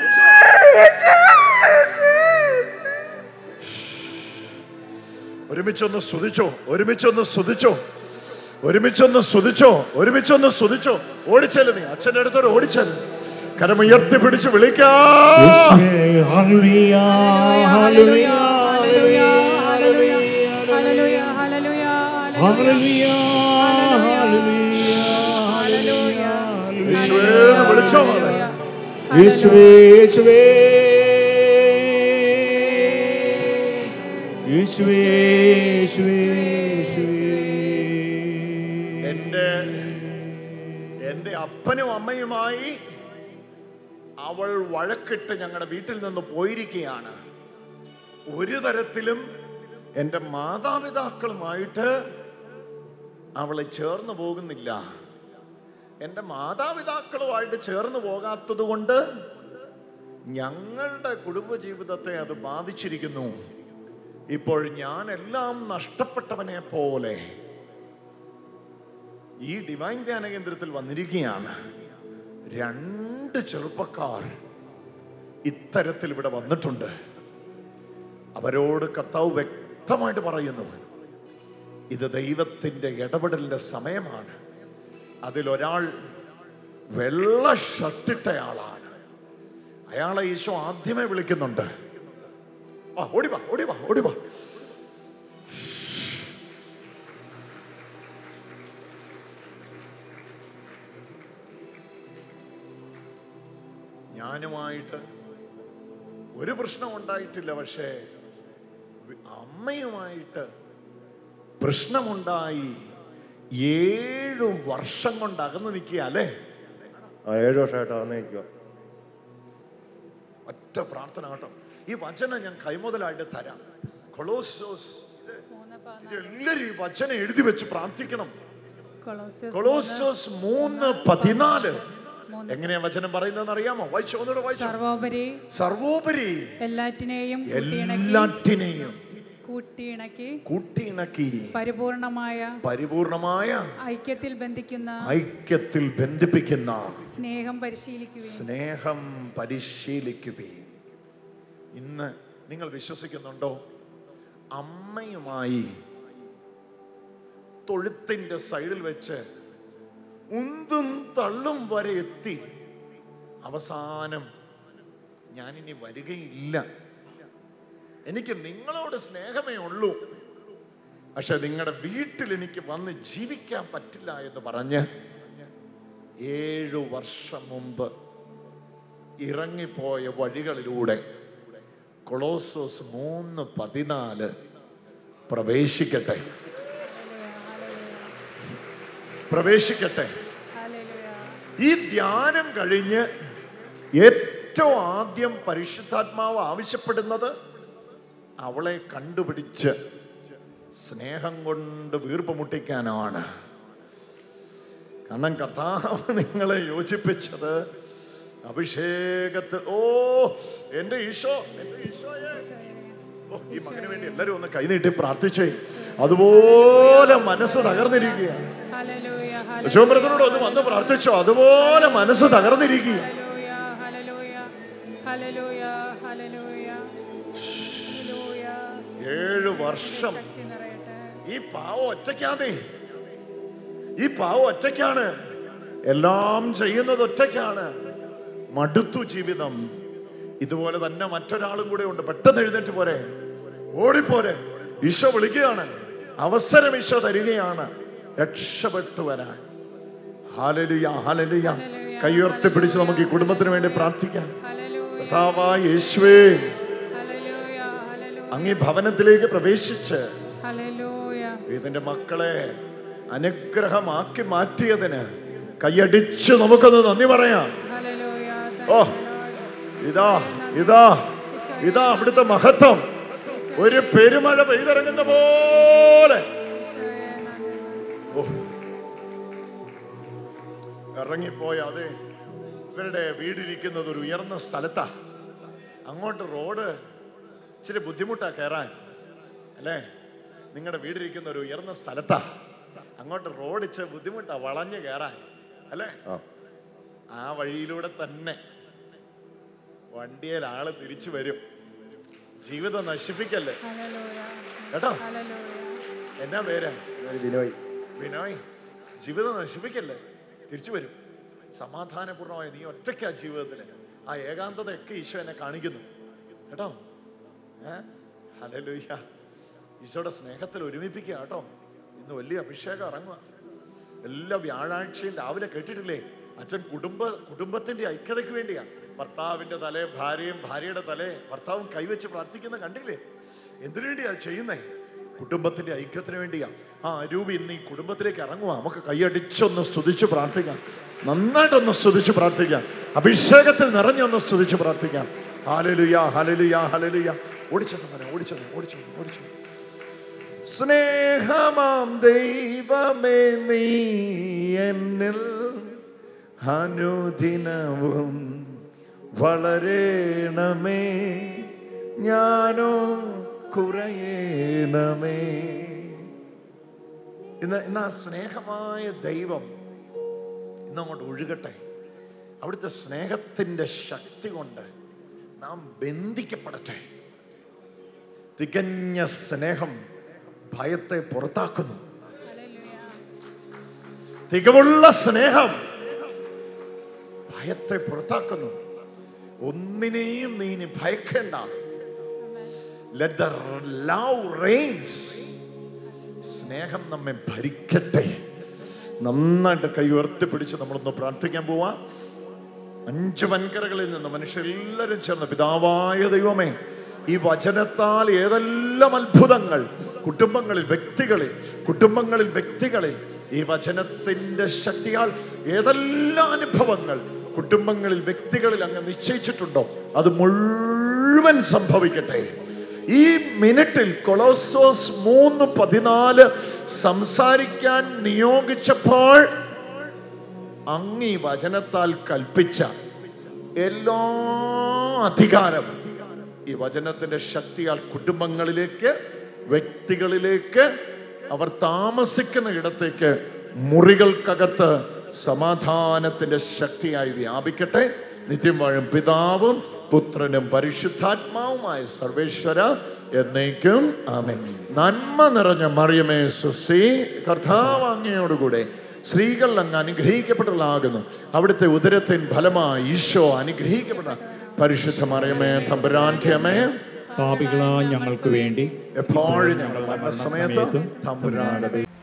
ഒരുമിച്ചൊന്ന് സ്തുതിച്ചോ ഒരുമിച്ചൊന്ന് സ്തുതിച്ചോ ഒരുമിച്ചൊന്ന് സ്തുതിച്ചോ ഒരുമിച്ചൊന്ന് സ്തുതിച്ചോ ഓടിച്ചല്ലേ നീ അച്ഛൻ്റെ അടുത്തോട് ഓടിച്ചല്ലേ കരം ഉയർത്തി പിടിച്ച് വിളിക്കാ ഹല്ലേലൂയ ഹല്ലേലൂയ ഹല്ലേലൂയ ഹല്ലേലൂയ ഹല്ലേലൂയ ഹല്ലേലൂയ ഹല്ലേലൂയ യേശുവേ എന്ന് വിളിച്ചോ മോളെ. യേശുവേ യേശുവേ യേശുവേ യേശുവേ യേശുവേ എന്റെ എന്റെ അപ്പനും അമ്മയുമായി അവൾ വഴക്കിട്ട് ഞങ്ങളുടെ വീട്ടിൽ നിന്ന് പോയിരിക്കുകയാണ് ഒരു തരത്തിലും എൻ്റെ മാതാപിതാക്കളുമായിട്ട് അവളെ ചേർന്ന് പോകുന്നില്ല എൻ്റെ മാതാപിതാക്കളുമായിട്ട് ചേർന്ന് പോകാത്തത് കൊണ്ട് ഞങ്ങളുടെ കുടുംബജീവിതത്തെ അത് ബാധിച്ചിരിക്കുന്നു ഇപ്പോൾ ഞാൻ എല്ലാം നഷ്ടപ്പെട്ടവനെ പോലെ ഈ ഡിവൈൻ ധ്യാന കേന്ദ്രത്തിൽ വന്നിരിക്കുകയാണ് രണ്ട് ചെറുപ്പക്കാർ ഇത്തരത്തിൽ ഇവിടെ വന്നിട്ടുണ്ട് അവരോട് കർത്താവ് വ്യക്തമായിട്ട് പറയുന്നു ഇത് ദൈവത്തിന്റെ ഇടപെടലിന്റെ സമയമാണ് അതിലൊരാൾ വെള്ള ഷർട്ടിട്ടയാളാണ് അയാളെ ഈശോ ആദ്യമേ വിളിക്കുന്നുണ്ട് ആ ഓടിവാ ഓടിവാ ഓടിവാ ഞാനുമായിട്ട് ഒരു പ്രശ്നം ഉണ്ടായിട്ടില്ല പക്ഷേ വി- അമ്മയുമായിട്ട് പ്രശ്നമുണ്ടായി ഏഴു വർഷം കൊണ്ട് അകന്നു നിൽക്കുക അല്ലേ ആ ഏഴ് വർഷമായിട്ട് അകന്നേക്കുക ഒറ്റ പ്രാർത്ഥന കേട്ടോ ഈ വചനം ഞാൻ കൈമുതലായിട്ട് തരാം കൊളോസോസ് ഇത് എല്ലാവരും ഈ വചനം എഴുതി വെച്ച് പ്രാർത്ഥിക്കണം കൊളോസ്യസ് കൊളോസോസ് മൂന്ന് പതിനാല് എങ്ങനെയാ വചനം പറയുന്നതെന്ന് അറിയാമോ വായിച്ചോ ഒന്നുകൂടെ വായിച്ചോ സർവോപരി സർവോപരി എല്ലാറ്റിനെയും കൂട്ടിയിണക്കി എല്ലാറ്റിനെയും കൂട്ടിയിണക്കി കൂട്ടിയിണക്കി പരിപൂർണമായ പരിപൂർണമായ ഐക്യത്തിൽ ബന്ധിക്കുന്ന ഐക്യത്തിൽ ബന്ധിപ്പിക്കുന്ന സ്നേഹം പരിശീലിക്കുകയും സ്നേഹം പരിശീലിക്കുകയും ഇന്ന് നിങ്ങൾ വിശ്വസിക്കുന്നുണ്ടോ അമ്മയുമായി തൊഴുത്തിന്റെ സൈഡിൽ വെച്ച് ഉന്തും തള്ളും വരെ എത്തി അവസാനം ഞാനിനി വരികയില്ല എനിക്ക് നിങ്ങളോട് സ്നേഹമേ ഉള്ളൂ പക്ഷെ നിങ്ങളുടെ വീട്ടിൽ എനിക്ക് വന്ന് ജീവിക്കാൻ പറ്റില്ല എന്ന് പറഞ്ഞ് ഏഴു വർഷം മുമ്പ് ഇറങ്ങിപ്പോയ വഴികളിലൂടെ കൊളോസോസ് മൂന്ന് പതിനാല് പ്രവേശിക്കട്ടെ പ്രവേശിക്കട്ടെ ഈ ധ്യാനം കഴിഞ്ഞ് ഏറ്റവും ആദ്യം പരിശുദ്ധാത്മാവ് ആവശ്യപ്പെടുന്നത് അവളെ കണ്ടുപിടിച്ച് സ്നേഹം കൊണ്ട് വീർപ്പ് മുട്ടിക്കാനാണ് കാരണം കർത്താവ് നിങ്ങളെ യോജിപ്പിച്ചത് അഭിഷേകത്തിൽ ഓ എന്റെ ഈശോ എന്റെ ഈശോയെ ഓ, ഈ മകന് വേണ്ടി എല്ലാരും ഒന്ന് കൈനീട്ടി പ്രാർത്ഥിച്ചേ അതുപോലെ മനസ്സ് തകർന്നിരിക്കുക ഹല്ലേലൂയ യശോമരത്തിനോട് ഒന്ന് വന്ന് പ്രാർത്ഥിച്ചോ അതുപോലെ മനസ്സ് തകർന്നിരിക്കുക ഹല്ലേലൂയ ഹല്ലേലൂയ ഹല്ലേലൂയ ഹല്ലേലൂയ ഏഴു വർഷം ശക്തി നിറയട്ടെ ഈ പാവം ഒറ്റയ്ക്കാതെ ഈ പാവം ഒറ്റയ്ക്കാണ് എല്ലാം ചെയ്യുന്നത് ഒറ്റയ്ക്കാണ് മടുത്തു ജീവിതം ഇതുപോലെ തന്നെ മറ്റൊരാളും കൂടെ ഉണ്ട് പെട്ടെന്ന് എഴുന്നേറ്റ് പോരെ ഓടിപ്പോരെ ഈശോ വിളിക്കുകയാണ് അവസരം ഈശോ തരികയാണ് രക്ഷപ്പെട്ടു വരാൻ ഹാലലുയ ഹാലലുയ കൈയുയർത്തി പിടിച്ച് നമുക്ക് ഈ കുടുംബത്തിന് വേണ്ടി പ്രാർത്ഥിക്കാം ഹല്ലേലൂയ കർത്താവായ യേശുവേ ഹല്ലേലൂയ ഹല്ലേലൂയ അങ്ങ് ഈ ഭവനത്തിലേക്ക് പ്രവേശിച്ച് ഹല്ലേലൂയ ഇതിന്റെ മക്കളെ അനുഗ്രഹമാക്കി മാറ്റിയതിന് കൈയടിച്ച് നമുക്കൊന്ന് നന്ദി പറയാം ഹല്ലേലൂയ ഓ ഇതാ ഇതാ ഇതാ അവിടുത്തെ മഹത്വം ഒരു പെരുമഴ പെയ്തിറങ്ങുന്ന പോലെ ഓ. ഇറങ്ങിപ്പോയ അതെ ഇവരുടെ വീടിരിക്കുന്നത് ഒരു ഉയർന്ന സ്ഥലത്താ അങ്ങോട്ട് റോഡ് ഇച്ചിരി ബുദ്ധിമുട്ടാ കയറാൻ അല്ലേ നിങ്ങളുടെ വീടിരിക്കുന്ന ഒരു ഉയർന്ന സ്ഥലത്താ അങ്ങോട്ട് റോഡ് ഇച്ചിരി ബുദ്ധിമുട്ടാ വളഞ്ഞു കയറാൻ അല്ലേ ആ വഴിയിലൂടെ തന്നെ വണ്ടിയിൽ ആള് തിരിച്ചു വരും ജീവിതം നശിപ്പിക്കല്ലേ ഹല്ലേലൂയ കേട്ടോ ഹല്ലേലൂയ എന്നാ പേര് ബിനോയ് വിനോയ് ജീവിതം നശിപ്പിക്കല്ലേ തിരിച്ചു വരും സമാധാനപൂർണമായ നീ ഒറ്റയ്ക്കാ ജീവിതത്തില് ആ ഏകാന്തതയൊക്കെ ഈശോ എന്നെ കാണിക്കുന്നു കേട്ടോ ഏ ഹല്ലേലൂയ ഈശോയുടെ സ്നേഹത്തിൽ ഒരുമിപ്പിക്കുക കേട്ടോ ഇന്ന് വലിയ അഭിഷേകം ഇറങ്ങുക എല്ലാ വ്യാഴാഴ്ചയും രാവിലെ കേട്ടിട്ടില്ലേ അച്ഛൻ കുടുംബ കുടുംബത്തിന്റെ ഐക്യതയ്ക്ക് വേണ്ടിയാ ഭർത്താവിന്റെ തലേ ഭാര്യയും ഭാര്യയുടെ തലേ ഭർത്താവും കൈവച്ച് പ്രാർത്ഥിക്കുന്ന കണ്ടില്ലേ എന്തിനു വേണ്ടിയാ ചെയ്യുന്നേ കുടുംബത്തിന്റെ ഐക്യത്തിന് വേണ്ടിയാ ആ അരൂപി ഇന്ന് ഈ കുടുംബത്തിലേക്ക് ഇറങ്ങുക നമുക്ക് കൈയടിച്ചൊന്ന് സ്തുതിച്ച് പ്രാർത്ഥിക്കാം നന്നായിട്ടൊന്ന് സ്തുതിച്ച് പ്രാർത്ഥിക്കാം അഭിഷേകത്തിൽ നിറഞ്ഞൊന്ന് സ്തുതിച്ച് പ്രാർത്ഥിക്കാം ഹാലലുയ ഹലലുയ ഹലലുയ ഓടിച്ചെന്ന് മോനെ ഓടിച്ചെന്ന് ഓടിച്ചെന്ന് ഓടിച്ചെന്ന് സ്നേഹമാം ദൈവമേ നീ എന്നിൽ അനുദിനവും വളരേണമേ ഞാനോ കുറയേണമേ ഇന്ന് ഇന്ന് ആ സ്നേഹമായ ദൈവം ഇന്ന് അങ്ങോട്ട് ഒഴുകട്ടെ അവിടുത്തെ സ്നേഹത്തിന്റെ ശക്തി കൊണ്ട് നാം ബന്ധിക്കപ്പെടട്ടെ തികഞ്ഞ സ്നേഹം ഭയത്തെ പുറത്താക്കുന്നു ഹല്ലേലൂയ തികവുള്ള സ്നേഹം ഭയത്തെ പുറത്താക്കുന്നു ഒന്നിനെയും നീ ഇനി ഭയക്കേണ്ട ലെറ്റ് ദ ലവ് റെയിൻസ് സ്നേഹം നമ്മെ ഭരിക്കട്ടെ നന്നായിട്ട് കൈ ഉയർത്തിപ്പിടിച്ച് നമ്മളൊന്ന് പ്രാർത്ഥിക്കാൻ പോവാ അഞ്ച് വൻകരകളിൽ നിന്ന് മനുഷ്യരെല്ലാവരും ചേർന്ന് പിതാവായ ദൈവമേ ഈ വചനത്താൽ ഏതെല്ലാം അത്ഭുതങ്ങൾ കുടുംബങ്ങളിൽ വ്യക്തികളിൽ കുടുംബങ്ങളിൽ വ്യക്തികളിൽ ഈ വചനത്തിന്റെ ശക്തിയാൽ ഏതെല്ലാം അനുഭവങ്ങൾ കുടുംബങ്ങളിൽ വ്യക്തികളിൽ അങ്ങ് നിശ്ചയിച്ചിട്ടുണ്ടോ അത് മുഴുവൻ സംഭവിക്കട്ടെ ഈ മിനിറ്റിൽ കൊളോസോസ് മൂന്ന് പതിനാല് സംസാരിക്കാൻ നിയോഗിച്ചപ്പോൾ അങ്ങ് ഈ വചനത്താൽ കൽപ്പിച്ച എല്ലാ അധികാരം ഈ വചനത്തിന്റെ ശക്തിയാൽ കുടുംബങ്ങളിലേക്ക് വ്യക്തികളിലേക്ക് അവർ താമസിക്കുന്ന ഇടത്തേക്ക് മുറികൾക്കകത്ത് സമാധാനത്തിന്റെ ശക്തിയായി വ്യാപിക്കട്ടെ നിത്യം വാഴും പിതാവും പുത്രനും പരിശുദ്ധാത്മാവുമായ സർവേശ്വര എന്നേക്കും ആമേൻ നന്മ നിറഞ്ഞ മറിയമേ സുസി കർത്താവ് അങ്ങയോടുകൂടെ സ്ത്രീകൾ അങ്ങ് അനുഗ്രഹിക്കപ്പെട്ടവളാകുന്നു അവിടുത്തെ ഉദരത്തിൻ ഫലമായി ഈശോ അനുഗ്രഹിക്കപ്പെട്ട പരിശുദ്ധ മറിയമേ തമ്പുരാന്റെ അമ്മേ പാപികളാ ഞങ്ങൾക്ക് വേണ്ടി എപ്പോഴും ഞങ്ങളുടെ മരണസമയത്ത് തമ്പുരാന്റെ